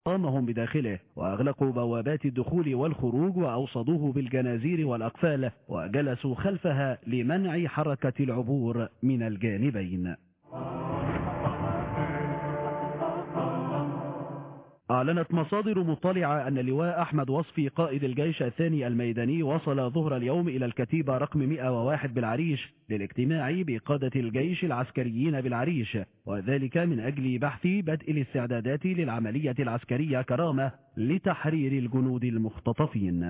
حطامهم بداخله وأغلقوا بوابات الدخول والخروج وأوصدوه بالجنازير والأقفال وجلسوا خلفها لمنع حركة العبور من الجانبين أعلنت مصادر مطلعة أن اللواء أحمد وصفي قائد الجيش الثاني الميداني وصل ظهر اليوم إلى الكتيبة رقم 101 بالعريش للاجتماع بقادة الجيش العسكريين بالعريش وذلك من أجل بحث بدء الاستعدادات للعملية العسكرية كرامة لتحرير الجنود المختطفين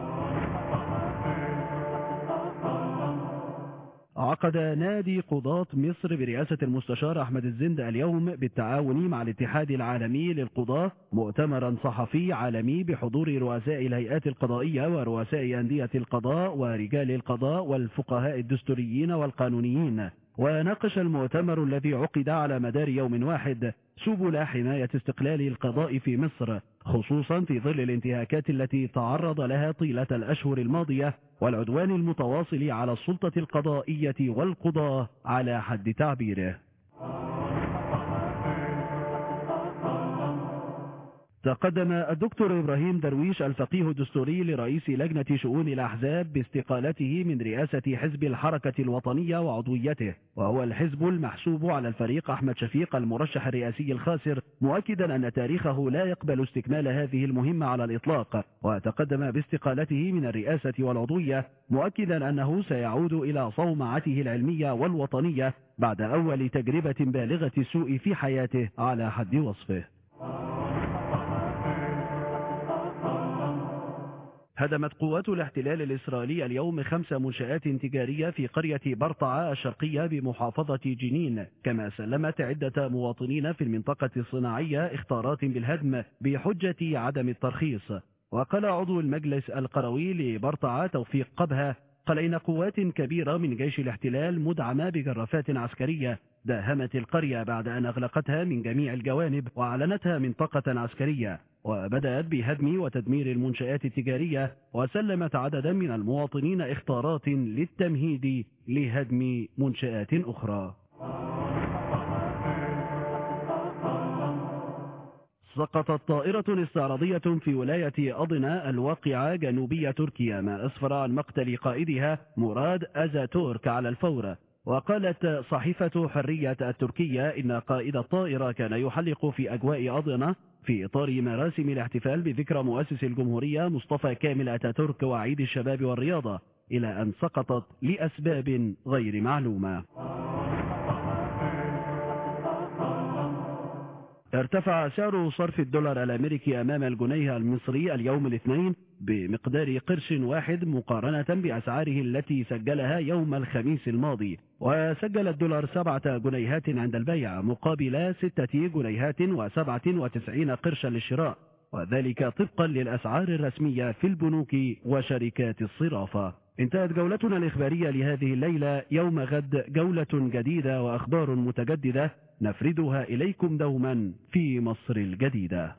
عقد نادي قضاة مصر برئاسة المستشار أحمد الزند اليوم بالتعاون مع الاتحاد العالمي للقضاة مؤتمرا صحفي عالمي بحضور رؤساء الهيئات القضائية ورؤساء أندية القضاء ورجال القضاء والفقهاء الدستوريين والقانونيين وناقش المؤتمر الذي عقد على مدار يوم واحد سبل حماية استقلال القضاء في مصر خصوصا في ظل الانتهاكات التي تعرض لها طيلة الأشهر الماضية والعدوان المتواصل على السلطة القضائية والقضاة على حد تعبيره تقدم الدكتور إبراهيم درويش الفقيه الدستوري لرئيس لجنة شؤون الأحزاب باستقالته من رئاسة حزب الحركة الوطنية وعضويته وهو الحزب المحسوب على الفريق أحمد شفيق المرشح الرئاسي الخاسر مؤكدا أن تاريخه لا يقبل استكمال هذه المهمة على الإطلاق وتقدم باستقالته من الرئاسة والعضوية مؤكدا أنه سيعود إلى صومعته العلمية والوطنية بعد أول تجربة بالغة السوء في حياته على حد وصفه هدمت قوات الاحتلال الإسرائيلي اليوم خمس منشآت تجارية في قرية برطعة الشرقية بمحافظة جنين كما سلمت عدة مواطنين في المنطقة الصناعية اختارات بالهدم بحجة عدم الترخيص وقال عضو المجلس القروي لبرطعة توفيق قبها قال إن قوات كبيرة من جيش الاحتلال مدعمة بجرافات عسكرية داهمت القرية بعد أن أغلقتها من جميع الجوانب وأعلنتها منطقة عسكرية وبدأت بهدم وتدمير المنشآت التجارية وسلمت عددا من المواطنين اختارات للتمهيد لهدم منشآت أخرى سقطت طائرة استعراضية في ولاية أضنا الواقعة جنوبية تركيا ما أسفر عن مقتل قائدها مراد أزاتورك على الفور وقالت صحيفة حرية التركية إن قائد الطائرة كان يحلق في أجواء أضنا في إطار مراسم الاحتفال بذكرى مؤسس الجمهورية مصطفى كامل أتاتورك وعيد الشباب والرياضة إلى أن سقطت لأسباب غير معلومة ارتفع سعر صرف الدولار الأمريكي أمام الجنيه المصري اليوم الاثنين بمقدار قرش واحد مقارنة بأسعاره التي سجلها يوم الخميس الماضي وسجل الدولار سبعة جنيهات عند البيع مقابل ستة جنيهات وسبعة وتسعين قرشا للشراء وذلك طبقا للأسعار الرسمية في البنوك وشركات الصرافة انتهت جولتنا الإخبارية لهذه الليلة يوم غد جولة جديدة وأخبار متجددة نفردها إليكم دوما في مصر الجديدة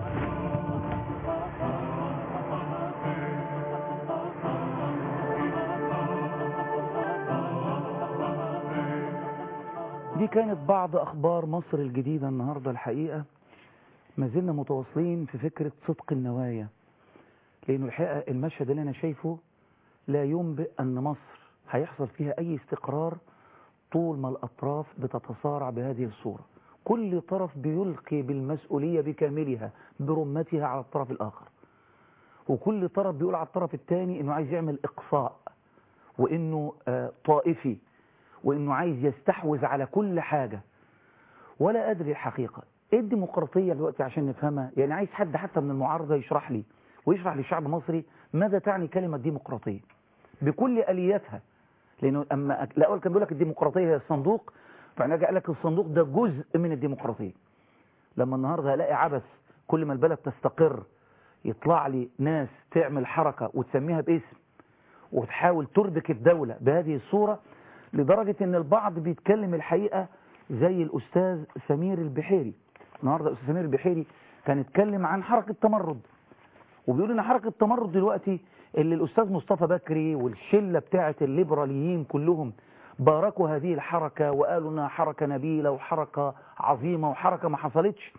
دي كانت بعض أخبار مصر الجديدة النهاردة الحقيقة ما زلنا متواصلين في فكرة صدق النوايا لأنه الحقيقة المشهد اللي أنا شايفه لا ينبئ أن مصر هيحصل فيها أي استقرار طول ما الأطراف بتتصارع بهذه الصورة كل طرف بيلقي بالمسؤولية بكاملها برمتها على الطرف الآخر وكل طرف بيقول على الطرف الثاني أنه عايز يعمل إقصاء وأنه آه طائفي وأنه عايز يستحوذ على كل حاجة ولا أدري الحقيقة إيه الديمقراطية دلوقتي عشان نفهمها يعني عايز حد حتى من المعارضة يشرح لي ويشرح للشعب المصري ماذا تعني كلمة ديمقراطية بكل آلياتها لأنه أما الأول كان بيقول لك الديمقراطية هي الصندوق فأنا قال لك الصندوق ده جزء من الديمقراطية لما النهاردة هلاقي عبث كل ما البلد تستقر يطلع لي ناس تعمل حركة وتسميها باسم وتحاول تربك الدولة بهذه الصورة لدرجة ان البعض بيتكلم الحقيقة زي الأستاذ سمير البحيري النهاردة الأستاذ سمير البحيري كان يتكلم عن حركة تمرد وبيقول ان حركة تمرد دلوقتي اللي الأستاذ مصطفى بكري والشلة بتاعة الليبراليين كلهم باركوا هذه الحركة وقالوا انها حركة نبيلة وحركة عظيمة وحركة ما حصلتش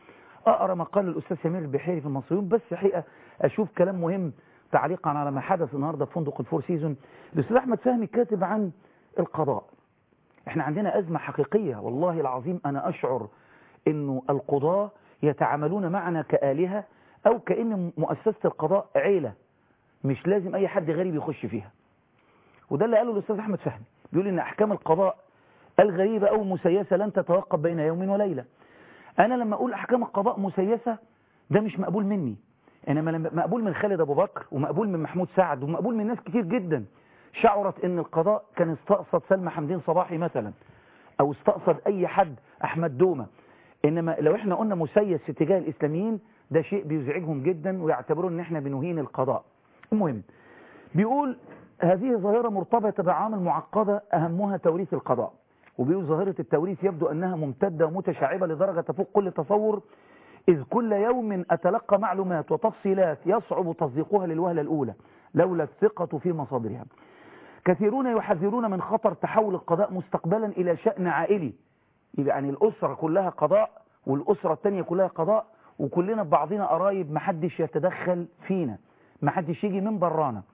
اقرا مقال الاستاذ سمير البحيري في المصريون بس حقيقه اشوف كلام مهم تعليقا على ما حدث النهارده في فندق الفور سيزون الاستاذ احمد فهمي كاتب عن القضاء احنا عندنا ازمه حقيقيه والله العظيم انا اشعر انه القضاه يتعاملون معنا كالهه او كان مؤسسه القضاء عيله مش لازم اي حد غريب يخش فيها وده اللي قاله الاستاذ احمد فهمي بيقول ان احكام القضاء الغريبه او مسيسه لن تتوقف بين يوم وليله انا لما اقول احكام القضاء مسيسه ده مش مقبول مني انما لما مقبول من خالد ابو بكر ومقبول من محمود سعد ومقبول من ناس كتير جدا شعرت ان القضاء كان استقصد سلمى حمدين صباحي مثلا او استقصد اي حد احمد دومه انما لو احنا قلنا مسيس في اتجاه الاسلاميين ده شيء بيزعجهم جدا ويعتبروا ان احنا بنهين القضاء المهم بيقول هذه ظاهرة مرتبطة بعوامل معقدة أهمها توريث القضاء وبيقول ظاهرة التوريث يبدو أنها ممتدة ومتشعبة لدرجة تفوق كل تصور إذ كل يوم أتلقى معلومات وتفصيلات يصعب تصديقها للوهلة الأولى لولا الثقة في مصادرها كثيرون يحذرون من خطر تحول القضاء مستقبلا إلى شأن عائلي يعني الأسرة كلها قضاء والأسرة الثانية كلها قضاء وكلنا ببعضنا قرايب محدش يتدخل فينا محدش يجي من برانا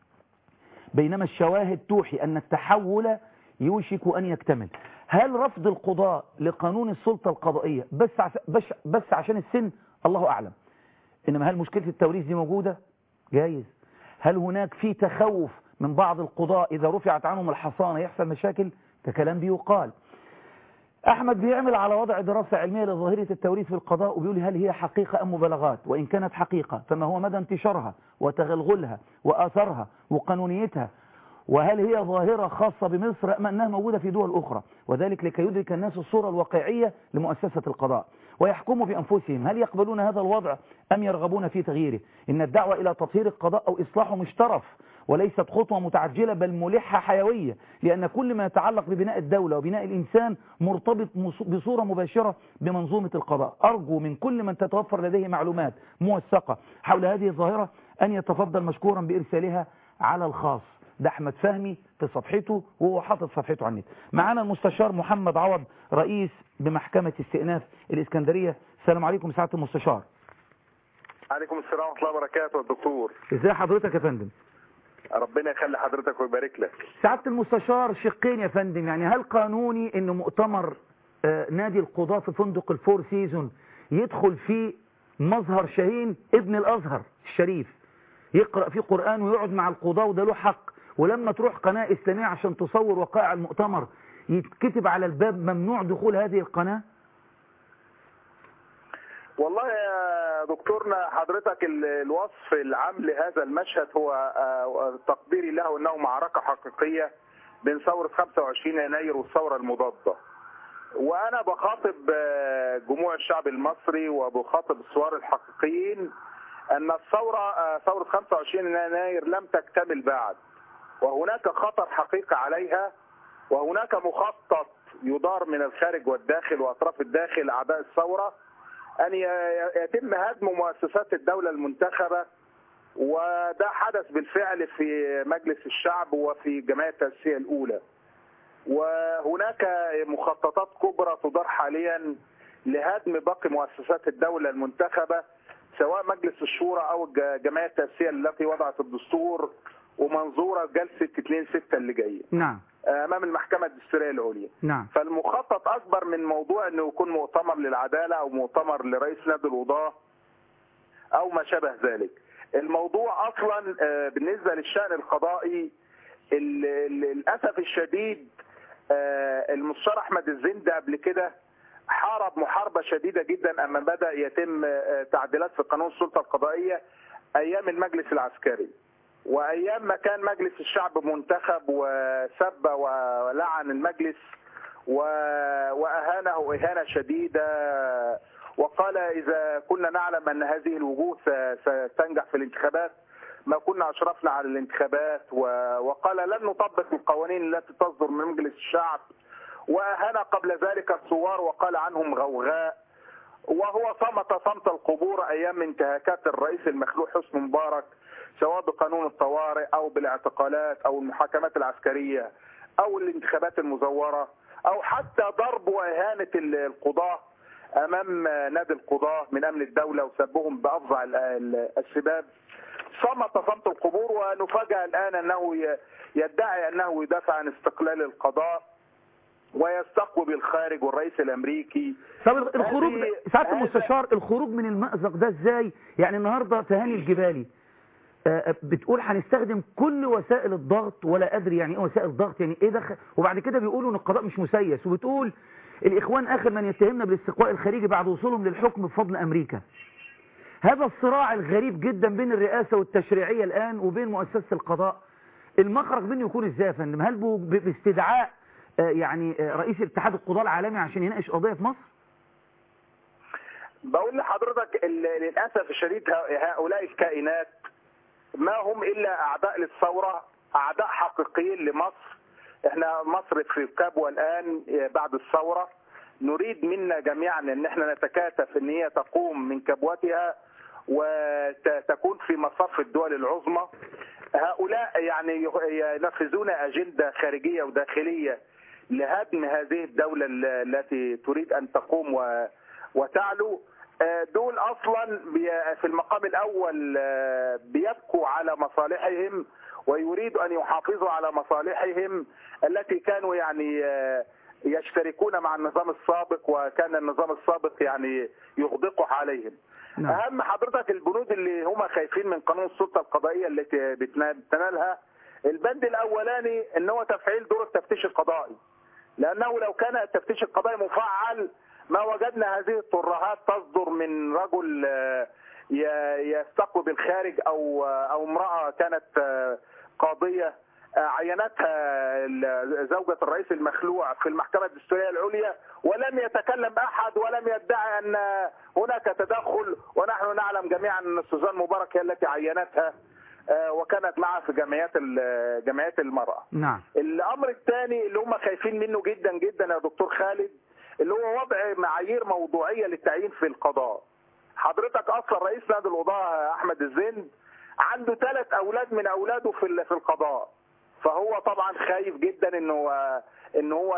بينما الشواهد توحي أن التحول يوشك أن يكتمل هل رفض القضاء لقانون السلطة القضائية بس, عس بس, بس عشان السن الله أعلم إنما هل مشكلة التوريث دي موجودة جايز هل هناك في تخوف من بعض القضاء إذا رفعت عنهم الحصانة يحصل مشاكل ده كلام بيقال أحمد بيعمل على وضع دراسة علمية لظاهرة التوريث في القضاء وبيقول هل هي حقيقة أم مبالغات وإن كانت حقيقة فما هو مدى انتشارها وتغلغلها وآثارها وقانونيتها وهل هي ظاهرة خاصة بمصر أم أنها موجودة في دول أخرى وذلك لكي يدرك الناس الصورة الواقعية لمؤسسة القضاء ويحكموا بأنفسهم هل يقبلون هذا الوضع أم يرغبون في تغييره إن الدعوة إلى تطهير القضاء أو إصلاحه مش طرف وليست خطوة متعجلة بل ملحة حيوية لأن كل ما يتعلق ببناء الدولة وبناء الإنسان مرتبط بصورة مباشرة بمنظومة القضاء أرجو من كل من تتوفر لديه معلومات موثقة حول هذه الظاهرة أن يتفضل مشكورا بإرسالها على الخاص ده أحمد فهمي في صفحته وهو حاطط صفحته على النت معانا المستشار محمد عوض رئيس بمحكمة استئناف الإسكندرية السلام عليكم سعادة المستشار عليكم السلام ورحمة الله وبركاته يا دكتور ازي حضرتك يا فندم ربنا يخلي حضرتك ويبارك لك سعادة المستشار شقين يا فندم يعني هل قانوني ان مؤتمر آه نادي القضاة في فندق الفور سيزون يدخل فيه مظهر شاهين ابن الازهر الشريف يقرأ فيه قرآن ويقعد مع القضاة وده له حق ولما تروح قناة اسلامية عشان تصور وقائع المؤتمر يتكتب على الباب ممنوع دخول هذه القناة والله يا دكتورنا حضرتك الوصف العام لهذا المشهد هو تقديري له انه معركة حقيقية بين ثورة 25 يناير والثورة المضادة وانا بخاطب جموع الشعب المصري وبخاطب الثوار الحقيقيين ان الثورة ثورة 25 يناير لم تكتمل بعد وهناك خطر حقيقي عليها وهناك مخطط يدار من الخارج والداخل واطراف الداخل اعداء الثوره ان يتم هدم مؤسسات الدوله المنتخبه وده حدث بالفعل في مجلس الشعب وفي جمعيه التاسيسيه الاولى وهناك مخططات كبرى تدار حاليا لهدم باقي مؤسسات الدوله المنتخبه سواء مجلس الشورى او الجمعيه التاسيسيه التي وضعت الدستور ومنظوره جلسه 2 6 اللي جايه نعم امام المحكمه الدستوريه العليا نعم فالمخطط اكبر من موضوع انه يكون مؤتمر للعداله او مؤتمر لرئيس نادي القضاه او ما شابه ذلك الموضوع اصلا بالنسبه للشان القضائي للاسف الشديد المستشار احمد الزند قبل كده حارب محاربه شديده جدا اما بدا يتم تعديلات في قانون السلطه القضائيه ايام المجلس العسكري وايام ما كان مجلس الشعب منتخب وسب ولعن المجلس واهانه اهانه شديده وقال اذا كنا نعلم ان هذه الوجوه ستنجح في الانتخابات ما كنا اشرفنا على الانتخابات وقال لن نطبق القوانين التي تصدر من مجلس الشعب واهان قبل ذلك الثوار وقال عنهم غوغاء وهو صمت صمت القبور ايام انتهاكات الرئيس المخلوع حسني مبارك سواء بقانون الطوارئ او بالاعتقالات او المحاكمات العسكريه او الانتخابات المزوره او حتى ضرب واهانه القضاه امام نادي القضاه من امن الدوله وسبهم بافظع ال- ال- السباب صمت صمت القبور ونفاجأ الان انه ي- يدعي انه يدافع عن استقلال القضاء ويستقوي بالخارج والرئيس الامريكي طب الخروج هذه- ساعة هذا- المستشار الخروج من المأزق ده ازاي يعني النهاردة تهاني الجبالي آه، بتقول هنستخدم كل وسائل الضغط ولا ادري يعني ايه وسائل الضغط يعني ايه دخل وبعد كده بيقولوا ان القضاء مش مسيس وبتقول الاخوان اخر من يتهمنا بالاستقواء الخارجي بعد وصولهم للحكم بفضل امريكا هذا الصراع الغريب جدا بين الرئاسة والتشريعية الان وبين مؤسسة القضاء المخرج منه يكون ازاي يا فندم هل بو- ب- باستدعاء آه، يعني آه، رئيس اتحاد القضاء العالمي عشان يناقش قضية في مصر بقول لحضرتك ال- للاسف الشديد ه- هؤلاء الكائنات ما هم الا اعداء للثوره اعداء حقيقيين لمصر احنا مصر في كبوه الان بعد الثوره نريد منا جميعا ان احنا نتكاتف ان هي تقوم من كبوتها وتكون في مصف الدول العظمى هؤلاء يعني ينفذون اجنده خارجيه وداخليه لهدم هذه الدوله ال- التي تريد ان تقوم و- وتعلو آه، دول اصلا بي- في المقام الاول آه، بيبكوا على مصالحهم ويريدوا ان يحافظوا على مصالحهم التي كانوا يعني آه، يشتركون مع النظام السابق وكان النظام السابق يعني يغدقه عليهم نعم. اهم حضرتك البنود اللي هم خايفين من قانون السلطه القضائيه التي بتنا- بتنالها البند الاولاني ان هو تفعيل دور التفتيش القضائي لانه لو كان التفتيش القضائي مفعل ما وجدنا هذه الترهات تصدر من رجل آه، ي- يستقوي بالخارج او او امراه كانت آه، قاضيه آه، عينتها ال- زوجة الرئيس المخلوع في المحكمة الدستورية العليا ولم يتكلم أحد ولم يدعي أن هناك تدخل ونحن نعلم جميعا أن سوزان مبارك هي التي عينتها آه، وكانت معها في جمعيات ال- جمعيات المرأة نعم الامر الثاني اللي هم خايفين منه جدا جدا يا دكتور خالد اللي هو وضع معايير موضوعيه للتعيين في القضاء حضرتك اصلا رئيس نادي القضاء احمد الزند عنده ثلاث اولاد من اولاده في ال- في القضاء فهو طبعا خايف جدا انه ان هو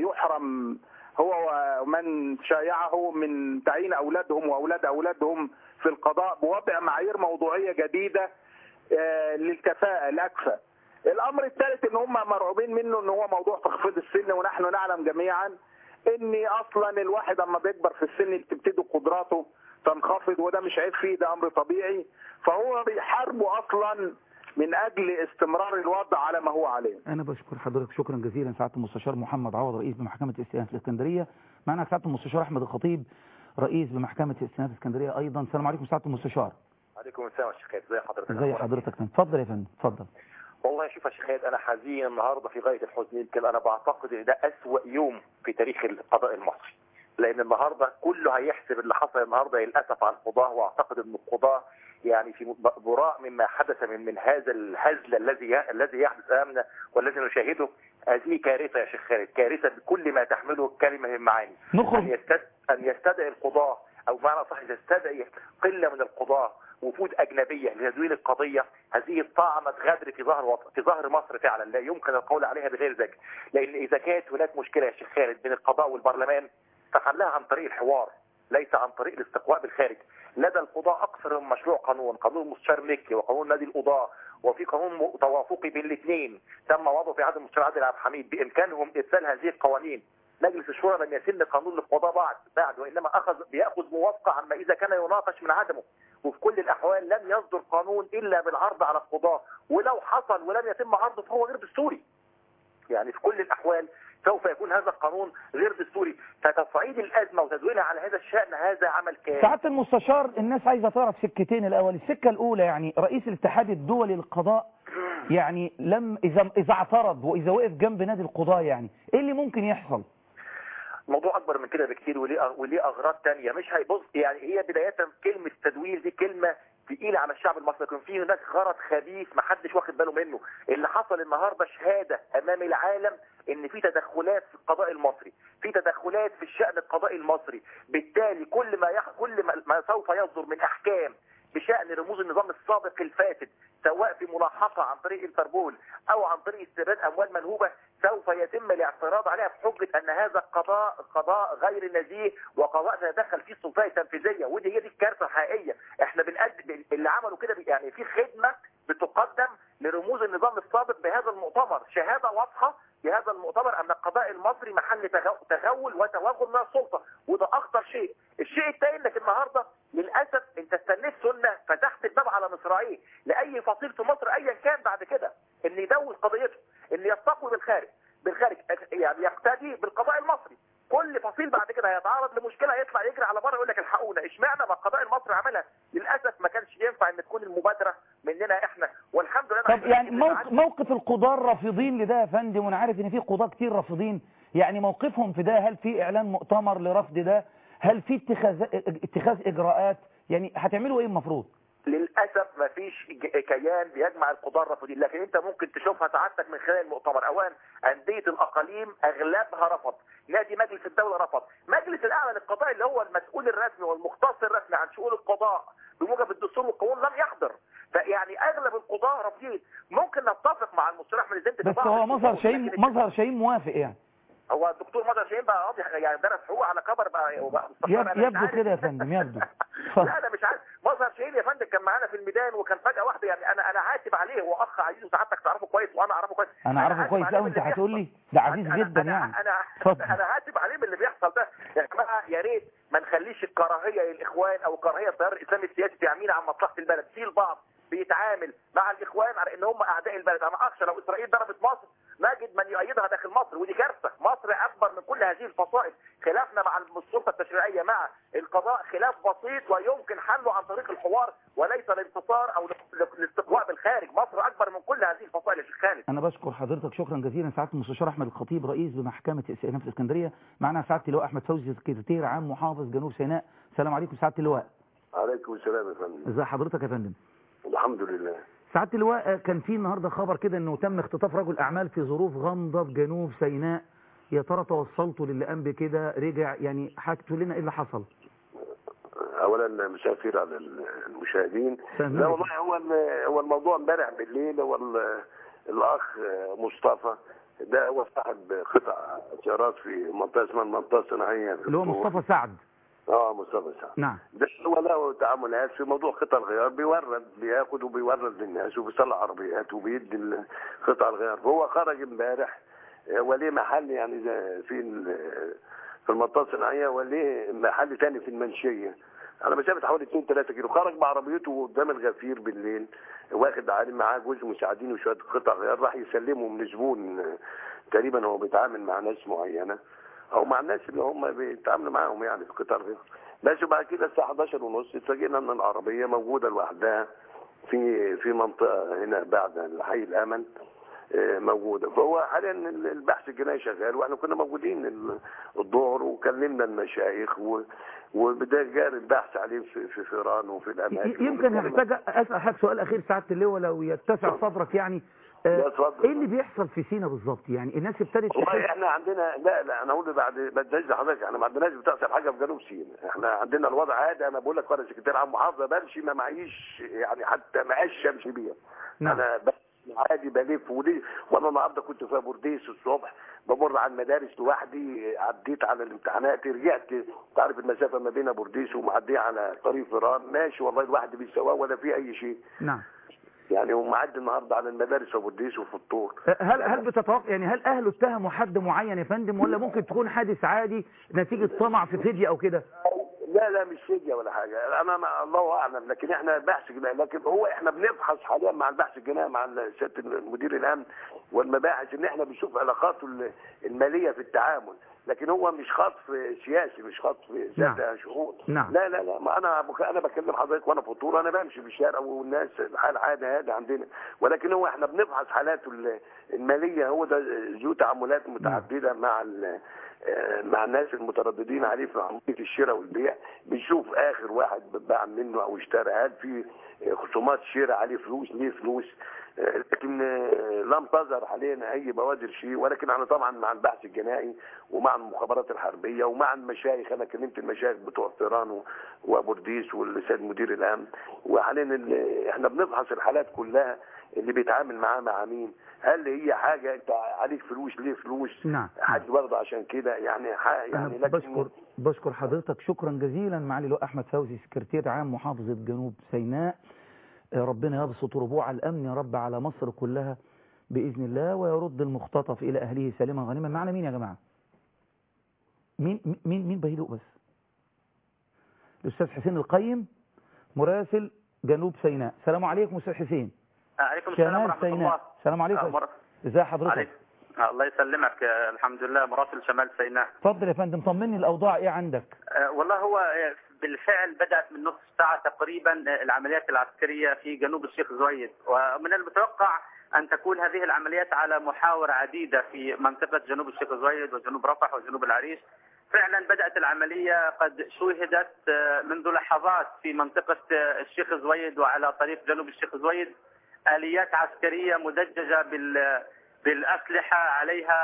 يحرم هو ومن شايعه من تعيين اولادهم واولاد اولادهم في القضاء بوضع معايير موضوعيه جديده آه، للكفاءه الاكفأ الامر الثالث ان هم مرعوبين منه ان هو موضوع تخفيض السن ونحن نعلم جميعا ان اصلا الواحد اما بيكبر في السن بتبتدي قدراته تنخفض وده مش عيب فيه ده امر طبيعي فهو بيحاربوا اصلا من اجل استمرار الوضع على ما هو عليه انا بشكر حضرتك شكرا جزيلا سعاده المستشار محمد عوض رئيس بمحكمه الاستئناف الاسكندريه معنا سعاده المستشار احمد الخطيب رئيس بمحكمه الاستئناف الاسكندريه ايضا السلام عليكم سعاده المستشار عليكم السلام يا شيخ خالد ازي حضرتك ازي حضرتك اتفضل يا فندم اتفضل والله شوف يا شيخ خالد انا حزين النهارده في غايه الحزن يمكن انا بعتقد ان ده اسوأ يوم في تاريخ القضاء المصري لان النهارده كله هيحسب اللي حصل النهارده للاسف على القضاه واعتقد ان القضاه يعني في براء مما حدث من من هذا الهزل الذي الذي يحدث امامنا والذي نشاهده هذه كارثه يا شيخ خالد كارثه بكل ما تحمله الكلمه من معاني ان نخرج يستد... ان يستدعي القضاه او بمعنى صح يستدعي قله من القضاه وفود اجنبيه لتدوير القضيه هذه طعنه غدر في ظهر وط... في ظهر مصر فعلا لا يمكن القول عليها بغير ذلك لان اذا كانت هناك مشكله يا شيخ خالد بين القضاء والبرلمان فحلها عن طريق الحوار ليس عن طريق الاستقواء بالخارج لدى القضاء اكثر من مشروع قانون قانون المستشار مكي وقانون نادي القضاء وفي قانون توافقي بين الاثنين تم وضعه في عهد المستشار عادل عبد الحميد بامكانهم ارسال هذه القوانين مجلس الشورى لم يسن قانون للقضاء بعد بعد وانما اخذ بياخذ موافقه عما اذا كان يناقش من عدمه وفي كل الاحوال لم يصدر قانون الا بالعرض على القضاء ولو حصل ولم يتم عرضه فهو غير دستوري يعني في كل الاحوال سوف يكون هذا القانون غير دستوري فتصعيد الازمه وتدويرها على هذا الشان هذا عمل كامل سعاده المستشار الناس عايزه تعرف سكتين الاول السكه الاولى يعني رئيس الاتحاد الدولي للقضاء يعني لم اذا اذا اعترض واذا وقف جنب نادي القضاء يعني ايه اللي ممكن يحصل موضوع اكبر من كده بكتير وليه وليه اغراض تانية مش هيبص يعني هي بدايه كلمه تدوير دي كلمه تقيله على الشعب المصري لكن في هناك غرض خبيث ما حدش واخد باله منه اللي حصل النهارده شهاده امام العالم ان في تدخلات في القضاء المصري في تدخلات في الشان القضائي المصري بالتالي كل ما يح... كل ما... ما سوف يصدر من احكام بشان رموز النظام السابق الفاسد سواء في ملاحقه عن طريق انتربول او عن طريق استرداد اموال منهوبه سوف يتم الاعتراض عليها بحجه ان هذا قضاء قضاء غير نزيه وقضاء تتدخل فيه السلطات التنفيذيه ودي هي دي الكارثه الحقيقيه احنا بنقدم اللي عملوا كده يعني في خدمه بتقدم لرموز النظام السابق بهذا المؤتمر شهاده واضحه بهذا المؤتمر ان القضاء المصري محل تغو- تغول وتوغل من السلطه وده اخطر شيء الشيء الثاني انك النهارده للاسف انت استنيت سنه فتحت الباب على مصراعيه لاي فصيل في مصر ايا كان بعد كده ان يدوز قضيته ان يستقوي بالخارج بالخارج يعني يقتدي بالقضاء المصري كل فصيل بعد كده هيتعرض لمشكله هيطلع يجري على بره يقول لك الحقونا اشمعنى ما القضاء المصري عملها للاسف ما كانش ينفع ان تكون المبادره مننا احنا والحمد لله طب يعني موقف, موقف القضاة الرافضين لده يا فندم وانا عارف ان في قضاة كتير رافضين يعني موقفهم في ده هل في اعلان مؤتمر لرفض ده هل في اتخاذ اتخاذ اجراءات يعني هتعملوا ايه المفروض للاسف ما فيش ج- كيان بيجمع القضاه الرافضين لكن انت ممكن تشوفها سعادتك من خلال المؤتمر اولا انديه الاقاليم اغلبها رفض نادي مجلس الدوله رفض مجلس الاعلى للقضاء اللي هو المسؤول الرسمي والمختص الرسمي عن شؤون القضاء بموجب الدستور والقانون لم يحضر فيعني اغلب القضاه رافضين ممكن نتفق مع المستشار احمد الزند في بس بعض هو الأمور، مظهر شاهين لكن مظهر شاهين موافق يعني هو الدكتور مظهر شاهين بقى قاضي يعني درس حقوق على كبر بقى وبقى مستشار. يب- أنا مش يبدو عارف. كده يا فندم يبدو لا انا مش عارف مظهر شهيد يا فندم كان معانا في الميدان وكان فجاه واحده يعني انا انا عاتب عليه هو اخ عزيز وسعادتك تعرفه كويس وانا اعرفه كويس انا اعرفه عاتب كويس عليه قوي من انت اللي هتقول بيحصل. لي ده عزيز أنا- جدا أنا- يعني انا اتفضل. انا عاتب عليه من اللي بيحصل ده يا جماعه يا ريت ما نخليش الكراهيه للاخوان او كراهيه التيار الاسلامي السياسي تعمين عن مصلحه البلد في البعض بيتعامل مع الاخوان على ان هم اعداء البلد انا اخشى لو اسرائيل ضربت مصر نجد من يؤيدها داخل مصر ودي كارثه مصر اكبر من كل هذه الفصائل خلافنا مع السلطه التشريعيه مع القضاء خلاف بسيط ويمكن حله عن طريق الحوار وليس الانتصار او الاستقواء بالخارج مصر اكبر من كل هذه الفصائل يا شيخ خالد انا بشكر حضرتك شكرا جزيلا سعاده المستشار احمد الخطيب رئيس بمحكمه استئناف اسكندريه معنا سعاده اللواء احمد فوزي سكرتير عام محافظ جنوب سيناء السلام عليكم سعاده اللواء عليكم السلام يا فندم ازي حضرتك يا فندم الحمد لله سعاده اللواء كان في النهارده خبر كده انه تم اختطاف رجل اعمال في ظروف غامضه في جنوب سيناء يا ترى توصلتوا للي قام بكده رجع يعني حكتوا لنا ايه اللي حصل اولا مساء الخير على المشاهدين فاهمين. لا والله هو ال- هو الموضوع امبارح بالليل هو ال- الاخ مصطفى ده هو صاحب قطع سيارات في منطقه اسمها المنطقه الصناعيه في اللي هو الطور. مصطفى سعد اه مصطفى سعد نعم ده هو له تعاملات في موضوع قطع الغيار بيورد بياخد وبيورد للناس وبيصلح عربيات وبيدي ال- قطع الغيار فهو خرج امبارح آه، وليه محل يعني زي في ال- في المنطقه الصناعيه وليه محل تاني في المنشيه على مسافه حوالي 2 3 كيلو خرج بعربيته قدام الغفير بالليل واخد عالم معاه جزء مساعدين وشويه قطع غيار راح يسلمهم لزبون آه، تقريبا هو بيتعامل مع ناس معينه او مع الناس اللي هم بيتعاملوا معاهم يعني في قطار غير بس بعد كده الساعه 11 ونص اتفاجئنا ان العربيه موجوده لوحدها في في منطقه هنا بعد حي الامل آه، موجوده فهو حاليا البحث الجنائي شغال واحنا كنا موجودين ال- الظهر وكلمنا المشايخ و- وبدا جاري البحث عليه في في فيران وفي الاماكن يمكن هحتاج اسال حضرتك سؤال اخير سعاده اللواء لو يتسع صدرك يعني آه، لا، اتفضل. ايه اللي بيحصل في سينا بالظبط يعني الناس ابتدت والله تحس احنا عندنا لا لا انا اقول بعد بديش لحضرتك احنا ما عندناش بتحصل حاجه في جنوب سيناء احنا عندنا الوضع عادي انا بقول لك وانا سكرتير عام محافظه بمشي ما معيش يعني حتى معاش امشي بيها نعم. انا بس عادي بلف وليه وانا النهارده كنت في بورديس الصبح بمر على المدارس لوحدي عديت على الامتحانات رجعت تعرف المسافه ما بين بورديس ومعديه على طريق فيران ماشي والله لوحدي بالسواق ولا في اي شيء نعم يعني ومعدي النهارده على المدارس في بورديس وفي الطور هل هل بتتوقع يعني هل اهله اتهموا حد معين يا فندم ولا ممكن تكون حادث عادي نتيجه طمع في فديه او كده لا لا مش فدية ولا حاجة أنا ما الله أعلم لكن إحنا بحث جنائي لكن هو إحنا بنبحث حاليا مع البحث الجنائي مع سيادة المدير الأمن والمباحث إن إحنا بنشوف علاقاته ال- المالية في التعامل لكن هو مش خطف سياسي مش خطف نعم. ذات شؤون نعم. لا لا لا ما أنا أنا بكلم حضرتك وأنا في طول أنا بمشي في الشارع والناس الحال عادي هذا عندنا ولكن هو إحنا بنبحث حالاته ال- المالية هو ده ذو تعاملات متعددة مع ال- آه، مع الناس المترددين عليه في عمليه الشراء والبيع بنشوف اخر واحد باع منه او اشترى هل في خصومات شراء عليه فلوس ليه فلوس آه، لكن آه، لم تظهر علينا اي بوادر شيء ولكن انا طبعا مع البحث الجنائي ومع المخابرات الحربيه ومع المشايخ انا كلمت المشايخ بتوع طيران و- وبورديس والسيد مدير الامن وحاليا ال- احنا بنفحص الحالات كلها اللي بيتعامل معاه مع مين هل هي حاجه انت عليك فلوس ليه فلوس نعم حد واخده عشان كده يعني ح- أنا يعني لكن بشكر بشكر حضرتك شكرا جزيلا معالي اللواء أحمد فوزي سكرتير عام محافظة جنوب سيناء آه، ربنا يبسط ربوع الأمن يا رب على مصر كلها بإذن الله ويرد المختطف إلى أهله سالما غانما معنا مين يا جماعة مين مين مين بهدوء بس الأستاذ حسين القيم مراسل جنوب سيناء السلام عليكم أستاذ حسين عليكم السلام شمال ورحمة الله سيناء السلام عليكم أمر... ازي حضرتك عليك. الله يسلمك آه، الحمد لله مراسل شمال سيناء اتفضل يا فندم طمني الأوضاع إيه عندك آه، والله هو آه، بالفعل بدأت من نصف ساعة تقريبا آه، العمليات العسكرية في جنوب الشيخ زويد ومن المتوقع أن تكون هذه العمليات على محاور عديدة في منطقة جنوب الشيخ زويد وجنوب رفح وجنوب العريش فعلا بدأت العملية قد شوهدت آه، منذ لحظات في منطقة آه، الشيخ زويد وعلى طريق جنوب الشيخ زويد آليات عسكرية مدججة بال بالأسلحة عليها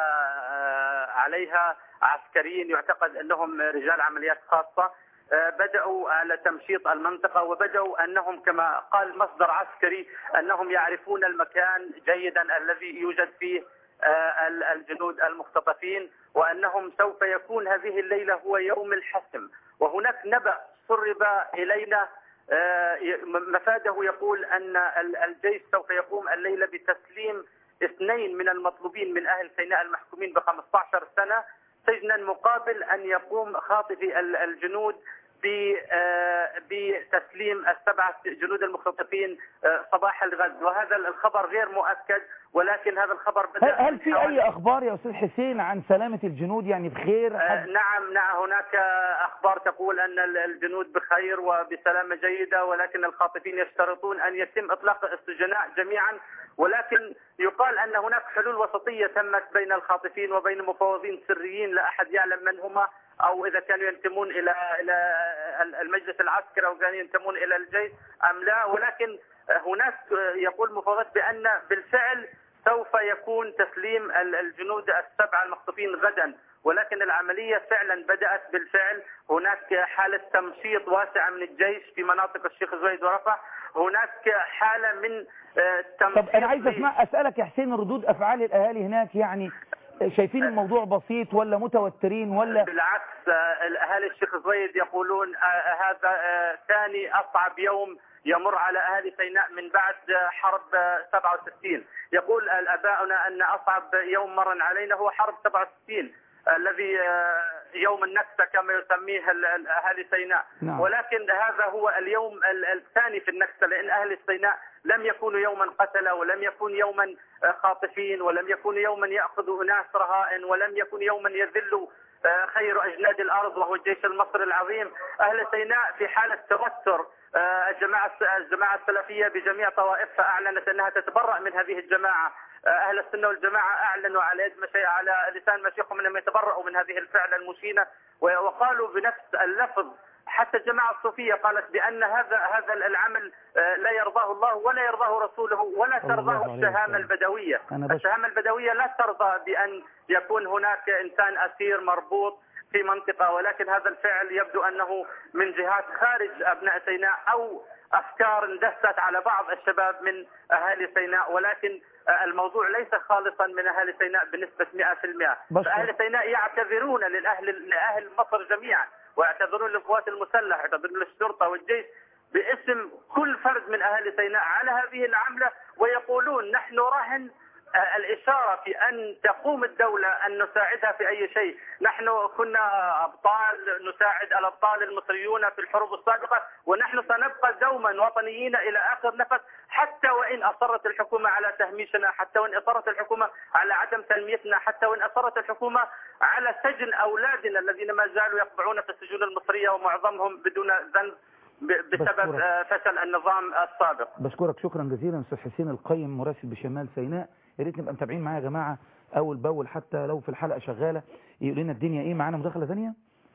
آه، عليها عسكريين يعتقد أنهم رجال عمليات خاصة آه، بدأوا على تمشيط المنطقة وبدأوا أنهم كما قال مصدر عسكري أنهم يعرفون المكان جيدا الذي يوجد فيه آه، ال- الجنود المختطفين وأنهم سوف يكون هذه الليلة هو يوم الحسم وهناك نبأ سرب إلينا آه، ي- مفاده يقول أن ال- الجيش سوف يقوم الليلة بتسليم اثنين من المطلوبين من أهل سيناء المحكومين ب 15 سنة سجنا مقابل أن يقوم خاطفي ال- الجنود ب- آه، بتسليم السبعة جنود المختطفين آه، صباح الغد وهذا الخبر غير مؤكد ولكن هذا الخبر بدأ هل, هل من في حوالي- أي أخبار يا أستاذ حسين عن سلامة الجنود يعني بخير آه، حد نعم نعم هناك أخبار تقول أن ال- الجنود بخير وبسلامة جيدة ولكن الخاطفين يشترطون أن يتم إطلاق السجناء جميعا ولكن يقال أن هناك حلول وسطية تمت بين الخاطفين وبين مفوضين سريين لا أحد يعلم من هما أو إذا كانوا ينتمون إلى إلى المجلس العسكري أو كانوا ينتمون إلى الجيش أم لا ولكن هناك يقول مفوضات بأن بالفعل سوف يكون تسليم ال- الجنود السبعة المخطوفين غدا ولكن العملية فعلا بدأت بالفعل هناك حالة تمشيط واسعة من الجيش في مناطق الشيخ زويد ورفح هناك حالة من آه، تمشيط طب أنا عايز ل- أسمع أسألك يا حسين ردود أفعال الأهالي هناك يعني شايفين الموضوع بسيط ولا متوترين ولا بالعكس آه، الاهالي الشيخ زويد يقولون آه، هذا آه، ثاني اصعب يوم يمر على اهالي سيناء من بعد آه، حرب آه، 67 يقول اباؤنا ان اصعب يوم مر علينا هو حرب 67 الذي آه، يوم النكسه كما يسميه ال- ال- اهالي سيناء نعم. ولكن هذا هو اليوم ال- الثاني في النكسه لان اهل سيناء لم يكونوا يوما قتله ولم يكون يوما آه، خاطفين ولم يكون يوما ياخذوا اناس رهائن ولم يكن يوما يذلوا آه، خير اجناد الارض وهو الجيش المصري العظيم اهل سيناء في حاله توتر آه، الجماعه الجماعه السلفيه بجميع طوائفها اعلنت انها تتبرأ من هذه الجماعه آه، اهل السنه والجماعه اعلنوا على يد مشي على لسان مشيخهم انهم يتبرأوا من هذه الفعله المشينه و- وقالوا بنفس اللفظ حتى الجماعة الصوفية قالت بأن هذا هذا العمل آه، لا يرضاه الله ولا يرضاه رسوله ولا صلى الله ترضاه عليه الشهامة وسلم. البدوية أنا بش- الشهامة البدوية لا ترضى بأن يكون هناك إنسان أسير مربوط في منطقة ولكن هذا الفعل يبدو أنه من جهات خارج أبناء سيناء أو أفكار اندست على بعض الشباب من أهالي سيناء ولكن آه، الموضوع ليس خالصا من أهالي سيناء بنسبة 100% بس- فأهل سيناء يعتذرون للأهل لأهل مصر جميعا ويعتذرون للقوات المسلحة يعتذرون للشرطة والجيش باسم كل فرد من أهل سيناء على هذه العملة ويقولون نحن رهن آه، الإشارة في أن تقوم الدولة أن نساعدها في أي شيء نحن كنا أبطال نساعد الأبطال المصريون في الحروب السابقة ونحن سنبقى دوما وطنيين إلى آخر نفس حتى وإن أصرت الحكومة على تهميشنا حتى وإن أصرت الحكومة على عدم تنميتنا حتى وإن أصرت الحكومة على سجن أولادنا الذين ما زالوا يقبعون في السجون المصرية ومعظمهم بدون ذنب ب- بسبب بشكرك. آه، فشل النظام السابق بشكرك شكرا جزيلا استاذ حسين القيم مراسل بشمال سيناء يا ريت نبقى متابعين معايا يا جماعه اول باول حتى لو في الحلقه شغاله يقول لنا الدنيا ايه معانا مداخله ثانيه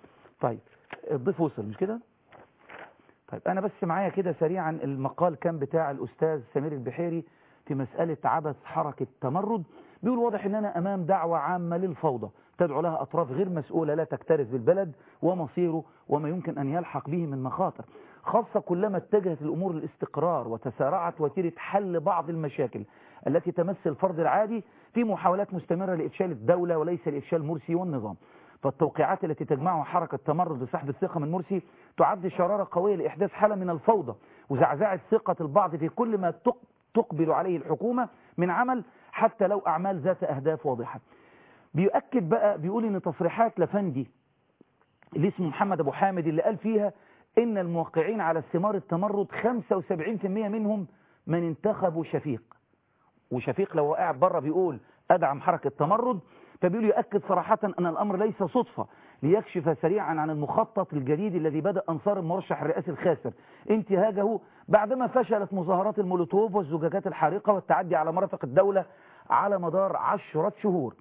طيب الضيف وصل مش كده طيب انا بس معايا كده سريعا المقال كان بتاع الاستاذ سمير البحيري في مسألة عبث حركة تمرد بيقول واضح أننا أمام دعوة عامة للفوضى تدعو لها أطراف غير مسؤولة لا تكترث بالبلد ومصيره وما يمكن أن يلحق به من مخاطر خاصة كلما اتجهت الأمور للاستقرار وتسارعت وتيرة حل بعض المشاكل التي تمس الفرد العادي في محاولات مستمرة لإفشال الدولة وليس لإفشال مرسي والنظام فالتوقيعات التي تجمعها حركة تمرد لسحب الثقة من مرسي تعد شرارة قوية لإحداث حالة من الفوضى وزعزعة ثقة البعض في كل ما تق- تقبل عليه الحكومة من عمل حتى لو أعمال ذات أهداف واضحة بيؤكد بقى بيقول إن تصريحات لفندي اللي اسمه محمد أبو حامد اللي قال فيها إن الموقعين على استمار التمرد 75% منهم من انتخبوا شفيق وشفيق لو قاعد بره بيقول أدعم حركة تمرد فبيقول يؤكد صراحة أن الأمر ليس صدفة ليكشف سريعا عن المخطط الجديد الذي بدأ أنصار المرشح الرئاسي الخاسر انتهاجه بعدما فشلت مظاهرات المولوتوف والزجاجات الحارقة والتعدي على مرافق الدولة على مدار عشرة شهور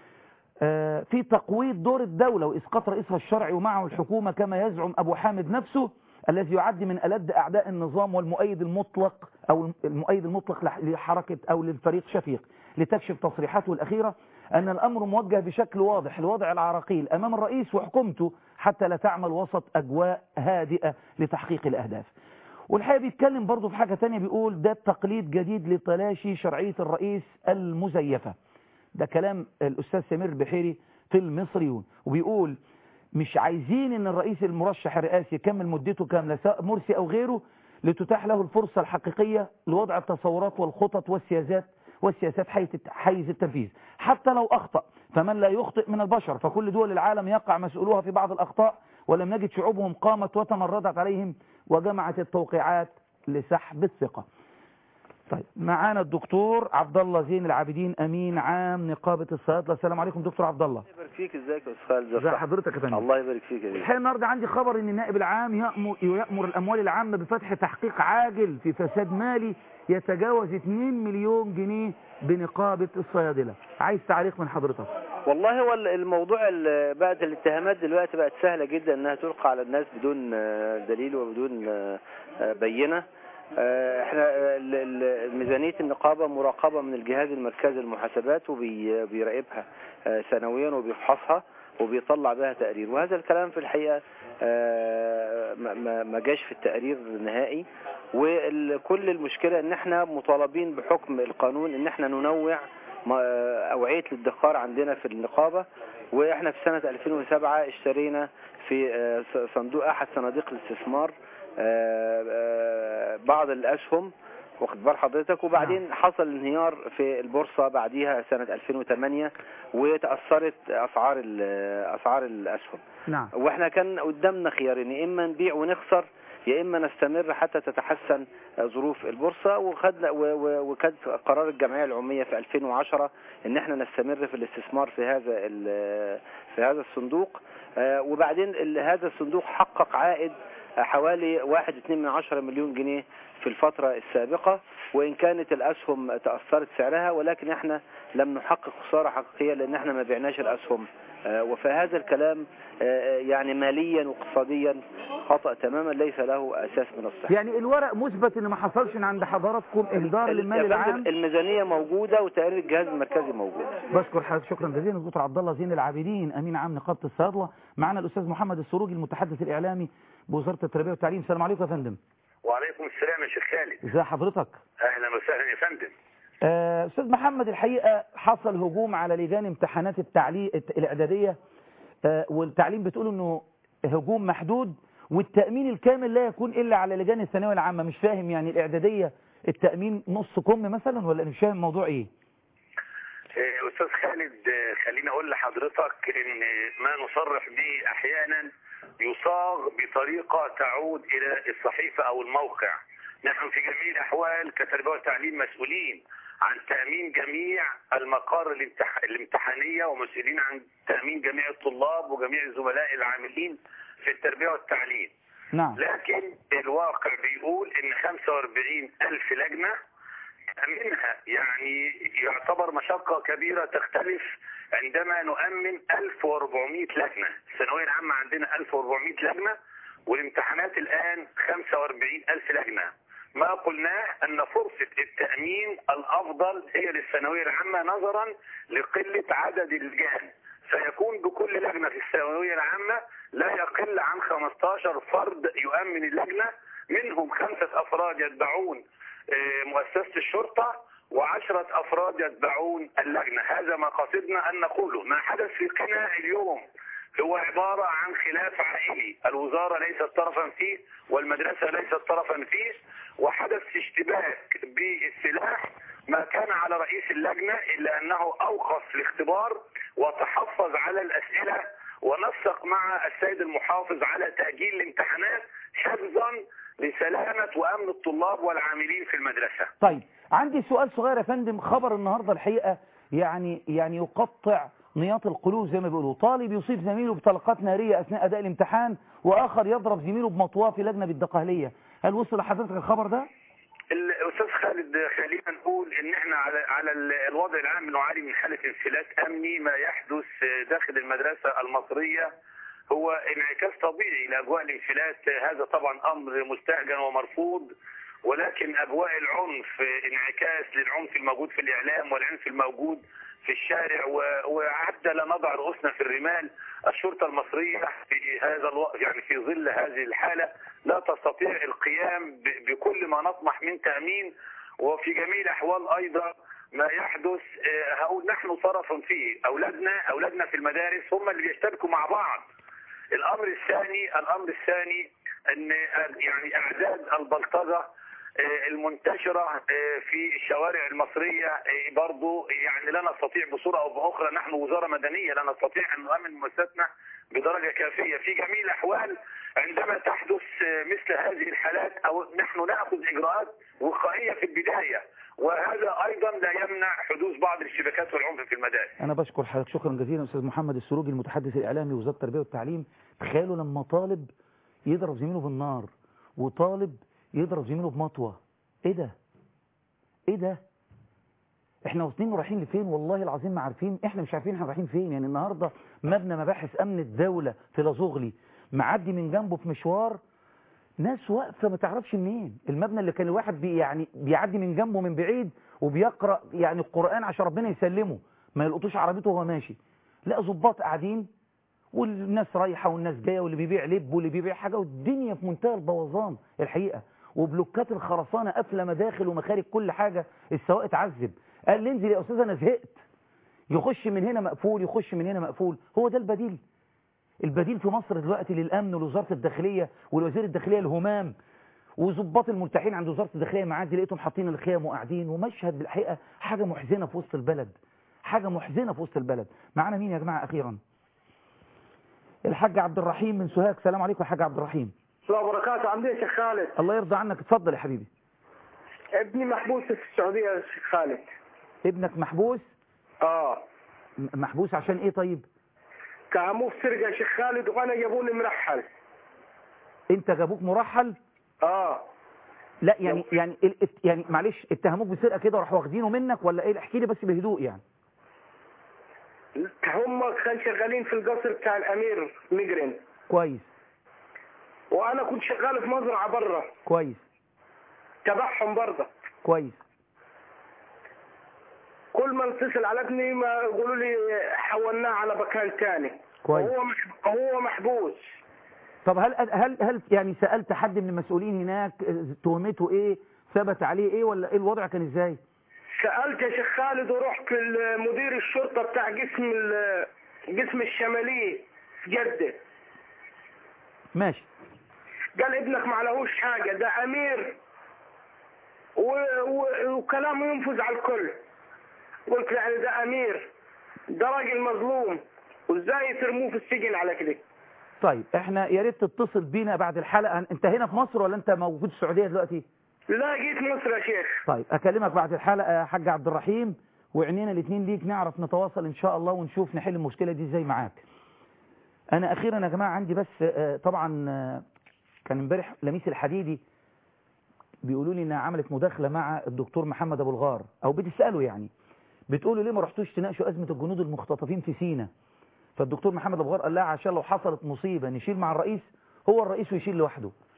آه، في تقويض دور الدولة وإسقاط رئيسها الشرعي ومعه الحكومة كما يزعم أبو حامد نفسه الذي يعد من ألد أعداء النظام والمؤيد المطلق أو المؤيد المطلق لح- لحركة أو للفريق شفيق لتكشف تصريحاته الأخيرة أن الأمر موجه بشكل واضح لوضع العراقيل أمام الرئيس وحكومته حتى لا تعمل وسط أجواء هادئة لتحقيق الأهداف والحقيقة بيتكلم برضه في حاجة تانية بيقول ده تقليد جديد لتلاشي شرعية الرئيس المزيفة ده كلام الأستاذ سمير البحيري في المصريون وبيقول مش عايزين ان الرئيس المرشح الرئاسي يكمل مدته كاملة سواء مرسي او غيره لتتاح له الفرصة الحقيقية لوضع التصورات والخطط والسياسات والسياسات حيز حيز التنفيذ حتى لو أخطأ فمن لا يخطئ من البشر فكل دول العالم يقع مسؤولوها في بعض الأخطاء ولم نجد شعوبهم قامت وتمردت عليهم وجمعت التوقيعات لسحب الثقة طيب معانا الدكتور عبد الله زين العابدين امين عام نقابه الصيادله السلام عليكم دكتور عبد الله يبارك فيك ازيك يا استاذ خالد ازي حضرتك يا فندم الله يبارك فيك يا بيه. الحقيقه النهارده عندي خبر ان النائب العام يأمر, يأمر الاموال العامه بفتح تحقيق عاجل في فساد مالي يتجاوز 2 مليون جنيه بنقابه الصيادله عايز تعليق من حضرتك والله هو ال- الموضوع ال- بقت الاتهامات دلوقتي بقت سهله جدا انها تلقى على الناس بدون آه، دليل وبدون آه، آه، بينه آه، احنا آه، ال- ال- ميزانيه النقابه مراقبه من الجهاز المركزي للمحاسبات وبيراقبها سنويا وبيفحصها وبيطلع بها تقرير وهذا الكلام في الحقيقه آه، ما- ما ما جاش في التقرير نهائي وكل المشكله ان احنا مطالبين بحكم القانون ان احنا ننوع ما- أوعية الادخار عندنا في النقابة وإحنا في سنة 2007 اشترينا في آه، ص- صندوق أحد صناديق الاستثمار آه، آه، بعض الأسهم واخد بال حضرتك وبعدين حصل انهيار في البورصة بعديها سنة 2008 وتأثرت أسعار ال- أسعار الأسهم نعم واحنا كان قدامنا خيارين يا اما نبيع ونخسر يا اما نستمر حتى تتحسن ظروف البورصه وخدنا و- و- وكان قرار الجمعيه العموميه في 2010 ان احنا نستمر في الاستثمار في هذا ال- في هذا الصندوق آه، وبعدين ال- هذا الصندوق حقق عائد حوالي 1.2 مليون جنيه في الفترة السابقة وإن كانت الأسهم تأثرت سعرها ولكن احنا لم نحقق خسارة حقيقية لأن احنا ما بعناش الأسهم آه، وفهذا الكلام آه، يعني ماليا واقتصاديا خطأ تماما ليس له أساس من الصحة يعني الورق مثبت ان ما حصلش من عند حضراتكم اهدار ال- للمال يا فندم، العام الميزانية موجودة وتقرير الجهاز المركزي موجود بشكر حضرتك شكرا جزيلا الدكتور عبد الله زين العابدين امين عام نقابه الصيادله معنا الاستاذ محمد السروجي المتحدث الاعلامي بوزاره التربيه والتعليم السلام عليكم يا فندم وعليكم السلام يا شيخ خالد ازي حضرتك اهلا وسهلا يا فندم آه، استاذ محمد الحقيقه حصل هجوم على لجان امتحانات التعليم الاعداديه آه، والتعليم بتقول انه هجوم محدود والتامين الكامل لا يكون الا على لجان الثانويه العامه مش فاهم يعني الاعداديه التامين نص كم مثلا ولا مش فاهم الموضوع ايه آه، استاذ خالد آه، خليني اقول لحضرتك ان ما نصرح به احيانا يصاغ بطريقه تعود الى الصحيفه او الموقع نحن في جميع الاحوال كتربيه وتعليم مسؤولين عن تامين جميع المقار الامتح... الامتحانيه ومسؤولين عن تامين جميع الطلاب وجميع الزملاء العاملين في التربيه والتعليم نعم لكن الواقع بيقول ان 45 الف لجنة تأمينها يعني يعتبر مشقة كبيرة تختلف عندما نؤمن 1400 لجنة الثانوية العامة عندنا 1400 لجنة والامتحانات الآن 45 ألف لجنة ما قلناه أن فرصة التأمين الأفضل هي للثانوية العامة نظرا لقلة عدد اللجان سيكون بكل لجنة في الثانوية العامة لا يقل عن 15 فرد يؤمن اللجنة منهم خمسة أفراد يتبعون آه، مؤسسة الشرطة وعشرة أفراد يتبعون اللجنة هذا ما قصدنا أن نقوله ما حدث في قنا اليوم هو عبارة عن خلاف عائلي الوزارة ليست طرفا فيه والمدرسة ليست طرفا فيه وحدث اشتباك بالسلاح ما كان على رئيس اللجنة إلا أنه أوقف الاختبار وتحفظ على الأسئلة ونسق مع السيد المحافظ على تأجيل الامتحانات حفظا لسلامة وأمن الطلاب والعاملين في المدرسة طيب عندي سؤال صغير يا فندم خبر النهاردة الحقيقة يعني يعني يقطع نياط القلوب زي ما بيقولوا طالب يصيب زميله بطلقات نارية أثناء أداء الامتحان وآخر يضرب زميله بمطواه في لجنة بالدقهلية هل وصل لحضرتك الخبر ده؟ الاستاذ خالد خلينا نقول ان احنا على على ال- الوضع العام نعاني من حاله انفلات امني ما يحدث داخل المدرسه المصريه هو انعكاس طبيعي لاجواء الانفلات هذا طبعا امر مستهجن ومرفوض ولكن اجواء العنف انعكاس للعنف الموجود في الاعلام والعنف الموجود في الشارع و- وحتى لا نضع رؤوسنا في الرمال الشرطه المصريه في هذا الوقت يعني في ظل هذه الحاله لا تستطيع القيام ب- بكل ما نطمح من تامين وفي جميع الاحوال ايضا ما يحدث آه، هقول نحن طرف فيه اولادنا اولادنا في المدارس هم اللي بيشتبكوا مع بعض الامر الثاني الامر الثاني ان يعني اعداد البلطجه آه، المنتشرة آه، في الشوارع المصرية آه، برضو يعني لا نستطيع بصورة أو بأخرى نحن وزارة مدنية لا نستطيع أن نؤمن مؤسساتنا بدرجة كافية في جميع الأحوال عندما تحدث آه، مثل هذه الحالات أو نحن نأخذ إجراءات وقائية في البداية وهذا أيضا لا يمنع حدوث بعض الاشتباكات والعنف في المدارس أنا بشكر حضرتك شكرا جزيلا أستاذ محمد السروجي المتحدث الإعلامي وزارة التربية والتعليم تخيلوا لما طالب يضرب زميله بالنار وطالب يضرب زميله بمطوة إيه ده؟ إيه ده؟ إحنا واصلين ورايحين لفين والله العظيم ما عارفين إحنا مش عارفين إحنا رايحين فين يعني النهاردة مبنى مباحث أمن الدولة في لازوغلي معدي من جنبه في مشوار ناس واقفة ما تعرفش منين المبنى اللي كان الواحد بي يعني بيعدي من جنبه من بعيد وبيقرأ يعني القرآن عشان ربنا يسلمه ما يلقطوش عربيته وهو ماشي لا ظباط قاعدين والناس رايحة والناس جاية واللي بيبيع لب واللي بيبيع حاجة والدنيا في منتهى البوظان الحقيقة وبلوكات الخرسانة قافلة مداخل ومخارج كل حاجة السواق اتعذب قال لي انزل يا أستاذ أنا زهقت يخش من هنا مقفول يخش من هنا مقفول هو ده البديل البديل في مصر دلوقتي للأمن ولوزارة الداخلية والوزير الداخلية الهمام وظباط الملتحين عند وزارة الداخلية معادي لقيتهم حاطين الخيام وقاعدين ومشهد بالحقيقة حاجة محزنة في وسط البلد حاجة محزنة في وسط البلد معانا مين يا جماعة أخيرا الحاج عبد الرحيم من سوهاج السلام عليكم يا حاج عبد الرحيم السلام وبركاته عامل ايه يا شيخ خالد؟ الله يرضى عنك اتفضل يا حبيبي ابني محبوس في السعودية يا شيخ خالد ابنك محبوس اه م- محبوس عشان ايه طيب كعموه في سرقة يا شيخ خالد وانا جابوني مرحل انت جابوك مرحل اه لا يعني يعني ال- ات- يعني معلش اتهموك بسرقه كده وراحوا واخدينه منك ولا ايه احكي لي بس بهدوء يعني هم كانوا شغالين في القصر بتاع الامير مجرن كويس وانا كنت شغال في مزرعة بره كويس تبعهم برضه كويس كل ما اتصل على ابني ما يقولوا لي حولناه على مكان تاني كويس هو مح- هو محبوس طب هل هل هل يعني سالت حد من المسؤولين هناك اه، تهمته ايه ثبت عليه ايه ولا ايه الوضع كان ازاي سألت يا شيخ خالد ورحت لمدير الشرطة بتاع قسم ال- قسم الشمالية في جدة ماشي قال ابنك ما عليهوش حاجة ده أمير و... و... وكلامه ينفذ على الكل قلت يعني ده أمير ده راجل مظلوم وازاي ترموه في السجن على كده طيب احنا يا ريت تتصل بينا بعد الحلقه انت هنا في مصر ولا انت موجود في السعوديه دلوقتي لا جيت مصر يا شيخ طيب اكلمك بعد الحلقه يا حاج عبد الرحيم وعينينا الاثنين ليك نعرف نتواصل ان شاء الله ونشوف نحل المشكله دي ازاي معاك انا اخيرا يا جماعه عندي بس آه، طبعا آه، كان امبارح لميس الحديدي بيقولوا لي انها عملت مداخله مع الدكتور محمد ابو الغار او بتساله يعني بتقولوا ليه ما رحتوش تناقشوا ازمه الجنود المختطفين في سينا فالدكتور محمد ابو الغار قال لها عشان لو حصلت مصيبه نشيل مع الرئيس هو الرئيس ويشيل لوحده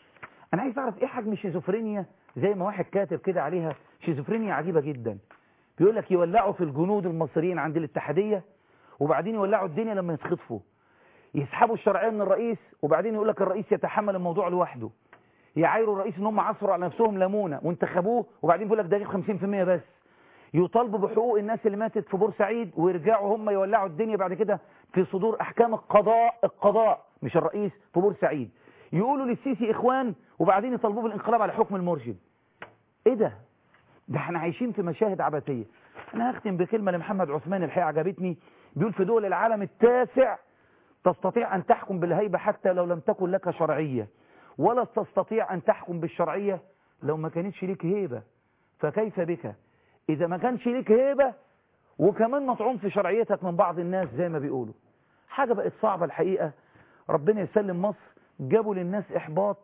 انا عايز اعرف ايه حجم الشيزوفرينيا زي ما واحد كاتب كده عليها شيزوفرينيا عجيبه جدا بيقول لك يولعوا في الجنود المصريين عند الاتحاديه وبعدين يولعوا الدنيا لما يتخطفوا يسحبوا الشرعيه من الرئيس وبعدين يقول لك الرئيس يتحمل الموضوع لوحده يعايروا الرئيس ان هم عصروا على نفسهم ليمونه وانتخبوه وبعدين يقول لك ده جاب 50% بس يطالبوا بحقوق الناس اللي ماتت في بورسعيد ويرجعوا هم يولعوا الدنيا بعد كده في صدور احكام القضاء القضاء مش الرئيس في بورسعيد يقولوا للسيسي اخوان وبعدين يطالبوه بالانقلاب على حكم المرشد ايه ده ده احنا عايشين في مشاهد عبثيه انا هختم بكلمه لمحمد عثمان الحقيقه عجبتني بيقول في دول العالم التاسع تستطيع ان تحكم بالهيبه حتى لو لم تكن لك شرعيه ولا تستطيع ان تحكم بالشرعيه لو ما كانتش ليك هيبه فكيف بك اذا ما كانش ليك هيبه وكمان مطعون في شرعيتك من بعض الناس زي ما بيقولوا حاجه بقت صعبه الحقيقه ربنا يسلم مصر جابوا للناس احباط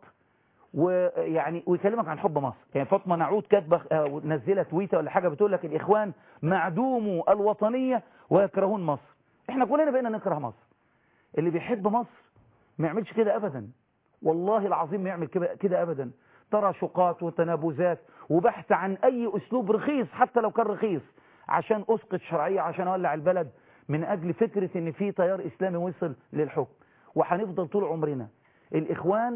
ويعني ويكلمك عن حب مصر يعني فاطمه نعود كاتبه آه، نزلت تويته ولا حاجه بتقول لك الاخوان معدوموا الوطنيه ويكرهون مصر احنا كلنا بقينا نكره مصر اللي بيحب مصر ما يعملش كده ابدا والله العظيم ما يعمل كده كده ابدا تراشقات وتنابزات وبحث عن اي اسلوب رخيص حتى لو كان رخيص عشان اسقط شرعيه عشان اولع البلد من اجل فكره ان في تيار اسلامي وصل للحكم وهنفضل طول عمرنا الاخوان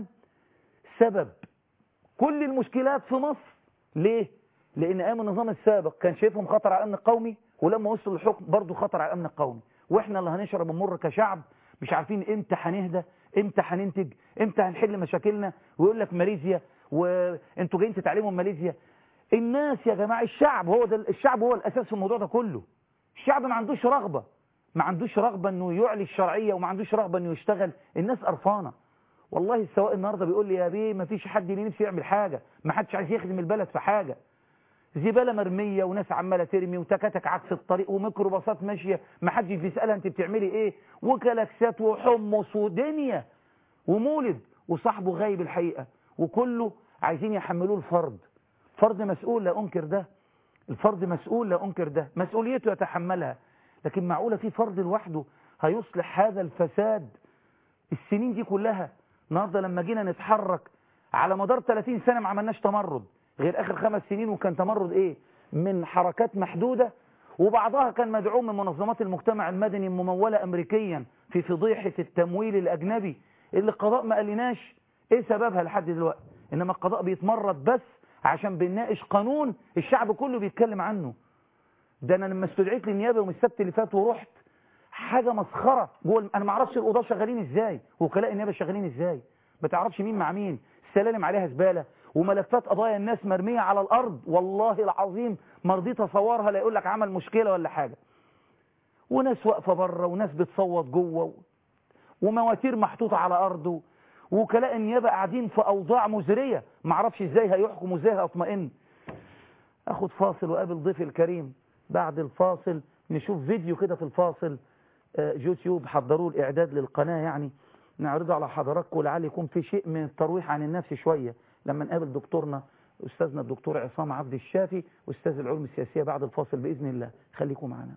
سبب كل المشكلات في مصر ليه لان ايام النظام السابق كان شايفهم خطر على الامن القومي ولما وصلوا للحكم برضه خطر على الامن القومي واحنا اللي هنشرب المر كشعب مش عارفين امتى هنهدى امتى هننتج امتى هنحل مشاكلنا ويقول لك ماليزيا وانتوا جايين تتعلموا من ماليزيا الناس يا جماعه الشعب هو ده الشعب هو الاساس في الموضوع ده كله الشعب ما عندوش رغبه ما عندوش رغبه انه يعلي الشرعيه وما عندوش رغبه انه يشتغل الناس قرفانه والله السواق النهارده بيقول لي يا بيه ما فيش حد ليه نفسه يعمل حاجه ما حدش عايز يخدم البلد في حاجه زباله مرميه وناس عماله ترمي وتكاتك عكس الطريق وميكروباصات ماشيه ما حدش بيسالها انت بتعملي ايه وكلاكسات وحمص ودنيا ومولد وصاحبه غايب الحقيقه وكله عايزين يحملوه الفرد فرد مسؤول لا انكر ده الفرد مسؤول لا انكر ده مسؤوليته يتحملها لكن معقوله في فرد لوحده هيصلح هذا الفساد السنين دي كلها النهارده لما جينا نتحرك على مدار 30 سنه ما عملناش تمرد غير اخر خمس سنين وكان تمرد ايه من حركات محدوده وبعضها كان مدعوم من منظمات المجتمع المدني مموله امريكيا في فضيحه التمويل الاجنبي اللي القضاء ما قالناش ايه سببها لحد دلوقتي انما القضاء بيتمرد بس عشان بنناقش قانون الشعب كله بيتكلم عنه ده انا لما استدعيت للنيابه يوم السبت اللي فات ورحت حاجه مسخره جوه انا ما اعرفش القضاه شغالين ازاي وكلاء النيابه شغالين ازاي ما تعرفش مين مع مين السلالم عليها زباله وملفات قضايا الناس مرميه على الارض والله العظيم ما رضيت اصورها لا يقول لك عمل مشكله ولا حاجه وناس واقفه بره وناس بتصوت جوه ومواتير محطوطه على ارضه وكلاء النيابه قاعدين في اوضاع مزريه ما اعرفش ازاي هيحكم وازاي هيطمئن اخد فاصل وقابل ضيفي الكريم بعد الفاصل نشوف فيديو كده في الفاصل آه، يوتيوب حضروا الاعداد للقناه يعني نعرضه على حضراتكم لعل يكون في شيء من الترويح عن النفس شويه لما نقابل دكتورنا استاذنا الدكتور عصام عبد الشافي استاذ العلوم السياسيه بعد الفاصل باذن الله خليكم معنا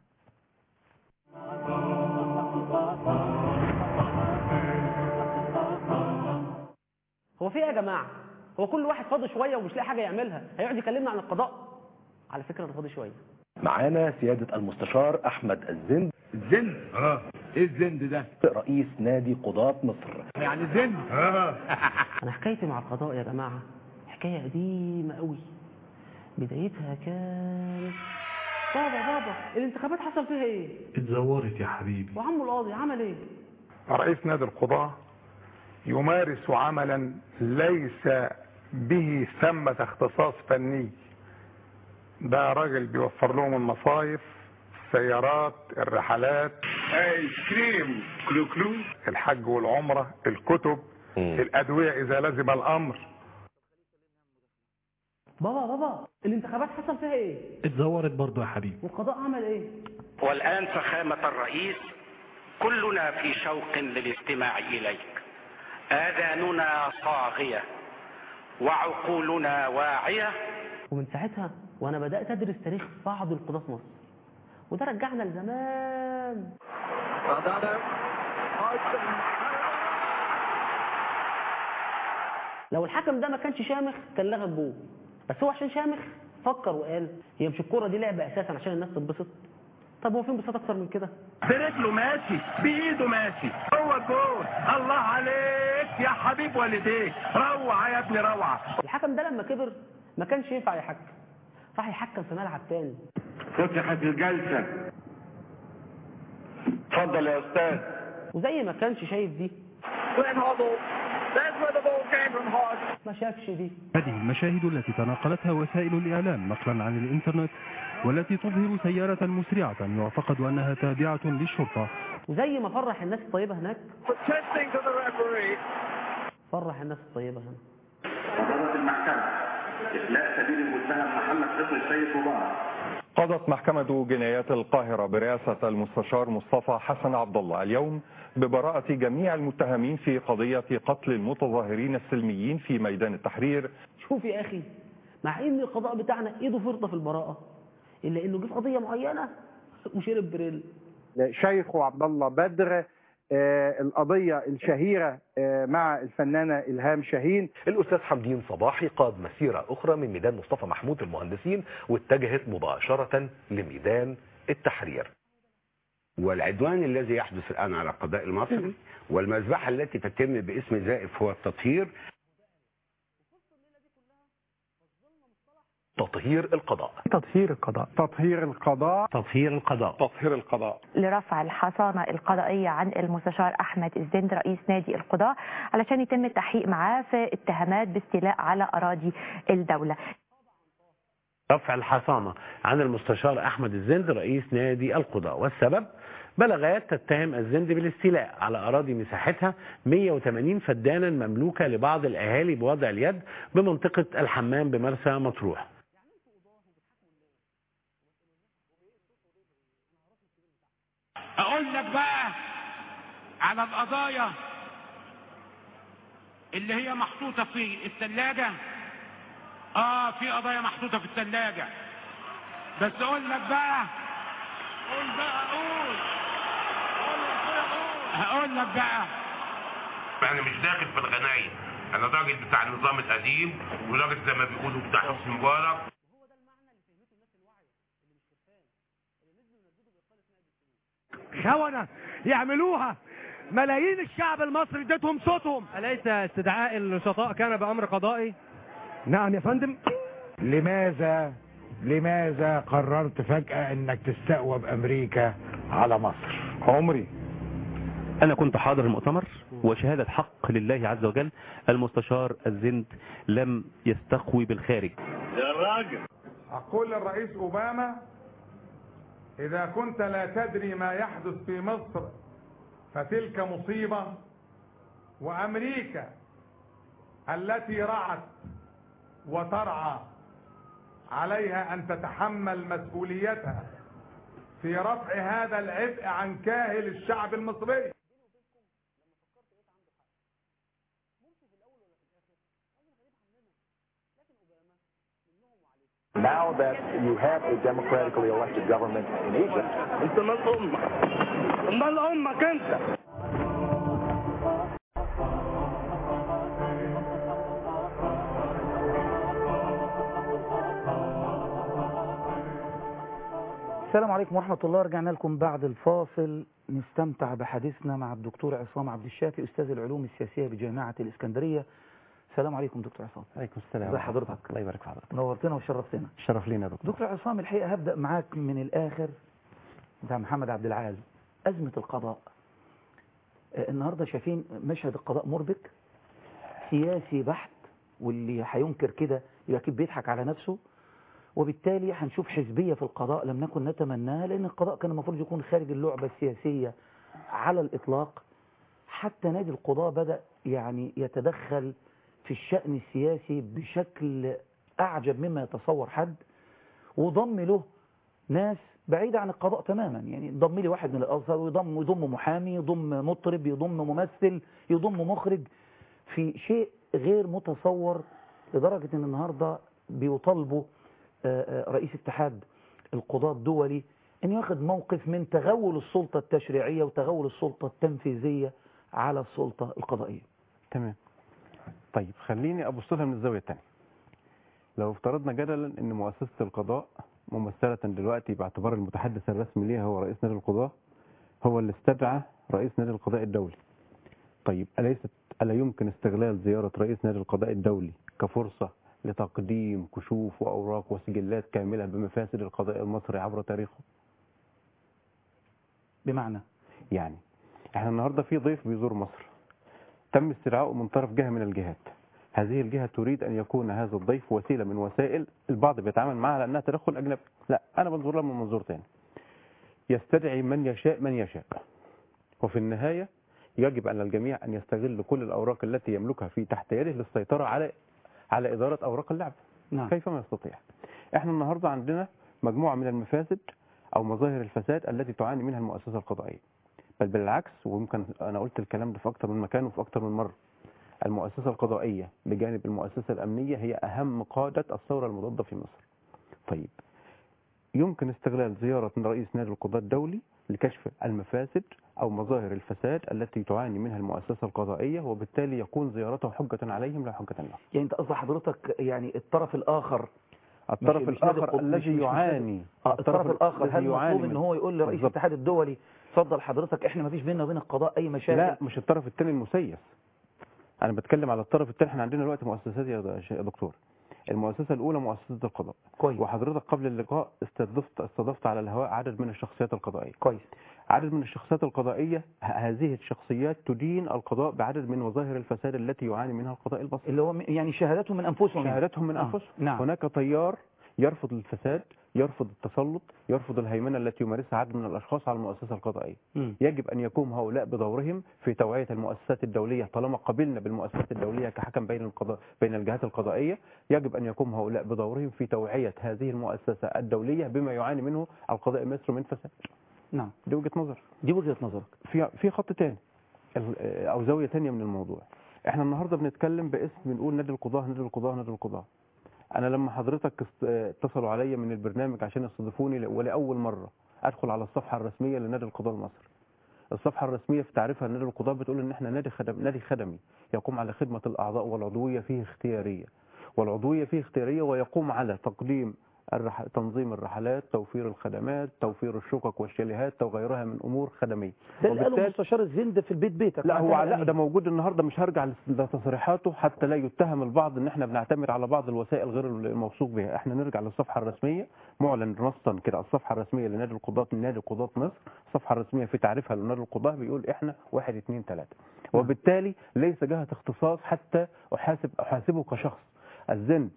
هو في ايه يا جماعه هو كل واحد فاضي شويه ومش لاقي حاجه يعملها هيقعد يكلمنا عن القضاء على فكره انا فاضي شويه معانا سيادة المستشار أحمد الزند الزند اه ايه الزند ده رئيس نادي قضاة مصر يعني زند اه انا حكايتي مع القضاء يا جماعه حكايه قديمه قوي بدايتها كانت بابا بابا الانتخابات حصل فيها ايه اتزورت يا حبيبي وعمو القاضي عمل ايه رئيس نادي القضاة يمارس عملا ليس به ثمة اختصاص فني ده راجل بيوفر لهم المصايف السيارات الرحلات ايس كريم كلو كلو الحج والعمرة الكتب الأدوية إذا لزم الأمر بابا بابا الانتخابات حصل فيها ايه اتزورت برضو يا حبيبي والقضاء عمل ايه والآن فخامة الرئيس كلنا في شوق للاستماع إليك آذاننا صاغية وعقولنا واعية ومن ساعتها وانا بدات ادرس تاريخ بعض القضاه في مصر وده رجعنا لزمان لو الحكم ده ما كانش شامخ كان لغى الجول بس هو عشان شامخ فكر وقال هي مش الكوره دي لعبه اساسا عشان الناس تتبسط طب هو في انبساط اكتر من كده برجله ماشي بايده ماشي هو الجول الله عليك يا حبيب والديك روعه يا ابني روعه الحكم ده لما كبر ما كانش ينفع يحكم راح يحكم في ملعب تاني فتحت الجلسه اتفضل يا استاذ وزي ما كانش شايف دي Glenn Hoddle. That's where the ball came from Hodge. ما شافش دي هذه المشاهد التي تناقلتها وسائل الإعلام نقلا عن الإنترنت والتي تظهر سيارة مسرعة يعتقد أنها تابعة للشرطة وزي ما فرح الناس الطيبه هناك Protesting to the referee. فرح الناس الطيبه هنا قررت المحكمة إخلاء سبيل المتهم محمد حسن السيد مبارك قضت محكمة جنايات القاهرة برئاسة المستشار مصطفى حسن عبد الله اليوم ببراءة جميع المتهمين في قضية قتل المتظاهرين السلميين في ميدان التحرير شوف يا اخي مع ان القضاء بتاعنا ايده فرطه في البراءه الا انه جه في قضيه معينه وشرب بريل شيخ عبد الله بدر آه، القضية الشهيرة آه، مع الفنانة إلهام شاهين الأستاذ حمدين صباحي قاد مسيرة أخرى من ميدان مصطفى محمود المهندسين واتجهت مباشرة لميدان التحرير والعدوان الذي يحدث الآن على القضاء المصري والمذبحة التي تتم باسم زائف هو التطهير تطهير القضاء تطهير القضاء تطهير القضاء تطهير القضاء تطهير القضاء لرفع الحصانة القضائية عن المستشار أحمد الزند رئيس نادي القضاء علشان يتم التحقيق معاه في اتهامات باستيلاء على أراضي الدولة رفع الحصانة عن المستشار أحمد الزند رئيس نادي القضاء والسبب بلاغات تتهم الزند بالاستيلاء على أراضي مساحتها 180 فدانا مملوكة لبعض الأهالي بوضع اليد بمنطقة الحمام بمرسى مطروح اقول لك بقى على القضايا اللي هي محطوطة في الثلاجة اه في قضايا محطوطة في الثلاجة بس اقول لك بقى قول بقى قول هقول لك بقى انا مش داخل في الغنايم انا راجل بتاع النظام القديم وراجل زي ما بيقولوا بتاع حسني مبارك خونة يعملوها ملايين الشعب المصري اديتهم صوتهم أليس استدعاء النشطاء كان بأمر قضائي؟ نعم يا فندم لماذا لماذا قررت فجأة انك تستقوى بامريكا على مصر عمري أنا كنت حاضر المؤتمر وشهادة حق لله عز وجل المستشار الزند لم يستقوي بالخارج يا راجل أقول للرئيس أوباما إذا كنت لا تدري ما يحدث في مصر فتلك مصيبة وأمريكا التي رعت وترعى عليها أن تتحمل مسؤوليتها في رفع هذا العبء عن كاهل الشعب المصري Now that you have a democratically elected government in Egypt, انت مال امك مال امك انت السلام عليكم ورحمة الله رجعنا لكم بعد الفاصل نستمتع بحديثنا مع الدكتور عصام عبد الشافي أستاذ العلوم السياسية بجامعة الإسكندرية السلام عليكم دكتور عصام عليكم السلام ازي حضرتك الله يبارك في حضرتك نورتنا وشرفتنا شرف لينا يا دكتور دكتور عصام الحقيقة هبدأ معاك من الآخر بتاع محمد عبد العال أزمة القضاء آه، النهاردة شايفين مشهد القضاء مربك سياسي بحت واللي هينكر كده يبقى أكيد بيضحك على نفسه وبالتالي هنشوف حزبية في القضاء لم نكن نتمناها لأن القضاء كان المفروض يكون خارج اللعبة السياسية على الإطلاق حتى نادي القضاء بدأ يعني يتدخل في الشأن السياسي بشكل أعجب مما يتصور حد وضم له ناس بعيدة عن القضاء تماما يعني يضم لي واحد من الأزهر ويضم يضم محامي يضم مطرب يضم ممثل يضم مخرج في شيء غير متصور لدرجة ان النهاردة بيطالبوا آه، آه، رئيس اتحاد القضاة الدولي ان ياخد موقف من تغول السلطة التشريعية وتغول السلطة التنفيذية على السلطة القضائية تمام طيب خليني ابص لها من الزاويه الثانيه لو افترضنا جدلا ان مؤسسه القضاء ممثله دلوقتي باعتبار المتحدث الرسمي ليها هو رئيس نادي القضاء هو اللي استدعى رئيس نادي القضاء الدولي طيب أليست ألا يمكن استغلال زيارة رئيس نادي القضاء الدولي كفرصة لتقديم كشوف وأوراق وسجلات كاملة بمفاسد القضاء المصري عبر تاريخه بمعنى يعني احنا النهاردة في ضيف بيزور مصر تم استدعائه من طرف جهة من الجهات هذه الجهة تريد أن يكون هذا الضيف وسيلة من وسائل البعض بيتعامل معها لأنها تدخل أجنبي لا أنا بنظر لها من منظور تاني يستدعي من يشاء من يشاء وفي النهاية يجب على الجميع أن يستغل كل الأوراق التي يملكها في تحت يده للسيطرة على على إدارة أوراق اللعب نعم. كيفما يستطيع احنا النهاردة عندنا مجموعة من المفاسد أو مظاهر الفساد التي تعاني منها المؤسسة القضائية بل بالعكس ويمكن أنا قلت الكلام ده في أكتر من مكان وفي أكتر من مرة المؤسسة القضائية بجانب المؤسسة الأمنية هي أهم قادة الثورة المضادة في مصر طيب يمكن استغلال زيارة رئيس نادي القضاء الدولي لكشف المفاسد أو مظاهر الفساد التي تعاني منها المؤسسة القضائية وبالتالي يكون زيارته حجة عليهم لا حجة لهم يعني انت قصد حضرتك يعني الطرف الاخر الطرف مش- مش نادي الآخر القض- الذي مش- مش- مش- يعاني آه الطرف الاخر الذي هل يعاني مطلوب ان من- هو يقول لرئيس بالظبط. الاتحاد الدولي اتفضل حضرتك احنا ما فيش بيننا وبين القضاء اي مشاكل لا مش الطرف الثاني المسيس انا بتكلم على الطرف الثاني احنا عندنا دلوقتي مؤسسات يا د- يا دكتور المؤسسه الاولى مؤسسه القضاء كويس وحضرتك قبل اللقاء استضفت استضفت على الهواء عدد من الشخصيات القضائيه كويس عدد من الشخصيات القضائيه ه- هذه الشخصيات تدين القضاء بعدد من مظاهر الفساد التي يعاني منها القضاء المصري اللي هو م- يعني شهاداتهم من انفسهم يعني. شهاداتهم من آه، انفسهم نعم. هناك تيار يرفض الفساد يرفض التسلط يرفض الهيمنه التي يمارسها عدد من الاشخاص على المؤسسه القضائيه مم. يجب أن يقوم هؤلاء بدورهم في توعية المؤسسات الدولية طالما قبلنا بالمؤسسات الدولية كحكم بين القضاء بين الجهات القضائية يجب أن يقوم هؤلاء بدورهم في توعية هذه المؤسسة الدولية بما يعاني منه القضاء المصري من فساد نعم دي وجهة نظر دي وجهة نظرك في في خط تاني ال- أو زاوية تانية من الموضوع احنا النهاردة بنتكلم باسم بنقول نادي القضاة نادي القضاة نادي القضاة انا لما حضرتك است- اتصلوا عليا من البرنامج عشان يستضيفوني ل- ولاول مرة ادخل على الصفحة الرسمية لنادي القضاء المصري الصفحة الرسمية في تعريفها لنادي القضاء بتقول ان احنا نادي خدم نادي خدمي يقوم على خدمة الاعضاء والعضوية فيه اختيارية والعضوية فيه اختيارية ويقوم على تقديم الرح... تنظيم الرحلات توفير الخدمات توفير الشقق والشاليهات وغيرها من امور خدميه ده اللي قاله وبالتالي- مستشار الزند في البيت بيتك لا مع هو سامي لا أمين. ده موجود النهارده مش هرجع لس- لتصريحاته حتى لا يتهم البعض ان احنا بنعتمد على بعض الوسائل غير الموثوق بها احنا نرجع للصفحه الرسميه معلن نصا كده الصفحه الرسميه لنادي القضاة من نادي قضاة مصر الصفحه الرسميه في تعريفها لنادي القضاة بيقول احنا واحد اثنين ثلاثه وبالتالي ليس جهه اختصاص حتى احاسب احاسبه كشخص الزند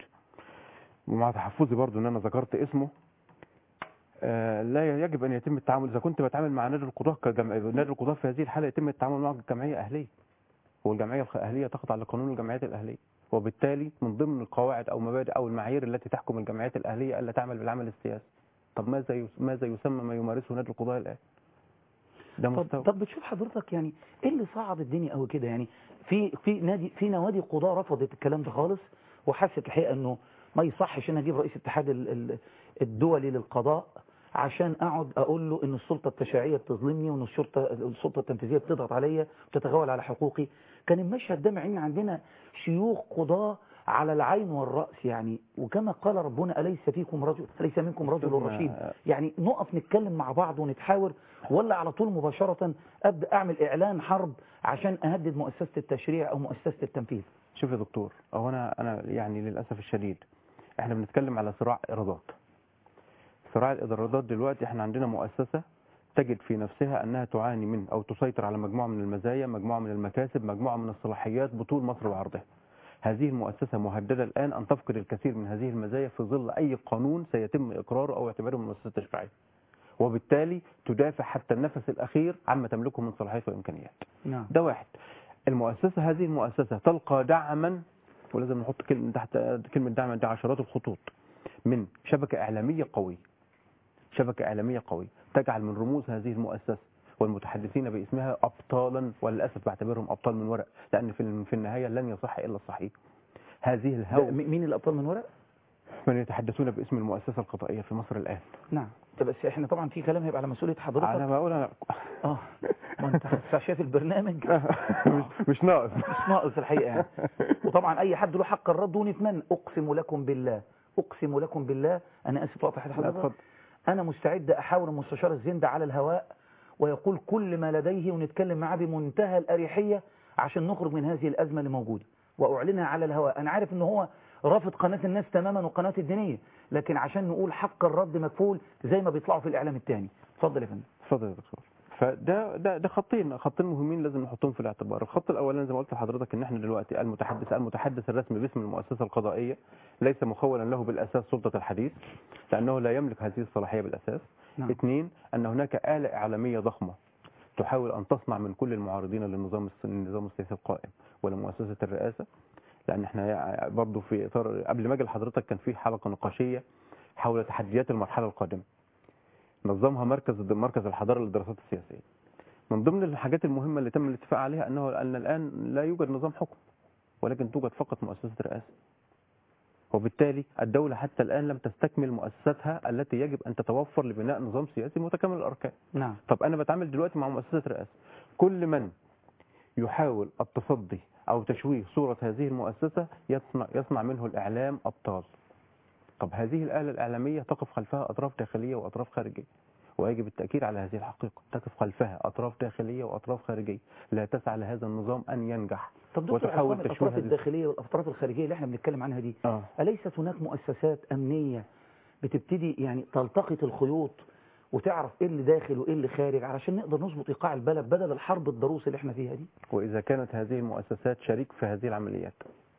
ومع تحفظي برضو ان انا ذكرت اسمه آه، لا يجب ان يتم التعامل اذا كنت بتعامل مع نادي القضاة كجمع... نادي القضاة في هذه الحاله يتم التعامل معه كجمعيه اهليه والجمعيه الاهليه تخضع لقانون الجمعيات الاهليه وبالتالي من ضمن القواعد او مبادئ او المعايير التي تحكم الجمعيات الاهليه الا تعمل بالعمل السياسي طب ماذا يس... ماذا يسمى ما يمارسه نادي القضاة الان ده طب, مستوى طب بتشوف حضرتك يعني ايه اللي صعب الدنيا قوي كده يعني في في نادي في نوادي قضاء رفضت الكلام ده خالص وحست الحقيقه انه ما يصحش ان اجيب رئيس الاتحاد ال- ال- الدولي للقضاء عشان اقعد اقول له ان السلطه التشريعيه بتظلمني وان الشرطه السلطه التنفيذيه بتضغط عليا وتتغول على حقوقي كان المشهد ده مع ان عندنا شيوخ قضاه على العين والراس يعني وكما قال ربنا اليس فيكم رجل اليس منكم رجل ثم- رشيد يعني نقف نتكلم مع بعض ونتحاور ولا على طول مباشره ابدا اعمل اعلان حرب عشان اهدد مؤسسه التشريع او مؤسسه التنفيذ شوف يا دكتور هو انا انا يعني للاسف الشديد احنا بنتكلم على صراع ايرادات صراع الايرادات دلوقتي احنا عندنا مؤسسه تجد في نفسها انها تعاني من او تسيطر على مجموعه من المزايا مجموعه من المكاسب مجموعه من الصلاحيات بطول مصر وعرضها هذه المؤسسه مهدده الان ان تفقد الكثير من هذه المزايا في ظل اي قانون سيتم اقراره او اعتباره من مؤسسه تشريعيه وبالتالي تدافع حتى النفس الاخير عما تملكه من صلاحيات وامكانيات نعم ده واحد المؤسسة هذه المؤسسة تلقى دعما ولازم نحط كلمة تحت كلمة دعم دي عشرات الخطوط من شبكة إعلامية قوية شبكة إعلامية قوية تجعل من رموز هذه المؤسسة والمتحدثين باسمها أبطالا وللأسف بعتبرهم أبطال من ورق لأن في في النهاية لن يصح إلا الصحيح هذه ده الهوى م- مين الابطال من ورق من يتحدثون باسم المؤسسة القضائية في مصر الآن نعم طب بس احنا طبعا في كلام هيبقى على مسؤوليه حضرتك أنا بقول أنا اه ما انت شايف البرنامج مش, مش ناقص مش ناقص الحقيقه يعني وطبعا اي حد له حق الرد ونتمنى اقسم لكم بالله اقسم لكم بالله انا اسف وقت لا، حضرتك اتفضل. انا مستعد احاور المستشار الزند على الهواء ويقول كل ما لديه ونتكلم معاه بمنتهى الاريحيه عشان نخرج من هذه الازمه اللي موجوده واعلنها على الهواء انا عارف ان هو رافض قناه الناس تماما وقناه الدينيه لكن عشان نقول حق الرد مكفول زي ما بيطلعوا في الاعلام الثاني اتفضل يا فندم اتفضل يا دكتور فده ده ده خطين خطين مهمين لازم نحطهم في الاعتبار الخط الاولاني زي ما قلت لحضرتك ان احنا دلوقتي المتحدث المتحدث الرسمي باسم المؤسسه القضائيه ليس مخولا له بالاساس سلطه الحديث لانه لا يملك هذه الصلاحيه بالاساس نعم. اثنين ان هناك اله اعلاميه ضخمه تحاول ان تصنع من كل المعارضين للنظام الس- النظام السياسي القائم ولمؤسسه الرئاسه لان احنا برضه في اطار قبل ما اجي لحضرتك كان في حلقه نقاشيه حول تحديات المرحله القادمه نظمها مركز مركز الحضاره للدراسات السياسيه من ضمن الحاجات المهمه اللي تم الاتفاق عليها انه ان الان لا يوجد نظام حكم ولكن توجد فقط مؤسسه رئاسه وبالتالي الدولة حتى الآن لم تستكمل مؤسساتها التي يجب أن تتوفر لبناء نظام سياسي متكامل الأركان نعم طب أنا بتعامل دلوقتي مع مؤسسة رئاسة كل من يحاول التصدي أو تشويه صورة هذه المؤسسة يصنع, يصنع منه الإعلام أبطال طب هذه الآلة الإعلامية تقف خلفها أطراف داخلية وأطراف خارجية ويجب التأكيد على هذه الحقيقة تقف خلفها أطراف داخلية وأطراف خارجية لا تسعى لهذا النظام أن ينجح طب دكتور وتحاول أرقام تشويه الأطراف هذه الداخلية والأطراف الخارجية اللي احنا بنتكلم عنها دي آه. أليست هناك مؤسسات أمنية بتبتدي يعني تلتقط الخيوط وتعرف ايه اللي داخل وايه اللي خارج علشان نقدر نظبط ايقاع البلد بدل الحرب الضروس اللي احنا فيها دي وإذا كانت هذه المؤسسات شريك في هذه العمليات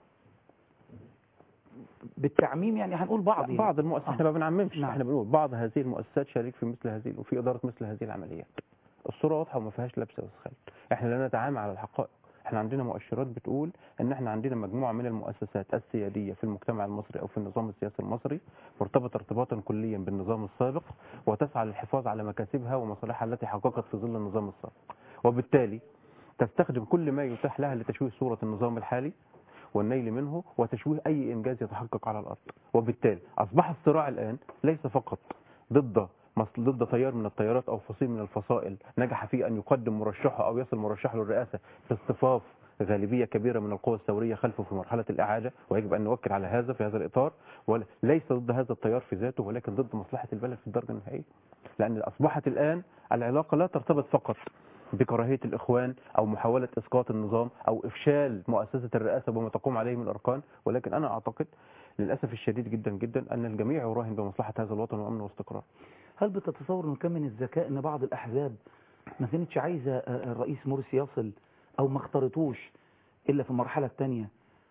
بالتعميم يعني هنقول بعض يعني. بعض المؤسسات احنا ما بنعممش نعم. احنا بنقول بعض هذه المؤسسات شريك في مثل هذه وفي إدارة مثل هذه العمليات الصورة واضحة وما فيهاش لبس وسخال احنا لا نتعامل على الحقائق احنا عندنا مؤشرات بتقول ان احنا عندنا مجموعة من المؤسسات السيادية في المجتمع المصري او في النظام السياسي المصري مرتبطة ارتباطا كليا بالنظام السابق وتسعى للحفاظ على مكاسبها ومصالحها التي حققت في ظل النظام السابق وبالتالي تستخدم كل ما يتاح لها لتشويه صورة النظام الحالي والنيل منه وتشويه أي إنجاز يتحقق على الأرض وبالتالي أصبح الصراع الآن ليس فقط ضد مص- ضد تيار من التيارات أو فصيل من الفصائل نجح في أن يقدم مرشحه أو يصل مرشحه للرئاسة في اصطفاف غالبية كبيرة من القوى الثورية خلفه في مرحلة الإعادة ويجب أن نوكل على هذا في هذا الإطار وليس ضد هذا التيار في ذاته ولكن ضد مصلحة البلد في الدرجة النهائية لأن أصبحت الآن العلاقة لا ترتبط فقط بكراهية الإخوان أو محاولة إسقاط النظام أو إفشال مؤسسة الرئاسة بما تقوم عليه من أركان ولكن أنا أعتقد للأسف الشديد جدا جدا أن الجميع يراهن بمصلحة هذا الوطن وأمنه واستقراره هل بتتصور انه كان من الذكاء ان بعض الاحزاب ما كانتش عايزه آه، الرئيس مرسي يصل او ما اختارتوش الا في المرحله الثانيه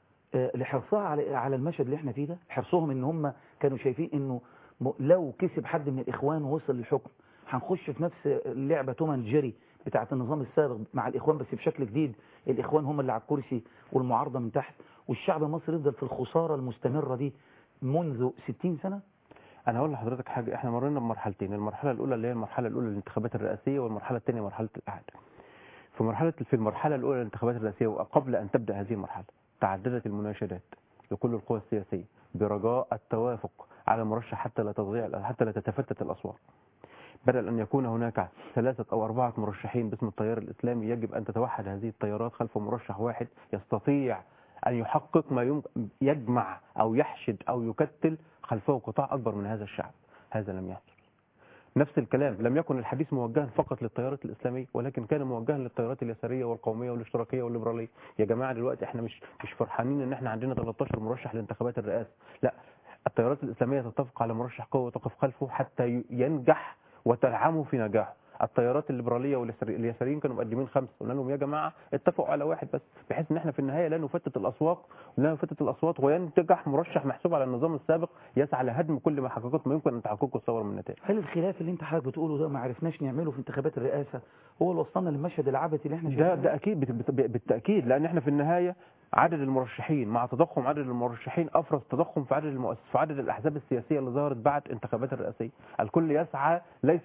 لحرصها على على المشهد اللي احنا فيه ده حرصهم ان هم كانوا شايفين انه م- لو كسب حد من الاخوان ووصل للحكم هنخش في نفس لعبه توم اند جيري بتاعه النظام السابق مع الاخوان بس بشكل جديد الاخوان هم اللي على الكرسي والمعارضه من تحت والشعب المصري يفضل في الخساره المستمره دي منذ 60 سنه أنا هقول لحضرتك حاجة إحنا مرينا بمرحلتين المرحلة الأولى اللي هي المرحلة الأولى للانتخابات الرئاسية والمرحلة الثانية مرحلة الإعادة في مرحلة في المرحلة الأولى للانتخابات الرئاسية وقبل أن تبدأ هذه المرحلة تعددت المناشدات لكل القوى السياسية برجاء التوافق على مرشح حتى لا تضيع حتى لا تتفتت الأصوات بدل أن يكون هناك ثلاثة أو أربعة مرشحين باسم التيار الإسلامي يجب أن تتوحد هذه التيارات خلف مرشح واحد يستطيع أن يحقق ما يم- يجمع أو يحشد أو يكتل خلفه قطاع أكبر من هذا الشعب هذا لم يحدث نفس الكلام لم يكن الحديث موجها فقط للتيارات الإسلامية ولكن كان موجها للتيارات اليسارية والقومية والاشتراكية والليبرالية يا جماعة دلوقتي احنا مش مش فرحانين ان احنا عندنا 13 مرشح لانتخابات الرئاسة لا التيارات الإسلامية تتفق على مرشح قوي وتقف خلفه حتى ي- ينجح وتدعمه في نجاحه التيارات الليبراليه واليساريين كانوا مقدمين خمسه قلنا لهم يا جماعه اتفقوا على واحد بس بحيث ان احنا في النهايه لا نفتت الاسواق لا نفتت الاصوات وينجح مرشح محسوب على النظام السابق يسعى لهدم كل ما حققته ما يمكن ان تحققه الثوره من نتائج هل الخلاف اللي انت حضرتك بتقوله ده ما عرفناش نعمله في انتخابات الرئاسه هو اللي وصلنا للمشهد العبثي اللي احنا ده شايفينه ده اكيد بت- بت- بالتاكيد لان احنا في النهايه عدد المرشحين مع تضخم عدد المرشحين افرز تضخم في عدد المؤسس في عدد الاحزاب السياسيه اللي ظهرت بعد انتخابات الرئاسيه الكل يسعى ليس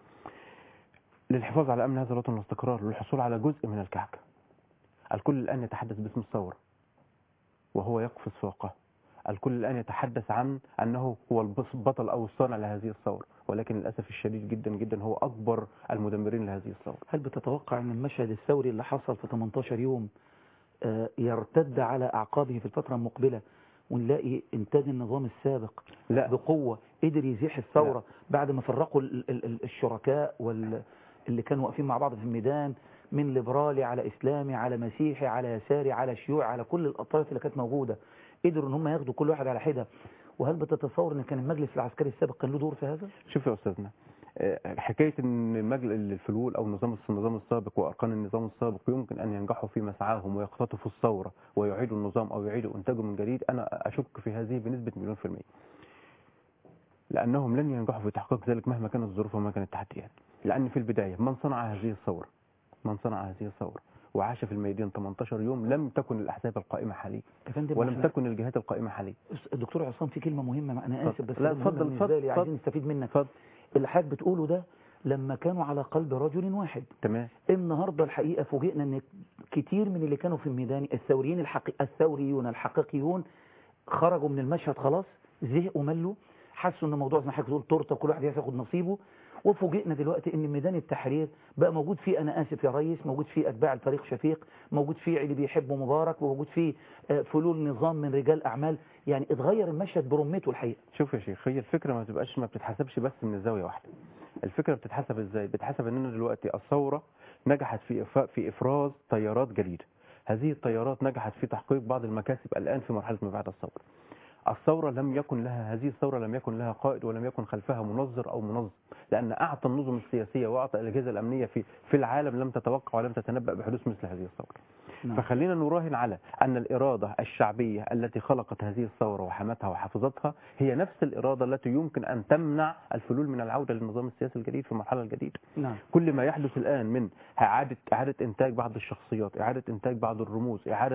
للحفاظ على امن هذا الوطن والاستقرار للحصول على جزء من الكعكه الكل الان يتحدث باسم الثوره وهو يقفز فوقه الكل الآن يتحدث عن أنه هو البص- البطل أو الصانع لهذه الثورة ولكن للأسف الشديد جدا جدا هو أكبر المدمرين لهذه الثورة هل بتتوقع ان المشهد الثوري اللي حصل في 18 يوم آه، يرتد على اعقابه في الفتره المقبله ونلاقي انتاج النظام السابق لا. بقوه قدر يزيح الثوره بعد ما فرقوا ال- ال- ال- الشركاء وال اللي كانوا واقفين مع بعض في الميدان من ليبرالي على اسلامي على مسيحي على يساري على شيوعي على كل الاطراف اللي كانت موجوده قدروا ان هم ياخدوا كل واحد على حده وهل بتتصور ان كان المجلس العسكري السابق كان له دور في هذا؟ شوف يا أستاذنا آه، حكاية أن المجل الفلول أو النظام النظام السابق وأركان النظام السابق يمكن أن ينجحوا في مسعاهم ويقتطفوا الثورة ويعيدوا النظام أو يعيدوا إنتاجه من جديد أنا أشك في هذه بنسبة مليون في المية لأنهم لن ينجحوا في تحقيق ذلك مهما كانت الظروف وما كانت التحديات لأن في البداية من صنع هذه الثورة من صنع هذه الثورة وعاش في الميدان 18 يوم لم تكن الأحزاب القائمة حاليا يا فندم ولم إحنا- تكن الجهات القائمة حاليا الدكتور عصام في كلمة مهمة أنا آسف بس لا، مهمة اتفضل، بالنسبة اتفضل، لي عايزين نستفيد منك اتفضل. اللي حضرتك بتقوله ده لما كانوا على قلب رجل واحد تمام النهاردة الحقيقة فوجئنا ان كتير من اللي كانوا في الميدان الثوريين الحقي... الثوريون الحقيقيون خرجوا من المشهد خلاص زهقوا ملوا حسوا ان موضوع زي ما حضرتك بتقول تورته كل واحد ياخد نصيبه وفوجئنا دلوقتي ان ميدان التحرير بقى موجود فيه انا اسف يا ريس موجود فيه اتباع الفريق شفيق موجود فيه اللي بيحبوا مبارك وموجود فيه آه، فلول نظام من رجال اعمال يعني اتغير المشهد برمته الحقيقه شوف يا شيخ هي الفكرة ما بتبقاش ما بتتحسبش بس من الزاوية واحدة الفكرة بتتحسب ازاي بتتحسب اننا دلوقتي الثورة نجحت في إف- في افراز تيارات جديدة هذه التيارات نجحت في تحقيق بعض المكاسب الان في مرحلة ما بعد الثورة الثورة لم يكن لها هذه الثورة لم يكن لها قائد ولم يكن خلفها منظر أو منظم لأن أعطى النظم السياسية وأعطى الأجهزة الأمنية في في العالم لم تتوقع ولم تتنبأ بحدوث مثل هذه الثورة نعم. فخلينا نراهن على أن الإرادة الشعبية التي خلقت هذه الثورة وحمتها وحفظتها هي نفس الإرادة التي يمكن أن تمنع الفلول من العودة للنظام السياسي الجديد في المرحلة الجديدة نعم كل ما يحدث الآن من إعادة إعادة إنتاج بعض الشخصيات إعادة إنتاج بعض الرموز إعادة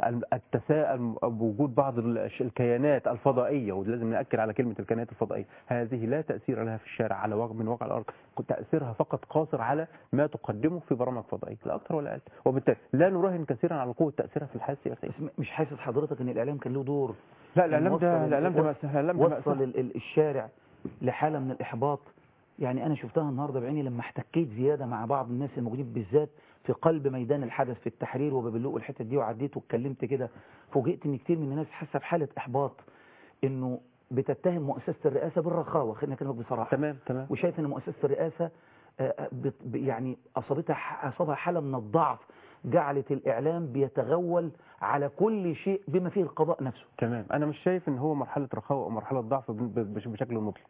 التساءل بوجود بعض الش- الكيانات الفضائية ولازم نأكد على كلمة الكيانات الفضائية هذه لا تأثير لها في الشارع على واقع من واقع الأرض تأثيرها فقط قاصر على ما تقدمه في برامج فضائية لا أكثر ولا أقل وبالتالي لا نراهن كثيرا على قوة تأثيرها في الحياة السياسية بس مش حاسس حضرتك ان الاعلام كان له دور لا الإعلام إنه ده وصل- الإعلام ده وصل- مأساة- الإعلام ده وصل مأساة. ال- ال- الشارع لحالة من الإحباط يعني أنا شفتها النهاردة بعيني لما احتكيت زيادة مع بعض الناس الموجودين بالذات في قلب ميدان الحدث في التحرير وبابلوق والحتت دي وعديت واتكلمت كده فوجئت ان كتير من الناس حاسه بحاله احباط انه بتتهم مؤسسه الرئاسه بالرخاوه خلينا نكلمك بصراحه تمام تمام وشايف ان مؤسسه الرئاسه آه، آه، بت- ب- يعني اصابتها اصابها حاله من الضعف جعلت الاعلام بيتغول على كل شيء بما فيه القضاء نفسه تمام انا مش شايف ان هو مرحله رخاوه او مرحله ضعف ب- ب- بش- بشكل مطلق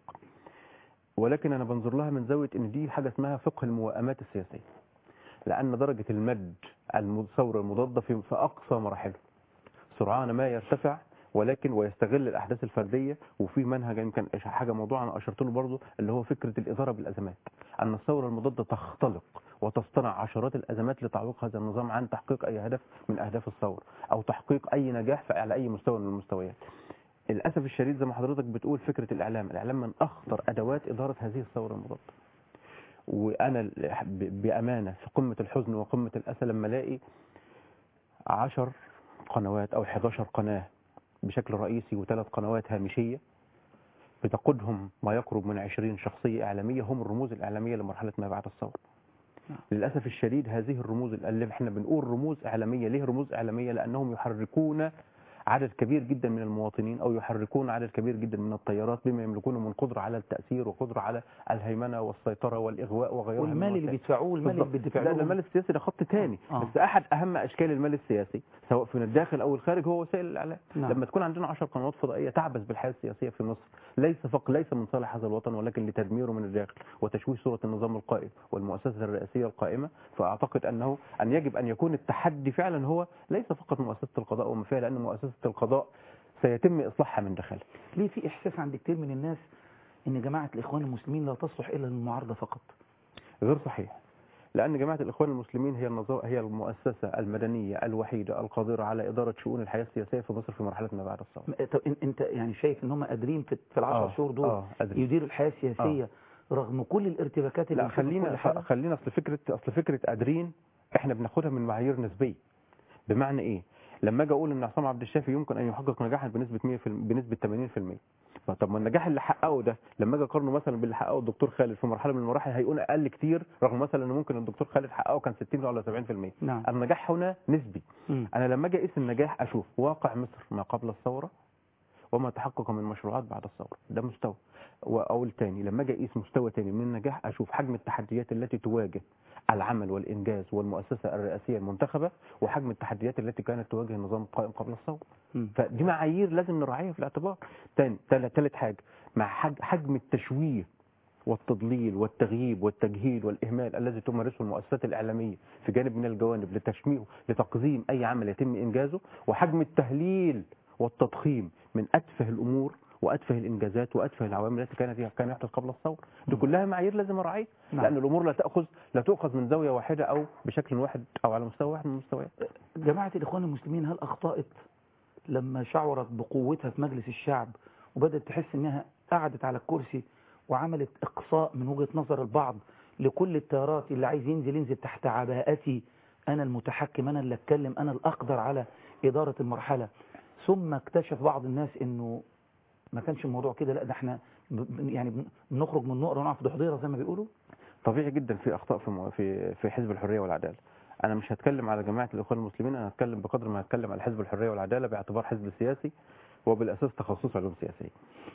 ولكن انا بنظر لها من زاويه ان دي حاجه اسمها فقه الموائمات السياسيه لان درجه المد الثوره المضاده في في اقصى مراحله سرعان ما يرتفع ولكن ويستغل الاحداث الفرديه وفي منهج يمكن حاجه موضوع انا اشرت له برضه اللي هو فكره الاداره بالازمات ان الثوره المضاده تختلق وتصطنع عشرات الازمات لتعويق هذا النظام عن تحقيق اي هدف من اهداف الثوره او تحقيق اي نجاح في- على اي مستوى من المستويات للاسف الشديد زي ما حضرتك بتقول فكره الاعلام الاعلام من اخطر ادوات اداره هذه الثوره المضاده وانا ب- بامانه في قمه الحزن وقمه الاسى لما الاقي 10 قنوات او 11 قناه بشكل رئيسي وثلاث قنوات هامشيه بتقودهم ما يقرب من 20 شخصيه اعلاميه هم الرموز الاعلاميه لمرحله ما بعد الثوره للاسف الشديد هذه الرموز اللي احنا بنقول رموز اعلاميه ليه رموز اعلاميه لانهم يحركون عدد كبير جدا من المواطنين او يحركون عدد كبير جدا من التيارات بما يملكونه من قدره على التاثير وقدره على الهيمنه والسيطره والاغواء وغيرها من والمال اللي الوسائل. بيدفعوه والمال اللي بالضبط. بيدفع لا لهم. ده المال السياسي ده خط تاني آه. بس احد اهم اشكال المال السياسي سواء في الداخل او الخارج هو وسائل الاعلام نعم. لما تكون عندنا 10 قنوات فضائيه تعبث بالحياه السياسيه في مصر ليس فقط ليس من صالح هذا الوطن ولكن لتدميره من الداخل وتشويه صوره النظام القائم والمؤسسه الرئاسيه القائمه فاعتقد انه ان يجب ان يكون التحدي فعلا هو ليس فقط مؤسسه القضاء وما فيها لان مؤسسه القضاء سيتم اصلاحها من داخلها ليه في احساس عند كتير من الناس ان جماعه الاخوان المسلمين لا تصلح الا للمعارضه فقط غير صحيح لأن جماعة الإخوان المسلمين هي النظام هي المؤسسة المدنية الوحيدة القادرة على إدارة شؤون الحياة السياسية في مصر في مرحلة ما بعد الثورة. م- طب إن- انت يعني شايف ان هم قادرين في في العشر آه، شهور دول آه، قادرين. يديروا الحياه السياسيه رغم كل الارتباكات اللي لا بنشوفها في خلينا كل حاجة؟ خلينا أصل فكرة أصل فكرة قادرين إحنا بناخدها من معايير نسبية. بمعنى إيه؟ لما اجي اقول ان عصام عبد الشافي يمكن ان يحقق نجاحا بنسبه 100 في بنسبه 80% طب ما النجاح اللي حققه ده لما اجي اقارنه مثلا باللي حققه الدكتور خالد في مرحله من المراحل هيكون اقل كتير رغم مثلا ان ممكن الدكتور خالد حققه كان 60 ولا 70% نعم. النجاح هنا نسبي مم. انا لما اجي اقيس النجاح اشوف واقع مصر ما قبل الثوره وما تحقق من مشروعات بعد الثوره ده مستوى واقول تاني لما اجي اقيس مستوى تاني من النجاح اشوف حجم التحديات التي تواجه العمل والانجاز والمؤسسه الرئاسيه المنتخبه وحجم التحديات التي كانت تواجه النظام القائم قبل الثوره مم. فدي معايير لازم نراعيها في الاعتبار تاني ثالث حاجه مع حج- حجم التشويه والتضليل والتغييب والتجهيل والإهمال الذي تمارسه المؤسسات الإعلامية في جانب من الجوانب لتشميعه لتقزيم أي عمل يتم إنجازه وحجم التهليل والتضخيم من أتفه الأمور وأتفه الإنجازات وأتفه العوامل التي كانت كان يحدث قبل الثورة دي كلها معايير لازم أراعيها نعم. لأن الأمور لا تأخذ لا تؤخذ من زاوية واحدة أو بشكل واحد أو على مستوى واحد من المستويات جماعة الإخوان المسلمين هل أخطأت لما شعرت بقوتها في مجلس الشعب وبدأت تحس إنها قعدت على الكرسي وعملت إقصاء من وجهة نظر البعض لكل التيارات اللي عايز ينزل ينزل تحت عباءتي أنا المتحكم أنا اللي أتكلم أنا الأقدر على إدارة المرحلة ثم اكتشف بعض الناس إنه ما كانش الموضوع كده لا ده احنا ب- ب- يعني بن- بنخرج من نقرة ونقع في ضحضيرة زي ما بيقولوا طبيعي جدا في اخطاء في مو- في في حزب الحريه والعداله انا مش هتكلم على جماعه الاخوان المسلمين انا هتكلم بقدر ما هتكلم على حزب الحريه والعداله باعتبار حزب سياسي وبالاساس تخصص علوم سياسيه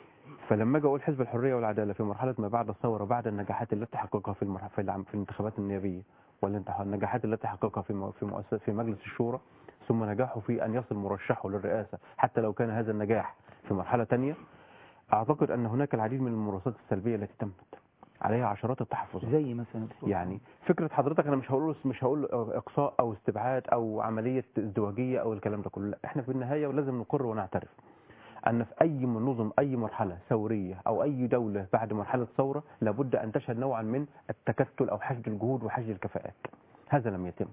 فلما اجي اقول حزب الحريه والعداله في مرحله ما بعد الثوره بعد النجاحات التي حققها في المرح... في, العم... في الانتخابات النيابيه والنجاحات التي حققها في م... في مؤسسه في مجلس الشورى ثم نجاحه في ان يصل مرشحه للرئاسه حتى لو كان هذا النجاح في مرحله ثانيه اعتقد ان هناك العديد من الممارسات السلبيه التي تمت عليها عشرات التحفظات زي مثلا يعني فكره حضرتك انا مش هقول مش هقول اقصاء او استبعاد او عمليه ازدواجيه او الكلام ده كله لا احنا في النهايه ولازم نقر ونعترف ان في اي من نظم اي مرحله ثوريه او اي دوله بعد مرحله ثوره لابد ان تشهد نوعا من التكتل او حشد الجهود وحشد الكفاءات هذا لم يتم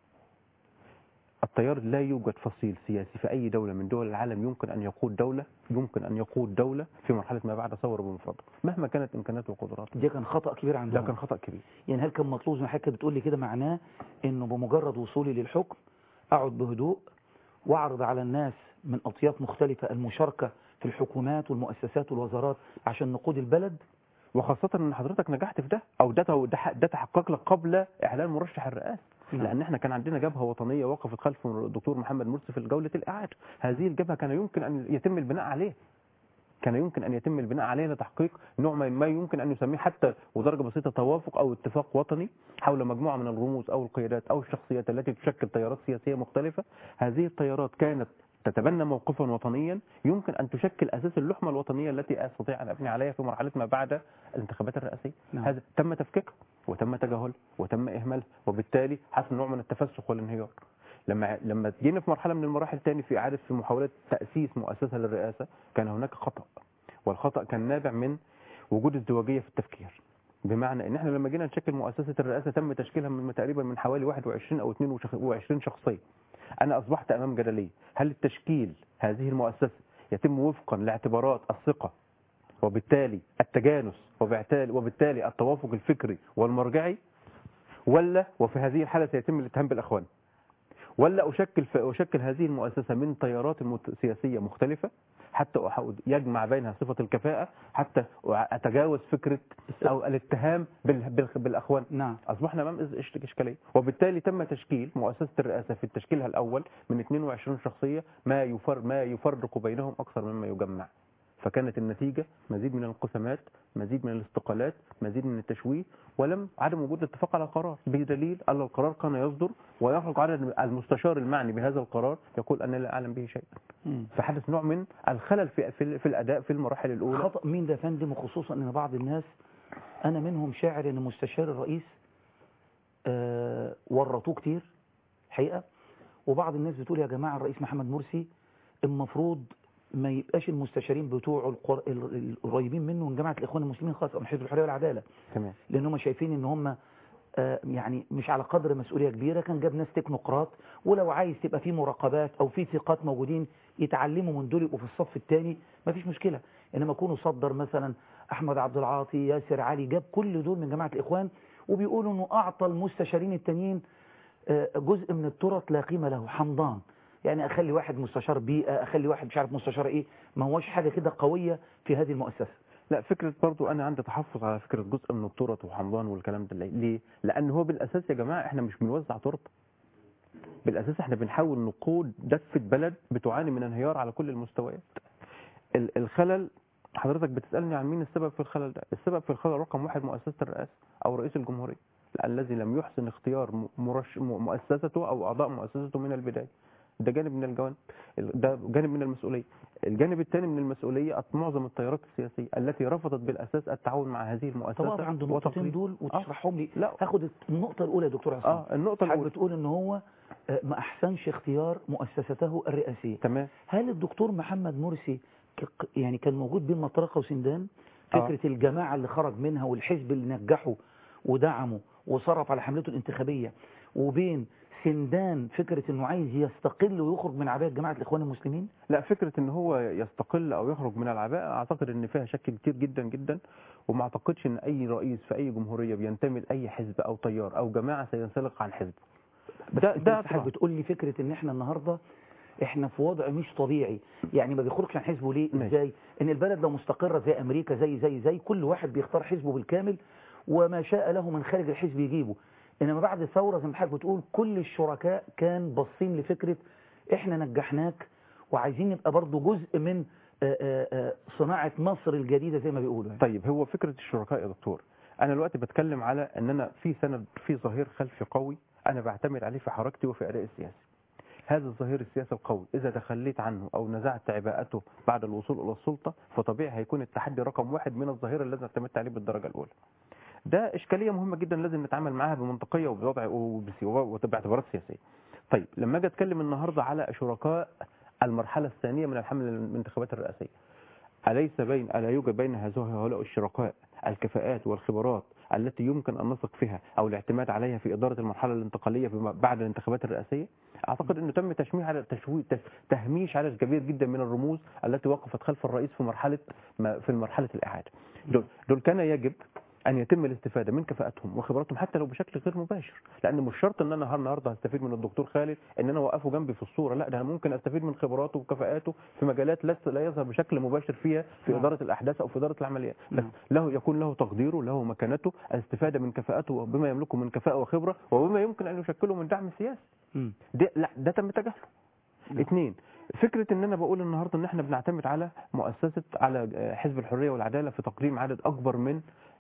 التيار لا يوجد فصيل سياسي في اي دوله من دول العالم يمكن ان يقود دوله يمكن ان يقود دوله في مرحله ما بعد ثوره بمفرده مهما كانت امكاناته وقدراته ده كان خطأ كبير عندهم ده كان خطا كبير يعني هل كان مطلوب زي ما حضرتك بتقول لي كده معناه انه بمجرد وصولي للحكم اقعد بهدوء واعرض على الناس من اطياف مختلفة المشاركة في الحكومات والمؤسسات والوزارات عشان نقود البلد وخاصة ان حضرتك نجحت في ده او ده تو- ده ده تحقق لك قبل اعلان مرشح الرئاسة نعم. لان احنا كان عندنا جبهة وطنية وقفت خلف الدكتور محمد مرسي في جولة الاعادة هذه الجبهة كان يمكن ان يتم البناء عليه كان يمكن ان يتم البناء عليه لتحقيق نوع من ما يمكن ان يسميه حتى ودرجه بسيطه توافق او اتفاق وطني حول مجموعه من الرموز او القيادات او الشخصيات التي تشكل تيارات سياسيه مختلفه هذه التيارات كانت تتبنى موقفا وطنيا يمكن ان تشكل اساس اللحمه الوطنيه التي استطيع ان ابني عليها في مرحله ما بعد الانتخابات الرئاسيه نعم. هذا تم تفكيكها وتم تجاهلها وتم اهمالها وبالتالي حصل نوع من التفسخ والانهيار لما لما جينا في مرحله من المراحل تاني في اعاده في محاوله تاسيس مؤسسه للرئاسه كان هناك خطا والخطا كان نابع من وجود ازدواجيه في التفكير بمعنى ان احنا لما جينا نشكل مؤسسه الرئاسه تم تشكيلها من تقريبا من حوالي 21 او 22 شخصيه انا اصبحت امام جدليه هل التشكيل هذه المؤسسه يتم وفقا لاعتبارات الثقه وبالتالي التجانس وبالتالي وبالتالي التوافق الفكري والمرجعي ولا وفي هذه الحاله سيتم الاتهام بالاخوان ولا اشكل اشكل هذه المؤسسه من تيارات مت- سياسيه مختلفه حتى احاول يجمع بينها صفه الكفاءه حتى اتجاوز فكره او الاتهام بال- بال- بالاخوان نعم اصبحنا امام إز- إش- اشكاليه وبالتالي تم تشكيل مؤسسه الرئاسه في تشكيلها الاول من 22 شخصيه ما يفر ما يفرق بينهم اكثر مما يجمع فكانت النتيجه مزيد من الانقسامات مزيد من الاستقالات مزيد من التشويه ولم عدم وجود اتفاق على القرار بدليل ان القرار كان يصدر ويخرج عدد المستشار المعني بهذا القرار يقول انا لا اعلم به شيئا مم. فحدث نوع من الخلل في في, في الاداء في المراحل الاولى خطأ مين ده يا فندم وخصوصا ان بعض الناس انا منهم شاعر ان مستشار الرئيس آه ورطوه كتير حقيقة وبعض الناس بتقول يا جماعة الرئيس محمد مرسي المفروض ما يبقاش المستشارين بتوعه القر- ال- القريبين منه من جماعة الإخوان المسلمين خاصة من حزب الحرية والعدالة تمام لأن هم شايفين إن هم آه، يعني مش على قدر مسؤولية كبيرة كان جاب ناس تكنوقراط ولو عايز تبقى في مراقبات أو في ثقات موجودين يتعلموا من دول يبقوا في الصف الثاني مفيش مشكلة إنما يكونوا صدر مثلا أحمد عبد العاطي ياسر علي جاب كل دول من جماعة الإخوان وبيقولوا إنه أعطى المستشارين التانيين آه، جزء من الترط لا قيمة له حمضان يعني اخلي واحد مستشار بيئه اخلي واحد مش عارف مستشار ايه ما هوش حاجه كده قويه في هذه المؤسسه لا فكرة برضو أنا عندي تحفظ على فكرة جزء من التورت وحمضان والكلام ده ليه؟ لأن هو بالأساس يا جماعة إحنا مش بنوزع تورته بالأساس إحنا بنحاول نقود دفة بلد بتعاني من انهيار على كل المستويات ال- الخلل حضرتك بتسألني عن مين السبب في الخلل ده السبب في الخلل رقم واحد مؤسسة الرئاسة أو رئيس الجمهورية الذي لم يحسن اختيار م- مرش م- مؤسسته أو أعضاء مؤسسته من البداية ده جانب من الجوانب ده جانب من المسؤولية الجانب الثاني من المسؤولية معظم التيارات السياسية التي رفضت بالأساس التعاون مع هذه المؤسسة طب اقف عند النقطتين وتقليد. دول وتشرحهم لي لا. هاخد النقطه الاولى يا دكتور عصام اه النقطة حضرتك الأولى بتقول ان هو آه، ما احسنش اختيار مؤسسته الرئاسيه تمام هل الدكتور محمد مرسي ك- يعني كان موجود بين مطرقه وسندان آه. فكره الجماعه اللي خرج منها والحزب اللي نجحه ودعمه وصرف على حملته الانتخابيه وبين سندان فكره انه عايز يستقل ويخرج من عبايه جماعه الاخوان المسلمين لا فكرة ان هو يستقل او يخرج من العباءة اعتقد ان فيها شك كتير جدا جدا وما اعتقدش ان اي رئيس في اي جمهورية بينتمي لاي حزب او تيار او جماعة سينسلق عن حزبه ده ده طبعاً. بتقول لي فكره ان احنا النهارده احنا في وضع مش طبيعي يعني ما بيخرجش عن حزبه ليه ماشي. ازاي ان البلد لو مستقره زي امريكا زي زي زي كل واحد بيختار حزبه بالكامل وما شاء له من خارج الحزب يجيبه انما بعد الثوره زي ما حضرتك بتقول كل الشركاء كان باصين لفكره احنا نجحناك وعايزين نبقى برضو جزء من آه، آه، آه، صناعه مصر الجديده زي ما بيقولوا يعني. طيب هو فكرة الشركاء يا دكتور انا دلوقتي بتكلم على ان انا في سند في ظهير خلفي قوي انا بعتمد عليه في حركتي وفي ادائي السياسي هذا الظهير السياسي القوي اذا تخليت عنه او نزعت عباءته بعد الوصول الى السلطه فطبيعي هيكون التحدي رقم واحد من الظهير الذي اعتمدت عليه بالدرجه الاولى ده اشكاليه مهمه جدا لازم نتعامل معاها بمنطقيه وبوضع وبس- وباعتبارات سياسيه طيب لما اجي اتكلم النهارده على شركاء المرحله الثانيه من الحمله الانتخابات الرئاسيه أليس بين ألا يوجد بين هؤلاء الشركاء الكفاءات والخبرات التي يمكن أن نثق فيها أو الاعتماد عليها في إدارة المرحلة الانتقالية فيما بعد الانتخابات الرئاسية أعتقد أنه تم تشميع على تشويه تهميش عدد كبير جدا من الرموز التي وقفت خلف الرئيس في مرحلة ما- في مرحلة الإعادة دول, دول كان يجب أن يتم الاستفادة من كفاءتهم وخبراتهم حتى لو بشكل غير مباشر لأن مش شرط أن أنا النهارده هستفيد من الدكتور خالد أن أنا أوقفه جنبي في الصورة لا ده أنا ممكن أستفيد من خبراته وكفاءاته في مجالات لا لا يظهر بشكل مباشر فيها في نعم. إدارة الأحداث أو في إدارة العمليات بس نعم. له يكون له تقديره له مكانته الاستفادة من كفاءته بما يملكه من كفاءة وخبرة وبما يمكن أن يشكله من دعم سياسي مم. ده لا ده تم تجاهله اثنين فكرة ان انا بقول النهاردة ان احنا بنعتمد على مؤسسة على حزب الحرية والعدالة في تقديم عدد اكبر من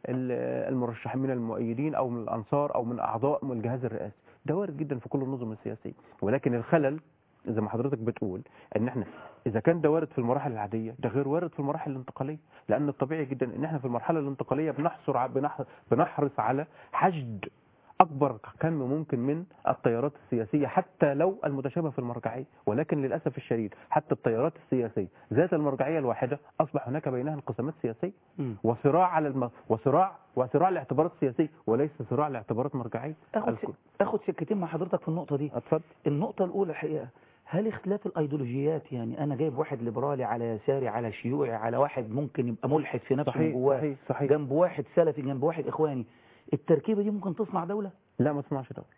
ال- المرشحين من المؤيدين او من الانصار او من اعضاء من الجهاز الرئاسي ده وارد جدا في كل النظم السياسية ولكن الخلل زي ما حضرتك بتقول ان احنا اذا كان ده وارد في المراحل العاديه ده غير وارد في المراحل الانتقاليه لان الطبيعي جدا ان احنا في المرحله الانتقاليه بنحصر ع- بنح- بنحرص على حشد اكبر كم ممكن من التيارات السياسيه حتى لو المتشابهه في المرجعيه ولكن للاسف الشديد حتى التيارات السياسيه ذات المرجعيه الواحده اصبح هناك بينها انقسامات سياسيه مم. وصراع على الم... وصراع وصراع لاعتبارات سياسيه وليس صراع لاعتبارات مرجعيه اخد الكل. اخد سكتين مع حضرتك في النقطه دي اتفضل النقطه الاولى الحقيقه هل اختلاف الايديولوجيات يعني انا جايب واحد ليبرالي على يساري على شيوعي على واحد ممكن يبقى ملحد في نفسه من صحيح جواه صحيح صحيح جنب واحد سلفي جنب واحد اخواني التركيبه دي ممكن تصنع دوله لا ما تصنعش دولة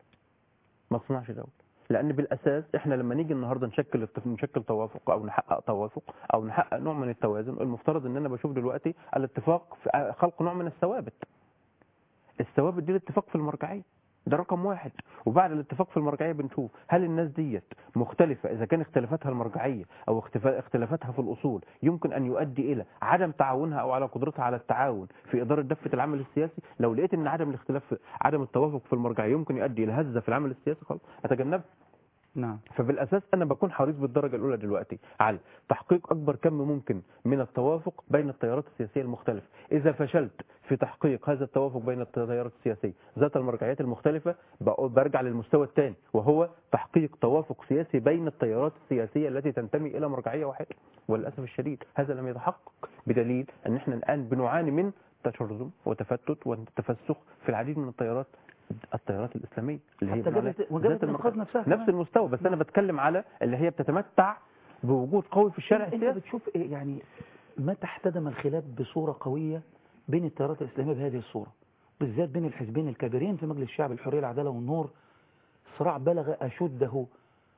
ما تصنعش دولة لأن بالأساس إحنا لما نيجي النهاردة نشكل التف- نشكل توافق أو نحقق توافق أو نحقق نوع من التوازن المفترض إن أنا بشوف دلوقتي الاتفاق في خلق نوع من الثوابت الثوابت دي الاتفاق في المرجعية ده رقم واحد وبعد الاتفاق في المرجعية بنشوف هل الناس ديت مختلفة إذا كان اختلافاتها المرجعية أو اختفا- اختلافاتها في الأصول يمكن أن يؤدي إلى عدم تعاونها أو على قدرتها على التعاون في إدارة دفة العمل السياسي لو لقيت أن عدم الاختلاف عدم التوافق في المرجعية يمكن يؤدي إلى هزة في العمل السياسي خلاص أتجنبها نعم فبالاساس انا بكون حريص بالدرجه الاولى دلوقتي على تحقيق اكبر كم ممكن من التوافق بين التيارات السياسيه المختلفه اذا فشلت في تحقيق هذا التوافق بين التيارات السياسيه ذات المرجعيات المختلفه بقول- برجع للمستوى الثاني وهو تحقيق توافق سياسي بين التيارات السياسيه التي تنتمي الى مرجعيه واحده وللاسف الشديد هذا لم يتحقق بدليل ان احنا الان بنعاني من تشرذم وتفتت وتفسخ في العديد من التيارات التيارات الاسلاميه اللي هي حتى بمعنى جبهة- وجبهة ذات الإنقاذ المرجع- نفسها كمان. نفس المستوى بس انا بتكلم على اللي هي بتتمتع بوجود قوي في الشارع انت السياسي بتشوف إيه يعني متى احتدم الخلاف بصوره قويه بين التيارات الاسلاميه بهذه الصوره بالذات بين الحزبين الكبيرين في مجلس الشعب الحريه العداله والنور صراع بلغ اشده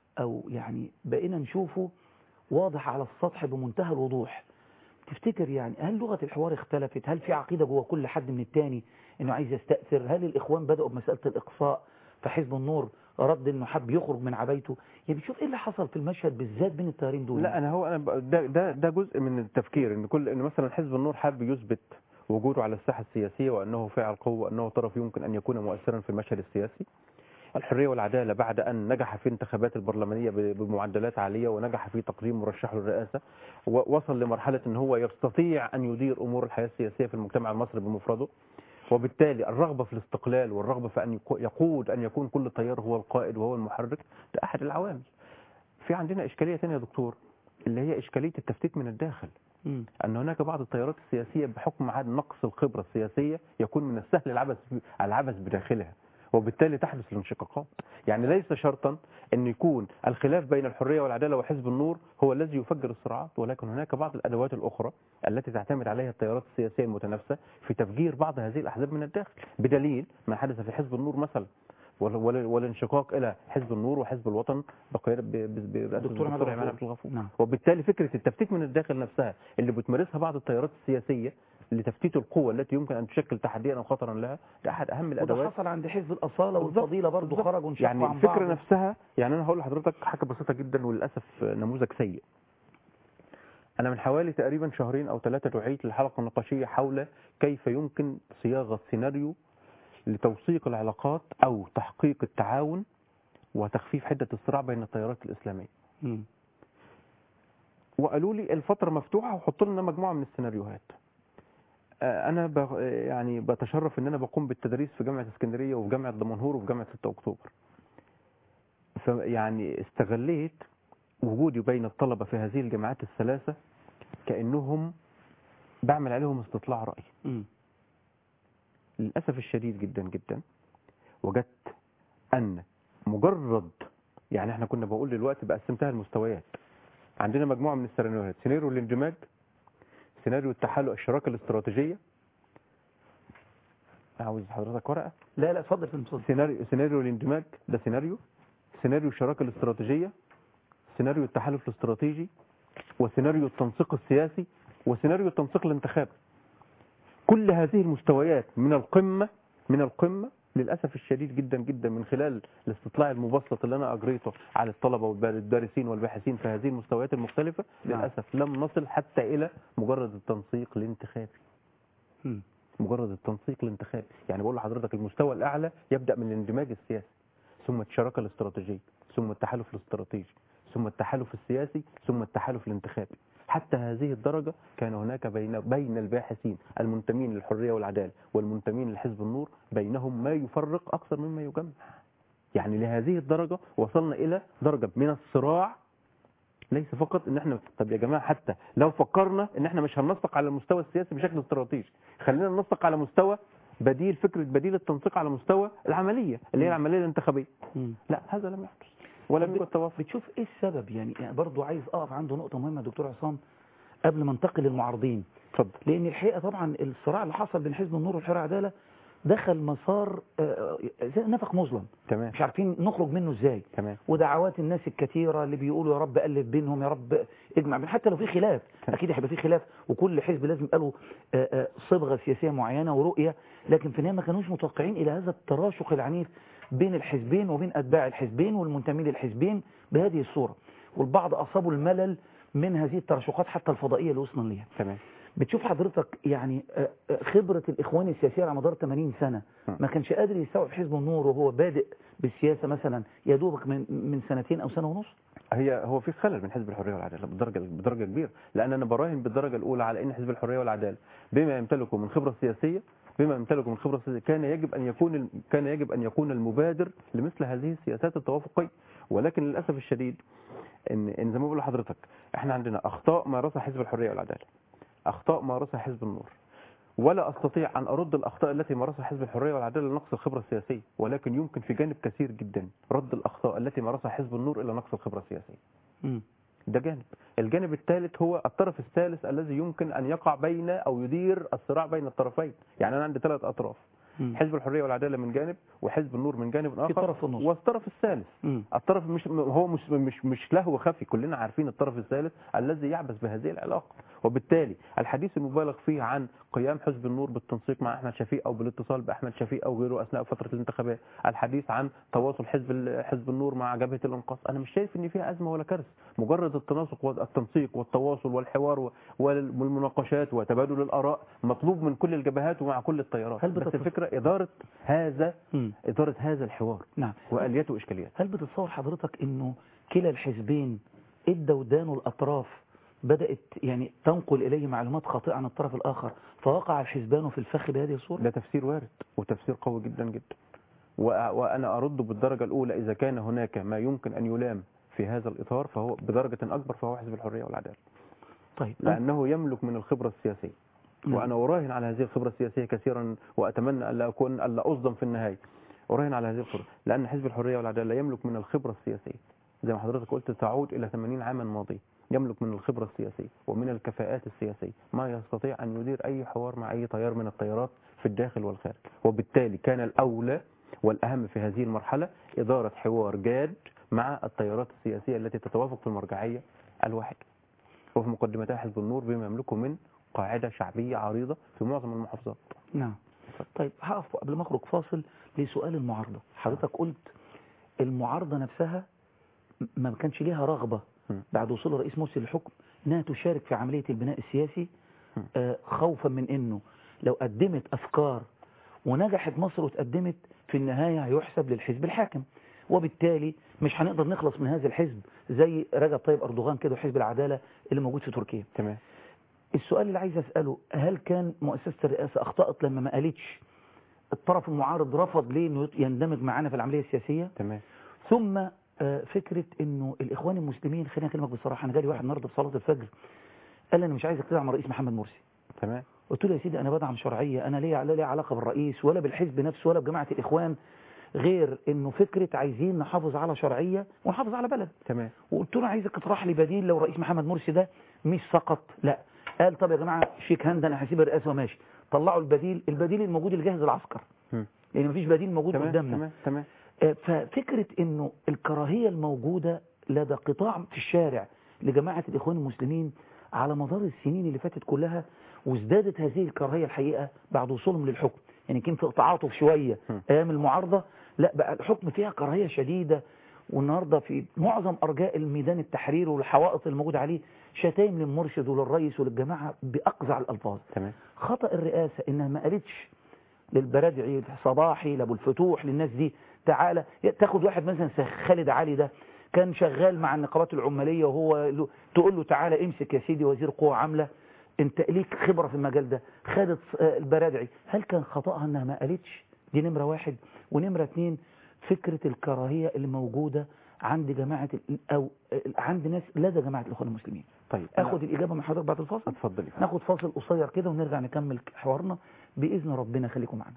او يعني بقينا نشوفه واضح على السطح بمنتهى الوضوح تفتكر يعني هل لغة الحوار اختلفت هل في عقيدة جوه كل حد من التاني انه عايز يستأثر هل الاخوان بدأوا بمسألة الاقصاء فحزب النور رد انه حب يخرج من عبايته يعني بتشوف ايه اللي حصل في المشهد بالذات بين التيارين دول لا انا هو انا ب- ده ده ده جزء من التفكير ان كل ان مثلا حزب النور حابب يثبت وجوده على الساحه السياسيه وانه فاعل قوه وانه طرف يمكن ان يكون مؤثرا في المشهد السياسي الحريه والعداله بعد ان نجح في انتخابات البرلمانيه ب- بمعدلات عاليه ونجح في تقديم مرشحه للرئاسه ووصل لمرحله ان هو يستطيع ان يدير امور الحياه السياسيه في المجتمع المصري بمفرده وبالتالي الرغبه في الاستقلال والرغبه في ان يكو- يقود ان يكون كل تيار هو القائد وهو المحرك ده احد العوامل في عندنا اشكاليه ثانيه يا دكتور اللي هي اشكاليه التفتيت من الداخل مم. ان هناك بعض التيارات السياسيه بحكم عدم نقص الخبره السياسيه يكون من السهل العبث العبث بداخلها وبالتالي تحدث الانشقاقات يعني ليس شرطا ان يكون الخلاف بين الحريه والعداله وحزب النور هو الذي يفجر الصراعات ولكن هناك بعض الادوات الاخرى التي تعتمد عليها التيارات السياسيه المتنافسه في تفجير بعض هذه الاحزاب من الداخل بدليل ما حدث في حزب النور مثلا وال- وال- والانشقاق الى حزب النور وحزب الوطن بقياده ب- ب- برئاسه دكتور عماد الدكتور عماد الغفور. عبد الغفور نعم. وبالتالي فكره التفتيت من الداخل نفسها اللي بتمارسها بعض التيارات السياسيه لتفتيت القوة التي يمكن أن تشكل تحديا أو خطرا لها ده أحد أهم وده الأدوات حصل عند حزب الأصالة والفضيلة برضه بالظبط. خرجوا انشقوا يعني عن الفكرة بعض. نفسها يعني أنا هقول لحضرتك حاجة بسيطة جدا وللأسف نموذج سيء أنا من حوالي تقريبا شهرين أو ثلاثة دعيت للحلقة النقاشية حول كيف يمكن صياغة سيناريو لتوثيق العلاقات أو تحقيق التعاون وتخفيف حدة الصراع بين التيارات الإسلامية مم. وقالوا لي الفترة مفتوحة وحط لنا مجموعة من السيناريوهات آه، أنا ب- يعني بتشرف إن أنا بقوم بالتدريس في جامعة اسكندرية وفي جامعة دمنهور وفي جامعة 6 أكتوبر فيعني استغليت وجودي بين الطلبة في هذه الجامعات الثلاثة كأنهم بعمل عليهم استطلاع رأي مم. للأسف الشديد جدا جدا وجدت أن مجرد يعني احنا كنا بقول دلوقتي بقسمتها المستويات عندنا مجموعة من السيناريوهات سيناريو الاندماج سيناريو التحالف الشراكة الاستراتيجية عاوز حضرتك ورقة لا لا اتفضل اتفضل سيناريو سيناريو الاندماج ده سيناريو سيناريو الشراكة الاستراتيجية سيناريو التحالف الاستراتيجي وسيناريو التنسيق السياسي وسيناريو التنسيق الانتخابي كل هذه المستويات من القمة من القمة للأسف الشديد جدا جدا من خلال الاستطلاع المبسط اللي أنا أجريته على الطلبة والدارسين والباحثين في هذه المستويات المختلفة نعم. للأسف لم نصل حتى إلى مجرد التنسيق الانتخابي مم. مجرد التنسيق الانتخابي يعني بقول لحضرتك المستوى الأعلى يبدأ من الاندماج السياسي ثم الشراكة الاستراتيجية ثم التحالف الاستراتيجي ثم التحالف السياسي ثم التحالف الانتخابي حتى هذه الدرجة كان هناك بين بين الباحثين المنتمين للحرية والعدالة والمنتمين لحزب النور بينهم ما يفرق أكثر مما يجمع يعني لهذه الدرجة وصلنا إلى درجة من الصراع ليس فقط ان احنا طب يا جماعه حتى لو فكرنا ان احنا مش هننسق على المستوى السياسي بشكل استراتيجي خلينا ننسق على مستوى بديل فكره بديل التنسيق على مستوى العمليه اللي هي العمليه الانتخابيه مم. لا هذا لم يحدث ولم يوجد توافق بتشوف ايه السبب يعني, يعني برضو عايز اقف عنده نقطة مهمة يا دكتور عصام قبل ما انتقل للمعارضين اتفضل لان الحقيقة طبعا الصراع اللي حصل بين حزب النور والحرية والعدالة دخل مسار آه، زي نفق مظلم تمام مش عارفين نخرج منه ازاي تمام ودعوات الناس الكثيرة اللي بيقولوا يا رب ألف بينهم يا رب اجمع بين حتى لو في خلاف أكيد هيبقى في خلاف وكل حزب لازم يبقى له آه، آه، صبغة سياسية معينة ورؤية لكن في النهاية ما كانوش متوقعين إلى هذا التراشق العنيف بين الحزبين وبين أتباع الحزبين والمنتمين للحزبين بهذه الصورة والبعض أصابوا الملل من هذه التراشقات حتى الفضائية اللي وصلنا ليها تمام بتشوف حضرتك يعني آه، آه، خبرة الإخوان السياسية على مدار 80 سنة ما كانش قادر يستوعب حزب النور وهو بادئ بالسياسة مثلا يا دوبك من من سنتين أو سنة ونص هي هو في خلل من حزب الحريه والعداله بدرجه بدرجه كبيره لان انا براهن بالدرجه الاولى على ان حزب الحريه والعداله بما يمتلكه من خبره سياسيه بما يمتلكه من خبره سياسيه كان يجب ان يكون ال- كان يجب ان يكون المبادر لمثل هذه السياسات التوافقيه ولكن للاسف الشديد ان ان زي ما بقول لحضرتك احنا عندنا اخطاء مارسها حزب الحريه والعداله اخطاء مارسها حزب النور ولا استطيع ان ارد الاخطاء التي مارسها حزب الحريه والعداله لنقص الخبره السياسيه ولكن يمكن في جانب كثير جدا رد الاخطاء التي مارسها حزب النور الى نقص الخبره السياسيه مم. ده جانب الجانب الثالث هو الطرف الثالث الذي يمكن أن يقع بين أو يدير الصراع بين الطرفين يعني أنا عندي ثلاث أطراف مم. حزب الحريه والعداله من جانب وحزب النور من جانب اخر طرف في النص. والطرف الثالث مم. الطرف مش هو مش مش مش لهو خفي كلنا عارفين الطرف الثالث الذي يعبث بهذه العلاقه وبالتالي الحديث المبالغ فيه عن قيام حزب النور بالتنسيق مع احمد شفيق او بالاتصال باحمد شفيق او غيره اثناء فتره الانتخابات الحديث عن تواصل حزب ال- حزب النور مع جبهه الانقاذ انا مش شايف ان فيها ازمه ولا كارثه مجرد التناسق والتنسيق والتواصل والحوار و- والمناقشات وتبادل الاراء مطلوب من كل الجبهات ومع كل التيارات هل بس بتتص- الفكره اداره هذا مم. اداره هذا الحوار نعم والياته واشكالياته هل بتتصور حضرتك انه كلا الحزبين ادى ودانه الاطراف بدات يعني تنقل اليه معلومات خاطئه عن الطرف الاخر فوقع الحزبان في الفخ بهذه الصوره ده تفسير وارد وتفسير قوي جدا جدا وأ- وأنا أرد بالدرجة الأولى إذا كان هناك ما يمكن أن يلام في هذا الإطار فهو بدرجة أكبر فهو حزب الحرية والعدالة طيب لأنه يملك من الخبرة السياسية نعم. وأنا أراهن على هذه الخبرة السياسية كثيرا وأتمنى ألا أكون ألا أصدم في النهاية أراهن على هذه الخبرة لأن حزب الحرية والعدالة يملك من الخبرة السياسية زي ما حضرتك قلت تعود إلى 80 عاما ماضية يملك من الخبرة السياسية ومن الكفاءات السياسية ما يستطيع أن يدير أي حوار مع أي تيار من التيارات في الداخل والخارج وبالتالي كان الأولى والأهم في هذه المرحلة إدارة حوار جاد مع التيارات السياسية التي تتوافق في المرجعية الواحدة وفي مقدمتها حزب النور بما يملكه من قاعدة شعبية عريضة في معظم المحافظات نعم طيب هقف قبل ما اخرج فاصل لسؤال المعارضه حضرتك قلت المعارضه نفسها م- ما كانش ليها رغبه بعد وصول الرئيس مرسي للحكم انها تشارك في عمليه البناء السياسي آه، خوفا من انه لو قدمت افكار ونجحت مصر وتقدمت في النهايه هيحسب للحزب الحاكم وبالتالي مش هنقدر نخلص من هذا الحزب زي رجب طيب اردوغان كده وحزب العداله اللي موجود في تركيا تمام السؤال اللي عايز اساله هل كان مؤسسه الرئاسه اخطات لما ما قالتش الطرف المعارض رفض ليه انه يندمج معانا في العمليه السياسيه تمام ثم آه، فكره انه الاخوان المسلمين خليني اكلمك بصراحه انا جالي واحد النهارده في صلاه الفجر قال لي انا مش عايزك تدعم الرئيس محمد مرسي تمام قلت له يا سيدي انا بدعم شرعيه انا ليا لا ليا علاقه بالرئيس ولا بالحزب نفسه ولا بجماعه الاخوان غير انه فكره عايزين نحافظ على شرعيه ونحافظ على بلد تمام وقلت له عايزك تطرح لي بديل لو رئيس محمد مرسي ده مش سقط لا قال طب يا جماعه شيك هاند انا هسيب الرئاسه وماشي طلعوا البديل البديل الموجود اللي جاهز العسكر مم. لان مفيش بديل موجود تمام قدامنا تمام تمام آه، ففكرة انه الكراهية الموجودة لدى قطاع في الشارع لجماعة الاخوان المسلمين على مدار السنين اللي فاتت كلها وازدادت هذه الكراهية الحقيقة بعد وصولهم للحكم يعني كان في تعاطف شوية ايام المعارضة لا بقى الحكم فيها كراهية شديدة والنهاردة في معظم ارجاء الميدان التحرير والحوائط الموجودة عليه شتايم للمرشد وللرئيس وللجماعة باقزع الالفاظ تمام خطأ الرئاسة انها ما قالتش للبرادعي صباحي لابو الفتوح للناس دي تعالى تاخد واحد مثلا زي خالد علي ده كان شغال مع النقابات العماليه وهو له- تقول له تعالى امسك يا سيدي وزير قوه عامله انت ليك خبره في المجال ده خدت آه، البرادعي هل كان خطأها انها ما قالتش دي نمره واحد ونمره اتنين فكره الكراهيه اللي موجوده عند جماعه ال- او آه، عند ناس لدى جماعه الاخوان المسلمين طيب اخد الاجابه من حضرتك بعد الفاصل اتفضلي ناخد فاصل قصير كده ونرجع نكمل حوارنا باذن ربنا خليكم معانا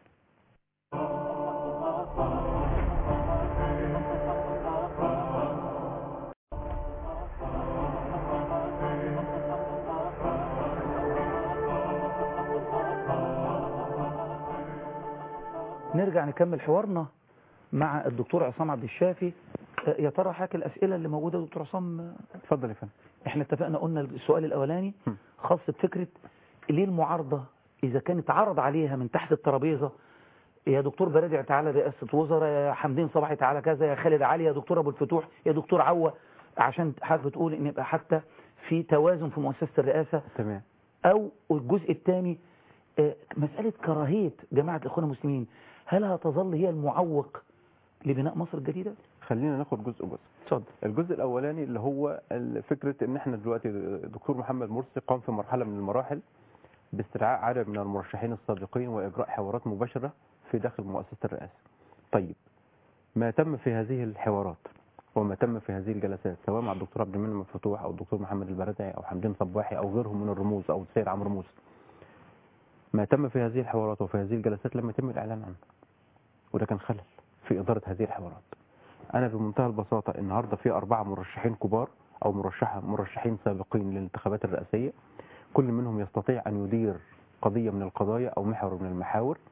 نرجع نكمل حوارنا مع الدكتور عصام عبد الشافي آه، يا ترى حاجة الأسئلة اللي موجودة يا دكتور عصام آه، اتفضل يا فندم احنا اتفقنا قلنا السؤال الأولاني خاص بفكرة ليه المعارضة إذا كانت عرض عليها من تحت الترابيزة يا دكتور برادع تعالى رئاسة وزراء يا حمدين صباحي تعالى كذا يا خالد علي يا دكتور أبو الفتوح يا دكتور عوة عشان حضرتك بتقول إن يبقى حتى في توازن في مؤسسة الرئاسة تمام أو الجزء الثاني آه، مسألة كراهية جماعة الإخوان المسلمين هل هتظل هي المعوق لبناء مصر الجديدة؟ خلينا ناخد جزء جزء اتفضل الجزء الاولاني اللي هو ال- فكره ان احنا دلوقتي الدكتور محمد مرسي قام في مرحله من المراحل باستدعاء عدد من المرشحين السابقين واجراء حوارات مباشره في داخل مؤسسه الرئاسه. طيب ما تم في هذه الحوارات وما تم في هذه الجلسات سواء مع الدكتور عبد المنعم الفتوح او الدكتور محمد البرادعي او حمدين صباحي او غيرهم من الرموز او السيد عمرو موسى. ما تم في هذه الحوارات وفي هذه الجلسات لم يتم الاعلان عنه. وده كان خلل في اداره هذه الحوارات. انا بمنتهى البساطه النهارده في اربعه مرشحين كبار او مرشحه مرشحين سابقين للانتخابات الرئاسيه كل منهم يستطيع ان يدير قضيه من القضايا او محور من المحاور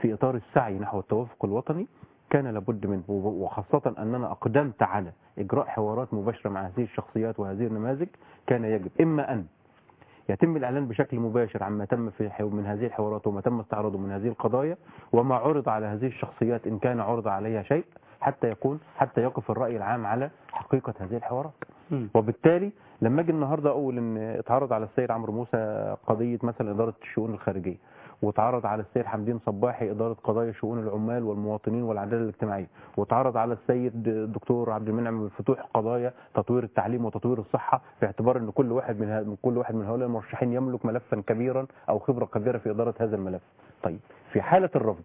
في إطار السعي نحو التوافق الوطني كان لابد منه و- وخاصة أننا أقدمت على إجراء حوارات مباشرة مع هذه الشخصيات وهذه النماذج كان يجب إما أن يتم الإعلان بشكل مباشر عما تم في حو- من هذه الحوارات وما تم استعراضه من هذه القضايا وما عرض على هذه الشخصيات إن كان عرض عليها شيء حتى يكون حتى يقف الرأي العام على حقيقة هذه الحوارات وبالتالي لما اجي النهارده اقول ان اتعرض على السيد عمرو موسى قضيه مثلا اداره الشؤون الخارجيه واتعرض على السيد حمدين صباحي اداره قضايا شؤون العمال والمواطنين والعداله الاجتماعيه واتعرض على السيد الدكتور عبد المنعم بن الفتوح قضايا تطوير التعليم وتطوير الصحه في اعتبار ان كل واحد من ه- من كل واحد من هؤلاء المرشحين يملك ملفا كبيرا او خبره كبيره في اداره هذا الملف طيب في حاله الرفض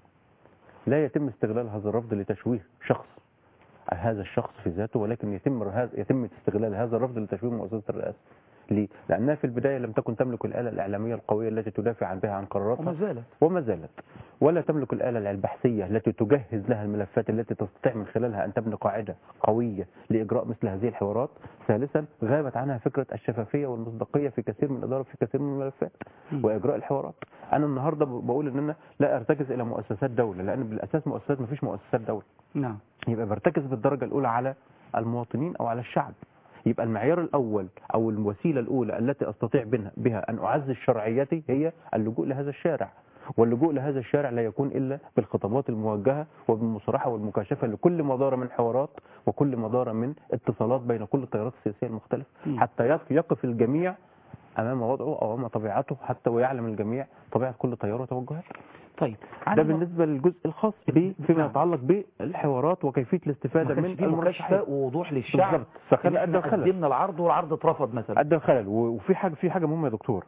لا يتم استغلال هذا الرفض لتشويه شخص هذا الشخص في ذاته ولكن يتم هذا يتم استغلال هذا الرفض لتشويه مؤسسه الرئاسه. ليه؟ لانها في البدايه لم تكن تملك الاله الاعلاميه القويه التي تدافع عن بها عن قراراتها وما زالت وما زالت ولا تملك الآلة البحثية التي تجهز لها الملفات التي تستطيع من خلالها أن تبني قاعدة قوية لإجراء مثل هذه الحوارات ثالثا غابت عنها فكرة الشفافية والمصداقية في كثير من الإدارة في كثير من الملفات وإجراء الحوارات أنا النهاردة بقول أن أنا لا أرتكز إلى مؤسسات دولة لأن بالأساس مؤسسات ما فيش مؤسسات دولة نعم يبقى برتكز بالدرجة الأولى على المواطنين أو على الشعب يبقى المعيار الأول أو الوسيلة الأولى التي أستطيع بها- بها أن أعزز شرعيتي هي اللجوء لهذا الشارع واللجوء لهذا الشارع لا يكون إلا بالخطابات الموجهة وبالمصارحة والمكاشفة لكل مدار من حوارات وكل مدار من اتصالات بين كل التيارات السياسية المختلفة حتى يق- يقف الجميع أمام وضعه أو أمام طبيعته حتى ويعلم الجميع طبيعة كل تيار وتوجهاته طيب ده بالنسبة للجزء الخاص به فيما يتعلق بالحوارات وكيفية الاستفادة ما من كانش فيه المرشحين مكاشفه ووضوح للشعب بالظبط فخلى إن أدى إحنا الخلل قدمنا العرض والعرض اترفض مثلا أدى الخلل و- وفي حاجة في حاجة مهمة يا دكتور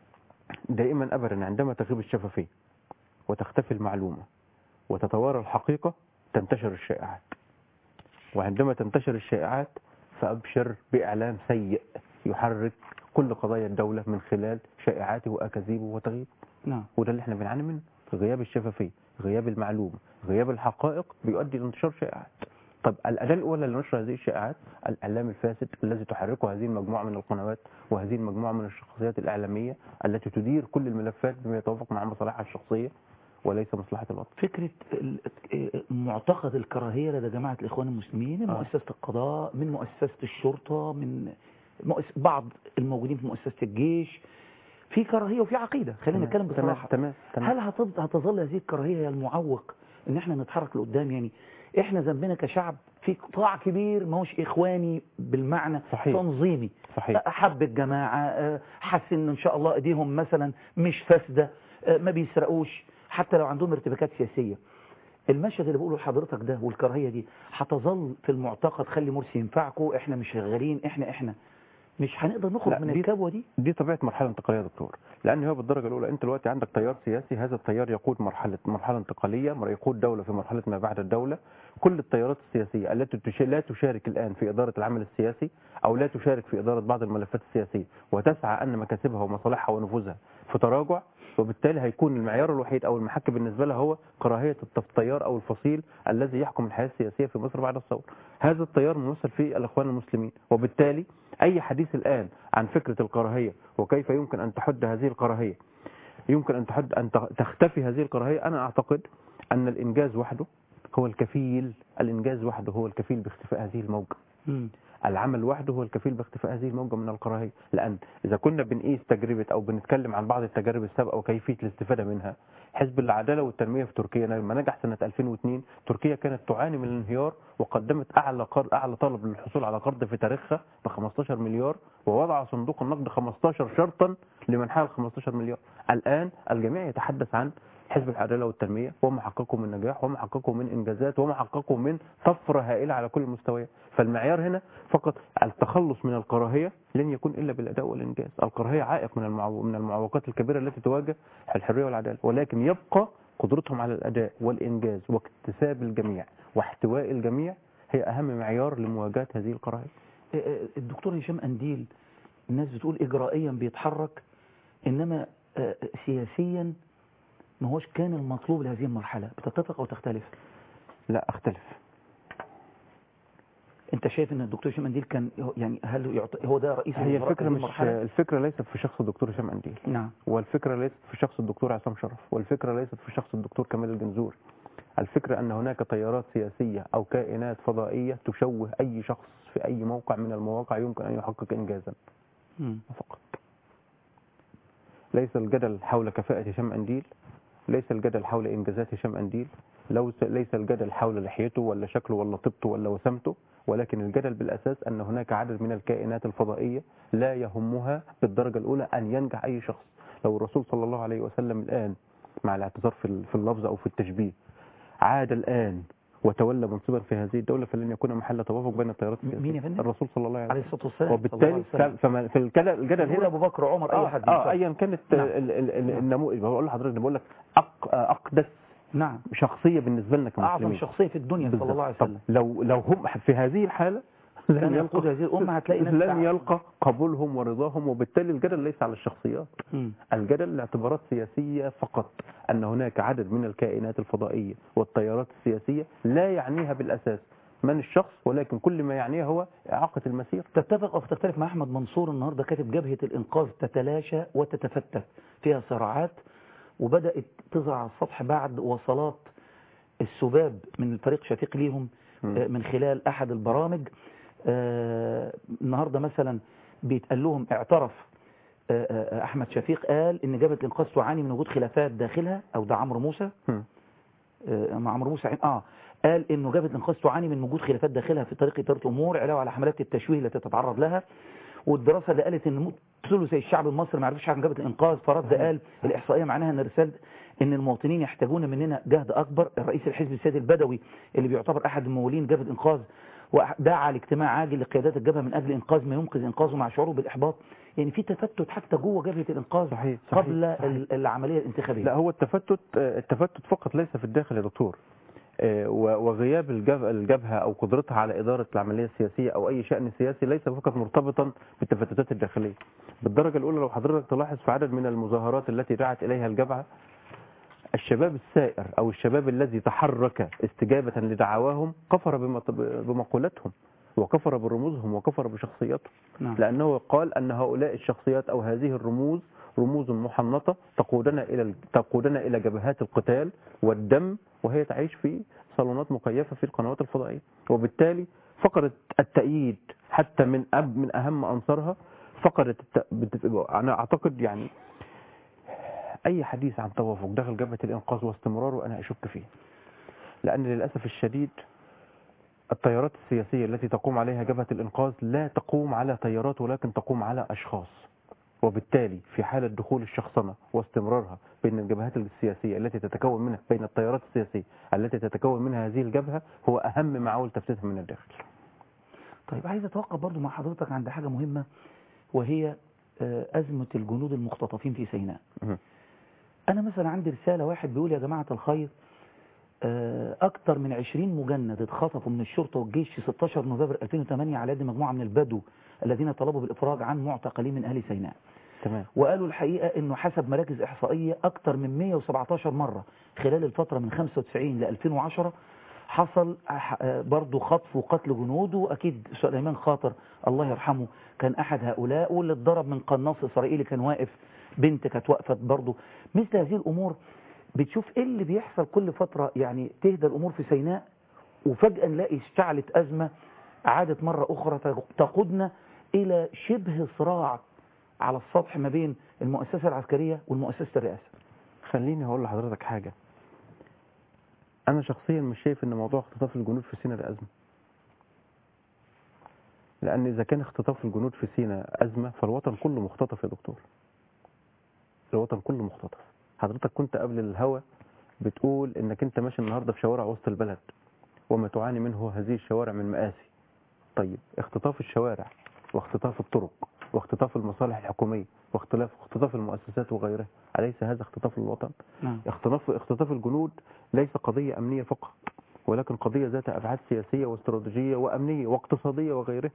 دائما أبدا عندما تغيب الشفافية وتختفي المعلومة وتتوارى الحقيقة تنتشر الشائعات وعندما تنتشر الشائعات فأبشر بإعلام سيء يحرك كل قضايا الدولة من خلال شائعاته وأكاذيبه وتغييبه نعم وده اللي احنا بنعاني منه غياب الشفافية غياب المعلومة غياب الحقائق بيؤدي لانتشار شائعات طب الأداة الأولى لنشر هذه الشائعات الإعلام الفاسد الذي تحركه هذه المجموعة من القنوات وهذه المجموعة من الشخصيات الإعلامية التي تدير كل الملفات بما يتوافق مع مصالحها الشخصية وليس مصلحة الوطن فكرة ال- معتقد الكراهية لدى جماعة الإخوان المسلمين من آه. مؤسسة القضاء من مؤسسة الشرطة من مؤس... بعض الموجودين في مؤسسة الجيش في كراهية وفي عقيدة خلينا تمام، نتكلم تمام، بصراحة تمام، تمام. هل هتفضل هتظل هذه الكراهية هي المعوق ان احنا نتحرك لقدام يعني احنا ذنبنا كشعب في قطاع كبير ما هوش اخواني بالمعنى صحيح. تنظيمي صحيح. حب الجماعة آه، حس ان ان شاء الله ايديهم مثلا مش فاسدة آه، ما بيسرقوش حتى لو عندهم ارتباكات سياسية المشهد اللي بقوله لحضرتك ده والكراهية دي هتظل في المعتقد خلي مرسي ينفعكم احنا مش شغالين احنا احنا مش هنقدر نخرج لا، من دي- الكبوة دي دي طبيعه مرحله انتقاليه يا دكتور لان هو بالدرجه الاولى انت دلوقتي عندك تيار سياسي هذا التيار يقود مرحله مرحله انتقاليه يقود دوله في مرحله ما بعد الدوله كل التيارات السياسيه التي تش- لا تشارك الان في اداره العمل السياسي او لا تشارك في اداره بعض الملفات السياسيه وتسعى ان مكاسبها ومصالحها ونفوذها في تراجع وبالتالي هيكون المعيار الوحيد او المحك بالنسبه لها هو كراهيه الت- التيار او الفصيل الذي يحكم الحياه السياسيه في مصر بعد الثوره هذا التيار ممثل في الاخوان المسلمين وبالتالي اي حديث الان عن فكره الكراهيه وكيف يمكن ان تحد هذه الكراهيه يمكن ان تحد ان تخ- تختفي هذه الكراهيه انا اعتقد ان الانجاز وحده هو الكفيل الانجاز وحده هو الكفيل باختفاء هذه الموجه العمل وحده هو الكفيل باختفاء هذه الموجة من الكراهية لأن إذا كنا بنقيس تجربة أو بنتكلم عن بعض التجارب السابقة وكيفية الاستفادة منها حزب العدالة والتنمية في تركيا لما نجح سنة 2002 تركيا كانت تعاني من الانهيار وقدمت أعلى قرض أعلى طلب للحصول على قرض في تاريخها ب 15 مليار ووضع صندوق النقد 15 شرطا لمنحها ال 15 مليار الآن الجميع يتحدث عن حزب العدالة والتنمية وما حققه من نجاح وما حققه من إنجازات وما حققه من طفرة هائلة على كل المستويات فالمعيار هنا فقط التخلص من الكراهية لن يكون إلا بالأداء والإنجاز الكراهية عائق من المعو... من المعوقات الكبيرة التي تواجه الحرية والعدالة ولكن يبقى قدرتهم على الأداء والإنجاز واكتساب الجميع واحتواء الجميع هي أهم معيار لمواجهة هذه الكراهية آه، آه، الدكتور هشام أنديل الناس بتقول إجرائيا بيتحرك إنما آه، سياسيا ما هوش كان المطلوب لهذه المرحلة بتتفق أو تختلف لا أختلف انت شايف ان الدكتور هشام قنديل كان يعني هل يعط... هو ده رئيس هي الوزراء الفكره في هذه مش المرحلة؟ الفكره ليست في شخص الدكتور هشام قنديل نعم والفكره ليست في شخص الدكتور عصام شرف والفكره ليست في شخص الدكتور كمال الجنزور الفكره ان هناك تيارات سياسيه او كائنات فضائيه تشوه اي شخص في اي موقع من المواقع يمكن ان يحقق انجازا مم. فقط ليس الجدل حول كفاءة هشام أنديل ليس الجدل حول إنجازات هشام أنديل لو ليس الجدل حول لحيته ولا شكله ولا طيبته ولا وسمته ولكن الجدل بالأساس أن هناك عدد من الكائنات الفضائية لا يهمها بالدرجة الأولى أن ينجح أي شخص لو الرسول صلى الله عليه وسلم الآن مع الاعتذار في ال- في اللفظ أو في التشبيه عاد الآن وتولى منصبا في هذه الدولة فلن يكون محل توافق بين التيارات السياسية مين يا فندم؟ الرسول صلى الله عليه عليه وسلم الصلاة والسلام صلى الله وبالتالي عليه وسلم. ف- فما في الجدل الجدل نقول هنا ابو بكر عمر اي اه, حد آه ينفع. ايا كانت نعم. ال- ال- ال- النموذج بقول لحضرتك بقول لك أق اقدس نعم شخصيه بالنسبه لنا كمسلمين اعظم شخصيه في الدنيا صلى الله عليه طب وسلم لو لو هم في هذه الحاله كان يقود هذه الامه هتلاقي ناس لن يلقى قبولهم ورضاهم وبالتالي الجدل ليس على الشخصيات مم. الجدل لاعتبارات سياسية فقط أن هناك عدد من الكائنات الفضائية والتيارات السياسية لا يعنيها بالأساس من الشخص ولكن كل ما يعنيه هو إعاقة المسير تتفق او تختلف مع احمد منصور النهارده كاتب جبهه الانقاذ تتلاشى وتتفتت فيها صراعات وبدات تظهر على السطح بعد وصلات السباب من الفريق شفيق ليهم آه، من خلال احد البرامج آه، النهارده مثلا بيتقال لهم اعترف آه، آه، احمد شفيق قال ان جبهه الانقاذ تعاني من وجود خلافات داخلها او ده عمرو موسى آه، مع عمرو موسى اه قال انه جبهه الانقاذ تعاني من وجود خلافات داخلها في طريق اداره امور علاوه على حملات التشويه التي تتعرض لها والدراسه اللي قالت ان ثلث الشعب المصري ما يعرفش عن جبهه الانقاذ فرد قال الاحصائيه معناها ان رساله ان المواطنين يحتاجون مننا جهد اكبر الرئيس الحزب السيد البدوي اللي بيعتبر احد ممولين جبهه الانقاذ ودعا لاجتماع عاجل لقيادات الجبهه من اجل انقاذ ما ينقذ انقاذه مع شعوره بالاحباط يعني في تفتت حتى جوه جبهه الانقاذ صحيح صحيح قبل ال- العمليه الانتخابيه لا هو التفتت آه، التفتت فقط ليس في الداخل يا دكتور آه، و- وغياب الجب- الجبهة أو قدرتها على إدارة العملية السياسية أو أي شأن سياسي ليس فقط مرتبطا بالتفتتات الداخلية بالدرجة الأولى لو حضرتك تلاحظ في عدد من المظاهرات التي دعت إليها الجبهة الشباب السائر أو الشباب الذي تحرك استجابة لدعواهم كفر بمط- بمقولتهم وكفر برموزهم وكفر بشخصياتهم نعم. لأنه قال أن هؤلاء الشخصيات أو هذه الرموز رموز محنطة تقودنا إلى تقودنا إلى جبهات القتال والدم وهي تعيش في صالونات مكيفة في القنوات الفضائية وبالتالي فقرة التأييد حتى من أب من أهم أنصارها فقرة الت... بت- أنا أعتقد يعني أي حديث عن توافق داخل جبهة الإنقاذ واستمراره أنا أشك فيه لأن للأسف الشديد التيارات السياسية التي تقوم عليها جبهة الإنقاذ لا تقوم على تيارات ولكن تقوم على أشخاص وبالتالي في حالة دخول الشخصنة واستمرارها بين الجبهات السياسية التي تتكون منها بين التيارات السياسية التي تتكون منها هذه الجبهة هو أهم معول تفتيتها من الداخل طيب عايز اتوقف برضو مع حضرتك عند حاجة مهمة وهي آه، أزمة الجنود المختطفين في سيناء أنا مثلا عندي رسالة واحد بيقول يا جماعة الخير آه، أكتر من 20 مجند اتخطفوا من الشرطة والجيش في 16 نوفمبر 2008 على يد مجموعة من البدو الذين طلبوا بالإفراج عن معتقلين من أهل سيناء تمام وقالوا الحقيقة انه حسب مراكز احصائية اكتر من 117 مرة خلال الفترة من 95 ل 2010 حصل ح- آه برضو خطف وقتل جنود واكيد سليمان خاطر الله يرحمه كان احد هؤلاء واللي اتضرب من قناص اسرائيلي كان واقف بنت كانت واقفة برضو مثل هذه الامور بتشوف ايه اللي بيحصل كل فترة يعني تهدى الامور في سيناء وفجأة نلاقي اشتعلت ازمة عادت مرة اخرى تقودنا الى شبه صراع على السطح ما بين المؤسسة العسكرية والمؤسسة الرئاسة خليني هقول لحضرتك حاجة أنا شخصيا مش شايف إن موضوع اختطاف الجنود في سيناء ده أزمة لأن إذا كان اختطاف الجنود في سيناء أزمة فالوطن كله مختطف يا دكتور الوطن كله مختطف حضرتك كنت قبل الهوا بتقول إنك أنت ماشي النهاردة في شوارع وسط البلد وما تعاني منه هذه الشوارع من مآسي طيب اختطاف الشوارع واختطاف الطرق واختطاف المصالح الحكومية واختلاف اختطاف المؤسسات وغيرها أليس هذا اختطاف الوطن نعم اختطاف اختطاف الجنود ليس قضية أمنية فقط ولكن قضية ذات أبعاد سياسية واستراتيجية وأمنية واقتصادية وغيرها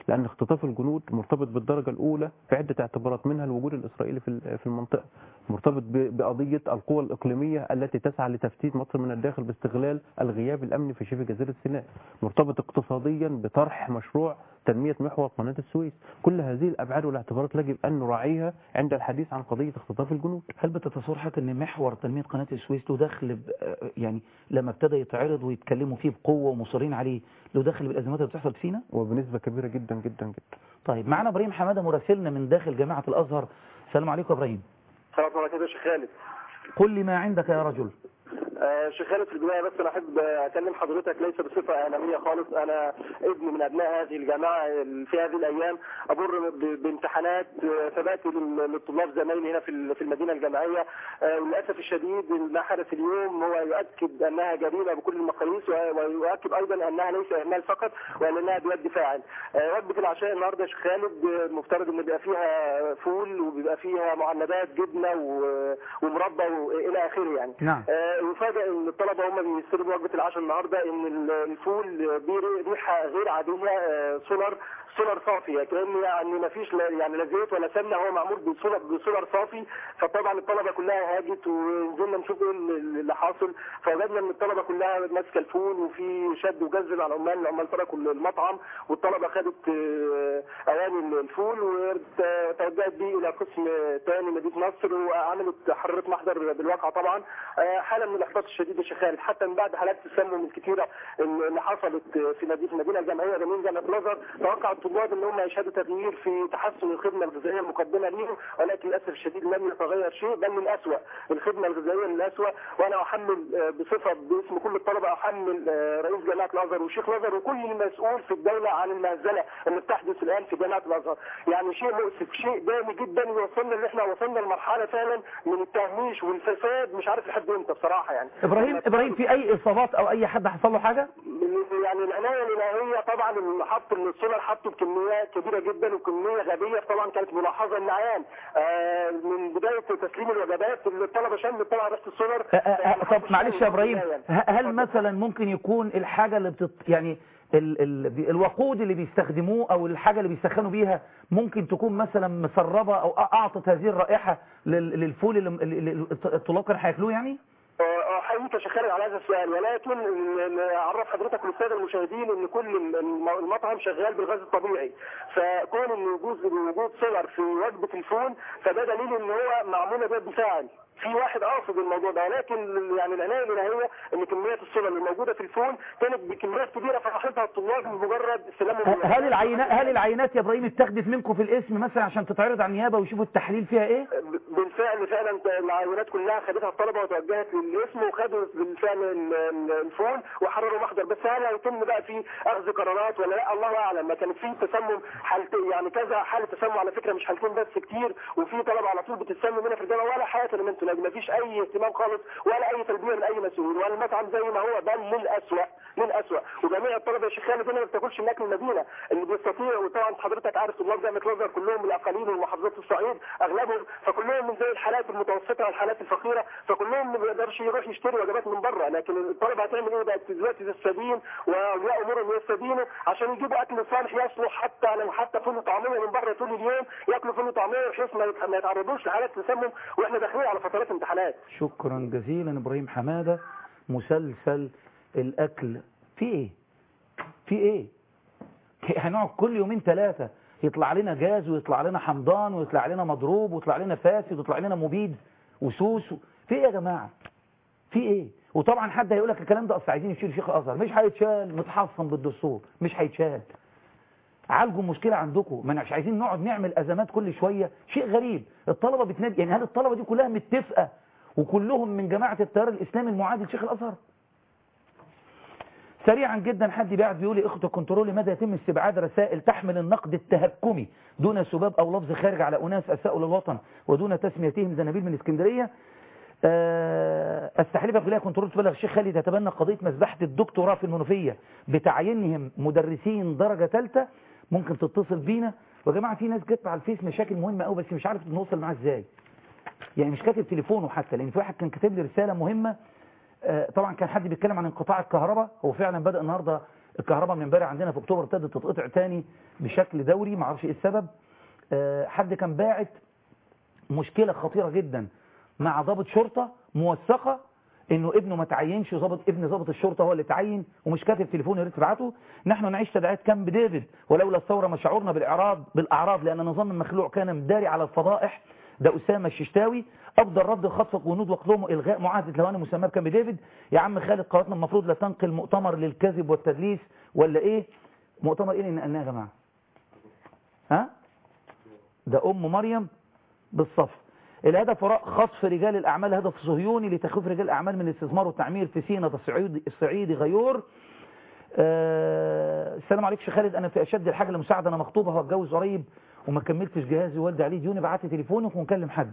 لان اختطاف الجنود مرتبط بالدرجه الاولى بعده اعتبارات منها الوجود الاسرائيلي في ال- في المنطقه مرتبط ب- بقضيه القوى الاقليميه التي تسعى لتفتيت مصر من الداخل باستغلال الغياب الامني في شبه جزيره سيناء مرتبط اقتصاديا بطرح مشروع تنميه محور قناه السويس كل هذه الابعاد والاعتبارات يجب ان نراعيها عند الحديث عن قضيه اختطاف الجنود هل بتتصور حضرتك ان محور تنميه قناه السويس له دخل ب... يعني لما ابتدى يتعرض ويتكلموا فيه بقوه ومصرين عليه له دخل بالازمات اللي بتحصل في سينا؟ وبنسبه كبيره جدا جدا جدا طيب معنا ابراهيم حماده مراسلنا من داخل جامعه الازهر السلام عليكم يا ابراهيم السلام عليكم يا شيخ خالد قل لي ما عندك يا رجل آه، شيخ خالد في البدايه بس انا احب اكلم حضرتك ليس بصفه اعلاميه خالص انا ابن من ابناء هذه الجامعه في هذه الايام امر ب- بامتحانات آه، ثبات لل- للطلاب زمايلي هنا في ال- في المدينه الجامعيه آه، وللاسف الشديد ما حدث اليوم هو يؤكد انها جريمه بكل المقاييس و- ويؤكد ايضا انها ليس اهمال فقط وانها بيد فاعل آه، وجبه العشاء النهارده يا شيخ خالد آه، المفترض ان بيبقى فيها فول وبيبقى فيها معلبات جبنه و- ومربى والى اخره يعني نعم. آه، يفاجئ ان الطلبه هم بيستلموا وجبه العشاء النهارده ان ال- الفول بيه ريحه غير عاديه آه، سولر سولر صافي كان يعني ما فيش لا يعني لا زيت ولا سمنه هو معمول بسولر بسولر صافي فطبعا الطلبه كلها هاجت ونزلنا نشوف ايه اللي اللي حاصل فوجدنا ان الطلبه كلها ماسكه الفول وفي شد وجذب على العمال العمال تركوا المطعم والطلبه خدت آه، اواني الفول وتوجهت بيه الى قسم تاني مدينه نصر وعملت حررت محضر بالواقع طبعا آه، حاله من الاحباط الشديد يا شيخ خالد حتى من بعد حالات التسمم الكثيره اللي حصلت في مدينه المدينه الجامعيه جميل جامعه الازهر توقع الطلاب ان هم يشهدوا تغيير في تحسن الخدمه الغذائيه المقدمه ليهم ولكن للاسف الشديد لم يتغير شيء بل من اسوء الخدمه الغذائيه من اسوء وانا احمل آه، بصفه باسم كل الطلبه احمل آه، رئيس جامعه الازهر وشيخ الازهر وكل المسؤول في الدوله عن المهزله اللي بتحدث الان في جامعه الازهر يعني شيء مؤسف شيء دامي جدا وصلنا ان احنا وصلنا لمرحله فعلا من التهميش والفساد مش عارف لحد امتى بصراحه يعني ابراهيم ابراهيم في اي اصابات او اي حد حصل له حاجه؟ يعني العنايه الالهيه طبعا اللي حط السولر حطه بكميات كبيره جدا وكميه غبيه طبعا كانت ملاحظه النعام آه من بدايه تسليم الوجبات اللي الطلبه شمت طبعا ريحه السولر أ- أ- طب معلش يا ابراهيم ه- هل مثلا ممكن يكون الحاجه اللي بتط... يعني ال... ال... بي- الوقود اللي بيستخدموه او الحاجه اللي بيسخنوا بيها ممكن تكون مثلا مسربه او أ- اعطت هذه الرائحه لل... للفول اللي اللي- اللي الطلاب كانوا هياكلوه يعني؟ آه، حقيقي يا شيخ خالد على هذا السؤال ولكن ال- ال- اعرف حضرتك والساده المشاهدين ان كل الم- الم- المطعم شغال بالغاز الطبيعي فكون ان وجود وجود سولر في وجبه الفول فده دليل ان هو معموله بيد فاعل في واحد قاصد الموضوع ده ولكن يعني العنايه الالهيه ان كميات السولر اللي موجوده في الفول كانت بكميات كبيره فراحتها الطلاب بمجرد استلامهم ه- هل العينات هل العينات يا ابراهيم اتاخدت منكم في الاسم مثلا عشان تتعرض على النيابه ويشوفوا التحليل فيها ايه؟ بالفعل فعلا العينات كلها خدتها الطلبه وتوجهت للاسم وخدوا بالفعل ال- ال- الفول وحرروا محضر بس هل هيتم بقى في اخذ قرارات ولا لا الله اعلم ما كانت في تسمم حالتين يعني كذا حاله تسمم على فكره مش حالتين بس كتير وفي طلبه على طول بتتسمم هنا في الجامعه ولا حياه لمن تنادي ما فيش اي اهتمام خالص ولا اي تلبيه من اي مسؤول والمطعم زي ما هو بل للاسوء للاسوء وجميع الطلبه يا شيخ خالد هنا ما بتاكلش من اكل المدينه اللي بيستطيع وطبعا حضرتك عارف طلاب جامعه الازهر كلهم من الاقاليم ومحافظات الصعيد اغلبهم فكلهم من زي الحالات المتوسطه والحالات الفقيره فكلهم ما بيقدرش يروح يشتري وجبات من بره لكن الطلبه هتعمل ايه بقت دلوقتي تستدين واولياء امورهم يستدينوا عشان يجيبوا اكل صالح يصلح حتى لو حتى فول وطعميه من بره طول اليوم ياكلوا فول وطعميه بحيث ما يت- ما يتعرضوش لحالات تسمم واحنا داخلين على فترات امتحانات شكرا جزيلا ابراهيم حماده مسلسل الاكل في ايه في ايه هنقعد كل يومين ثلاثه يطلع لنا جاز ويطلع لنا حمضان ويطلع لنا مضروب ويطلع لنا فاسد ويطلع لنا مبيد وسوس في ايه يا جماعه في ايه وطبعا حد هيقول لك الكلام ده اصل عايزين يشيل شيخ الازهر مش هيتشال متحصن بالدستور مش هيتشال عالجوا المشكله عندكم ما مش عايزين نقعد نعمل ازمات كل شويه شيء غريب الطلبه بتنادي يعني هل الطلبه دي كلها متفقه وكلهم من جماعه التيار الاسلامي المعادي لشيخ الازهر سريعا جدا حد بعد بيقول لي اخت الكنترول لماذا يتم استبعاد رسائل تحمل النقد التهكمي دون سباب او لفظ خارج على اناس اساءوا للوطن ودون تسميتهم زنابيل من اسكندريه آه، استحلفك بالله كنترول تبلغ الشيخ خالد يتبنى قضيه مذبحه الدكتوراه في المنوفيه بتعيينهم مدرسين درجه ثالثه ممكن تتصل بينا ويا جماعه في ناس جت على الفيس مشاكل مهمه قوي بس مش عارف نوصل معاه ازاي يعني مش كاتب تليفونه حتى لان في واحد كان كاتب لي رساله مهمه آه، طبعا كان حد بيتكلم عن انقطاع الكهرباء هو فعلا بدا النهارده الكهرباء من امبارح عندنا في اكتوبر ابتدت تتقطع تاني بشكل دوري ما اعرفش ايه السبب آه، حد كان باعت مشكله خطيره جدا مع ضابط شرطه موثقه انه ابنه ما تعينش ضابط ابن ضابط الشرطه هو اللي تعين ومش كاتب تليفون يا ريت تبعته نحن نعيش تداعيات كامب ديفيد ولولا الثوره ما شعرنا بالاعراض بالاعراض لان نظام المخلوع كان مداري على الفضائح ده اسامه الششتاوي افضل رد خطف ونود وقتلهم الغاء معاهده لوان مسماه بكامب ديفيد يا عم خالد قواتنا المفروض لا تنقل مؤتمر للكذب والتدليس ولا ايه مؤتمر ايه اللي نقلناه يا جماعه ها ده ام مريم بالصف الهدف وراء خطف رجال الأعمال هدف صهيوني لتخويف رجال الأعمال من الاستثمار والتعمير في سيناء الصعيدي الصعيدي غيور آه السلام عليك شيخ خالد أنا في أشد الحاجة لمساعدة أنا مخطوبة وهتجوز قريب وما كملتش جهازي والدي عليه ديوني بعت تليفونك ونكلم حد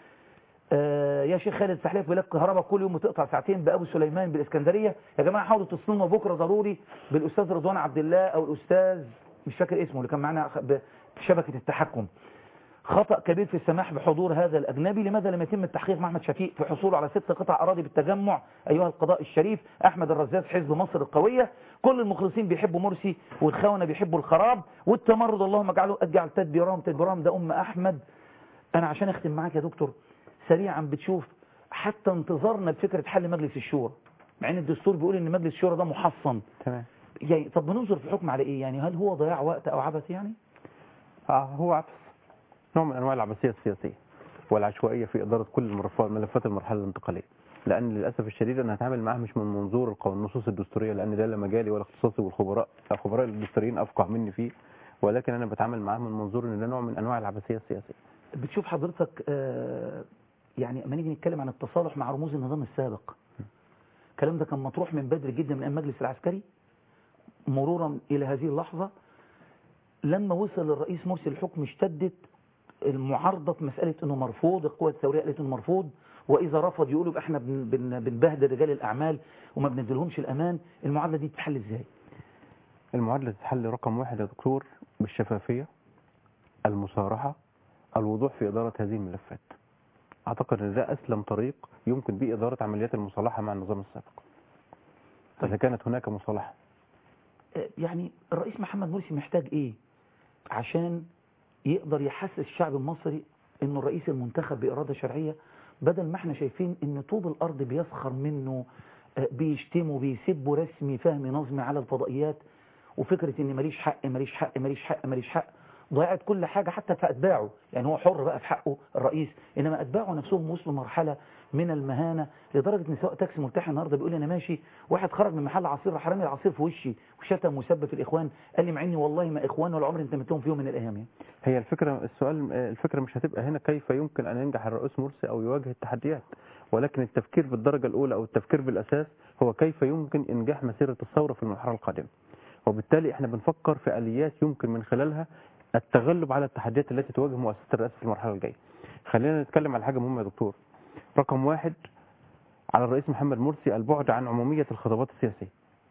آه يا شيخ خالد سحلية بلاد كهرباء كل يوم بتقطع ساعتين بأبو سليمان بالإسكندرية يا جماعة حاولوا تصلونا بكرة ضروري بالأستاذ رضوان عبد الله أو الأستاذ مش فاكر اسمه اللي كان معنا بشبكة التحكم خطأ كبير في السماح بحضور هذا الأجنبي لماذا لم يتم التحقيق مع أحمد شفيق في حصوله على ست قطع أراضي بالتجمع أيها القضاء الشريف أحمد الرزاز حزب مصر القوية كل المخلصين بيحبوا مرسي والخونة بيحبوا الخراب والتمرد اللهم اجعله أجعل تدبيرهم تدبيرهم ده أم أحمد أنا عشان أختم معاك يا دكتور سريعا بتشوف حتى انتظارنا بفكرة حل مجلس الشورى مع ان الدستور بيقول ان مجلس الشورى ده محصن تمام يعني طب بننظر في الحكم على ايه يعني هل هو ضياع وقت او عبث يعني آه هو عبث نوع من انواع العبثيه السياسيه والعشوائيه في اداره كل المرف- ملفات المرحله الانتقاليه لان للاسف الشديد انا هتعامل معاه مش من منظور القو- النصوص الدستوريه لان ده لا مجالي ولا اختصاصي والخبراء الخبراء الدستوريين افقه مني فيه ولكن انا بتعامل معاه من منظور ان ده نوع من انواع العبثيه السياسيه بتشوف حضرتك آه، يعني اما نيجي نتكلم عن التصالح مع رموز النظام السابق الكلام ده كان مطروح من بدري جدا من ايام المجلس العسكري مرورا الى هذه اللحظه لما وصل الرئيس مرسي الحكم اشتدت المعارضه في مساله انه مرفوض القوى الثوريه قالت انه مرفوض واذا رفض يقولوا يبقى احنا بن- بن- بنبهدل رجال الاعمال وما بنديلهمش الامان المعادله دي تتحل ازاي؟ المعادله تتحل رقم واحد يا دكتور بالشفافيه المصارحه الوضوح في اداره هذه الملفات اعتقد ان ده اسلم طريق يمكن به اداره عمليات المصالحه مع النظام السابق اذا كانت هناك مصالحه آه، يعني الرئيس محمد مرسي محتاج ايه عشان يقدر يحسس الشعب المصري انه الرئيس المنتخب بإرادة شرعية بدل ما احنا شايفين ان طوب الارض بيسخر منه آه، بيشتمه بيسبه رسمي فهمي نظمي على الفضائيات وفكرة ان ماليش حق ماليش حق ماليش حق ماليش حق ضيعت كل حاجة حتى في أتباعه يعني هو حر بقى في حقه الرئيس إنما أتباعه نفسهم وصلوا مرحلة من المهانة لدرجة إن سواق تاكسي مرتاح النهاردة بيقول لي أنا ماشي واحد خرج من محل عصير راح رامي العصير في وشي وشتم وسب في الإخوان قال لي مع إني والله ما إخوان ولا عمري انتميتهم في يوم من الأيام يعني. هي الفكرة السؤال الفكرة مش هتبقى هنا كيف يمكن أن ينجح الرئيس مرسي أو يواجه التحديات ولكن التفكير بالدرجة الأولى أو التفكير بالأساس هو كيف يمكن إنجاح مسيرة الثورة في المرحلة القادمة وبالتالي احنا بنفكر في آليات يمكن من خلالها التغلب على التحديات التي تواجه مؤسسة الرئاسة في المرحلة الجاية خلينا نتكلم على حاجة مهمة يا دكتور رقم واحد على الرئيس محمد مرسي البعد عن عمومية الخطابات السياسية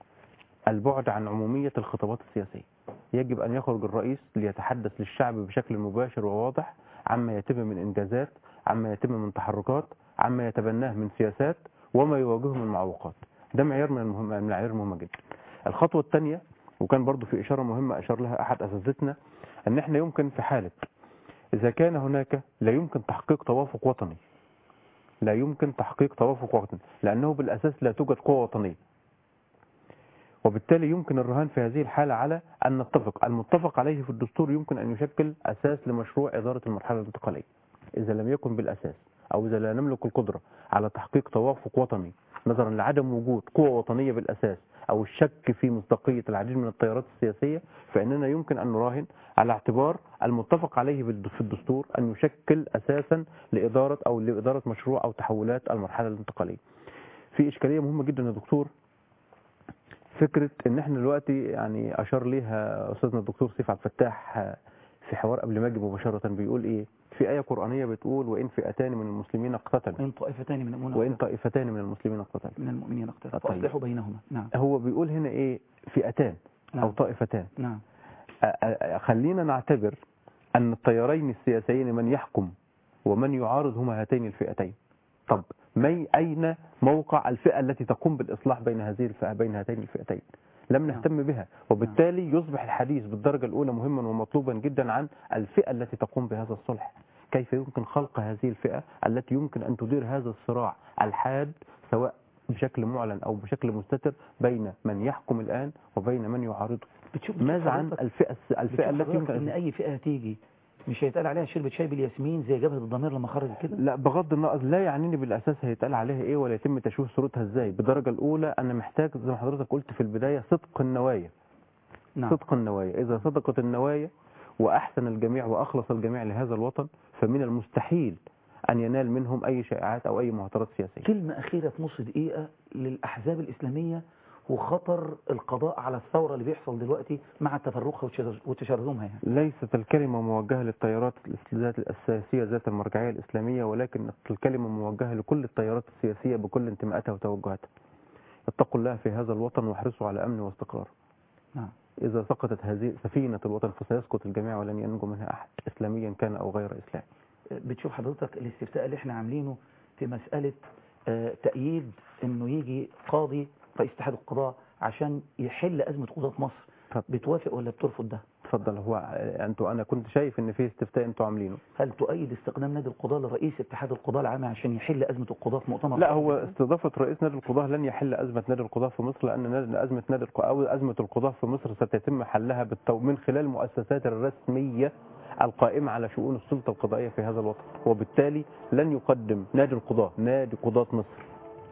البعد عن عمومية الخطابات السياسية يجب أن يخرج الرئيس ليتحدث للشعب بشكل مباشر وواضح عما يتم من إنجازات عما يتم من تحركات عما يتبناه من سياسات وما يواجهه من معوقات ده معيار من المهم من المعايير المهمة جدا الخطوة الثانية وكان برضو في إشارة مهمة أشار لها أحد أساتذتنا أن احنا يمكن في حالة إذا كان هناك لا يمكن تحقيق توافق وطني لا يمكن تحقيق توافق وطني لأنه بالأساس لا توجد قوة وطنية وبالتالي يمكن الرهان في هذه الحالة على أن نتفق المتفق عليه في الدستور يمكن أن يشكل أساس لمشروع إدارة المرحلة الانتقالية إذا لم يكن بالأساس أو إذا لا نملك القدرة على تحقيق توافق وطني نظرا لعدم وجود قوة وطنية بالأساس أو الشك في مصداقية العديد من التيارات السياسية فإننا يمكن أن نراهن على اعتبار المتفق عليه بالد- في الدستور أن يشكل أساسا لإدارة أو لإدارة مشروع أو تحولات المرحلة الانتقالية في إشكالية مهمة جدا يا دكتور فكرة ان احنا دلوقتي يعني اشار ليها استاذنا الدكتور سيف عبد الفتاح آه، في حوار قبل ما اجي مباشرة بيقول ايه في آية قرآنية بتقول وإن فئتان من المسلمين اقتتلوا وإن طائفتان من المؤمنين وإن طائفتان من المسلمين اقتتلوا من المؤمنين اقتتلوا طيب. فأصلحوا بينهما نعم هو بيقول هنا ايه فئتان أو نعم. طائفتان نعم آه، آه، خلينا نعتبر أن التيارين السياسيين من يحكم ومن يعارض هما هاتين الفئتين طب مي أين موقع الفئة التي تقوم بالإصلاح بين هذه الفئة بين هاتين الفئتين لم نهتم بها وبالتالي يصبح الحديث بالدرجة الأولى مهما ومطلوبا جدا عن الفئة التي تقوم بهذا الصلح كيف يمكن خلق هذه الفئة التي يمكن أن تدير هذا الصراع الحاد سواء بشكل معلن أو بشكل مستتر بين من يحكم الآن وبين من يعارضه بتشوف ماذا عن حضرتك- الفئة الفئة بتشوف التي حضرتك يمكن ان أن اي فئه هتيجي مش هيتقال عليها شربة شاي بالياسمين زي جبهة الضمير لما خرجت كده لا بغض النظر لا يعنيني بالاساس هيتقال عليها ايه ولا يتم تشويه صورتها ازاي بالدرجه الاولى انا محتاج زي ما حضرتك قلت في البدايه صدق النوايا نعم. صدق النوايا اذا صدقت النوايا واحسن الجميع واخلص الجميع لهذا الوطن فمن المستحيل ان ينال منهم اي شائعات او اي معترضات سياسيه كلمة أخيرة في نص دقيقة للأحزاب الإسلامية وخطر القضاء على الثورة اللي بيحصل دلوقتي مع تفرقها وتشر- وتشرذمها يعني ليست الكلمة موجهة للتيارات ذات السياسية ذات المرجعية الإسلامية ولكن الكلمة موجهة لكل التيارات السياسية بكل انتماءاتها وتوجهاتها اتقوا الله في هذا الوطن واحرصوا على أمن واستقرار نعم إذا سقطت هذه سفينة الوطن فسيسقط الجميع ولن ينجو منها أحد إسلاميا كان أو غير إسلامي بتشوف حضرتك الاستفتاء اللي احنا عاملينه في مسألة آه، تأييد انه يجي قاضي رئيس اتحاد القضاء عشان يحل أزمة قضاة مصر بتوافق ولا بترفض ده اتفضل هو أنتوا أنا كنت شايف إن في استفتاء أنتوا عاملينه هل تؤيد استخدام نادي القضاء لرئيس اتحاد القضاء العام عشان يحل أزمة القضاة في مؤتمر لا هو استضافة رئيس نادي القضاة لن يحل أزمة نادي القضاة في مصر لأن نادي- أزمة نادي القضاة أو أزمة القضاة في مصر ستتم حلها بالتو... من خلال المؤسسات الرسمية القائمة على شؤون السلطة القضائية في هذا الوطن وبالتالي لن يقدم نادي القضاة نادي قضاة مصر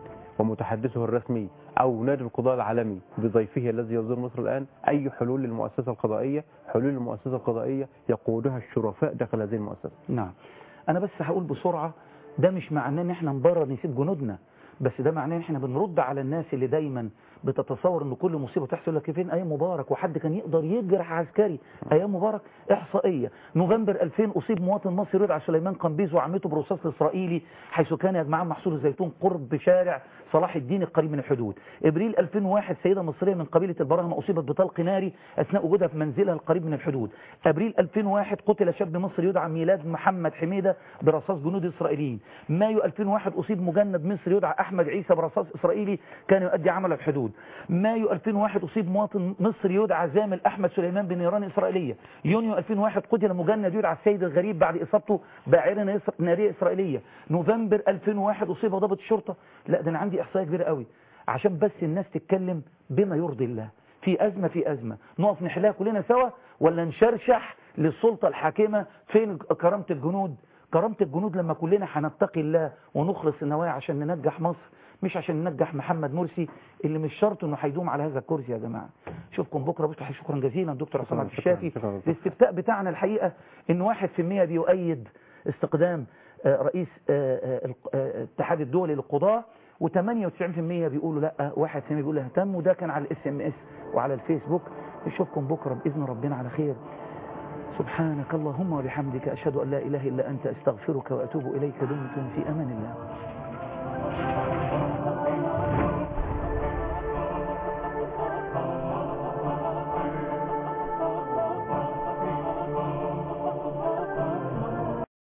ومتحدثه الرسمي أو نادي القضاء العالمي بضيفه الذي يزور مصر الآن أي حلول للمؤسسة القضائية حلول المؤسسة القضائية يقودها الشرفاء داخل هذه المؤسسة نعم انا بس هقول بسرعة ده مش معناه ان احنا نبرر نسيب جنودنا بس ده معناه ان احنا بنرد على الناس اللي دايما بتتصور ان كل مصيبه تحصل يقول لك فين ايام مبارك وحد كان يقدر يجرح عسكري ايام مبارك احصائيه نوفمبر 2000 اصيب مواطن مصري يدعى سليمان قنبيز وعمته برصاص اسرائيلي حيث كان يجمعان محصول الزيتون قرب شارع صلاح الدين القريب من الحدود ابريل 2001 سيده مصريه من قبيله البراهمه اصيبت بطلق ناري اثناء وجودها في منزلها القريب من الحدود ابريل 2001 قتل شاب مصري يدعى ميلاد محمد حميده برصاص جنود اسرائيليين مايو 2001 اصيب مجند مصري يدعى احمد عيسى برصاص اسرائيلي كان يؤدي عمل الحدود مايو 2001 اصيب مواطن مصري يدعى زامل احمد سليمان بنيران اسرائيليه يونيو 2001 قتل مجند يدعى السيد الغريب بعد اصابته باعره ناريه اسرائيليه نوفمبر 2001 اصيب ضابط الشرطه لا ده انا عندي احصائيه كبيره قوي عشان بس الناس تتكلم بما يرضي الله في ازمه في ازمه نقف نحلها كلنا سوا ولا نشرشح للسلطه الحاكمه فين كرامه الجنود كرامه الجنود لما كلنا هنتقي الله ونخلص النوايا عشان ننجح مصر مش عشان ننجح محمد مرسي اللي مش شرط انه هيدوم على هذا الكرسي يا جماعه اشوفكم بكره بكره شكرا جزيلا دكتور عصام عبد الشافي الاستفتاء بتاعنا الحقيقه ان 1% بيؤيد استقدام آه، رئيس آه، آه، الق- آه، الاتحاد الدولي للقضاء و98% بيقولوا لا 1% بيقول اهتم وده كان على الاس ام اس وعلى الفيسبوك نشوفكم بكره باذن ربنا على خير سبحانك اللهم وبحمدك اشهد ان لا اله الا انت استغفرك واتوب اليك دمتم في امان الله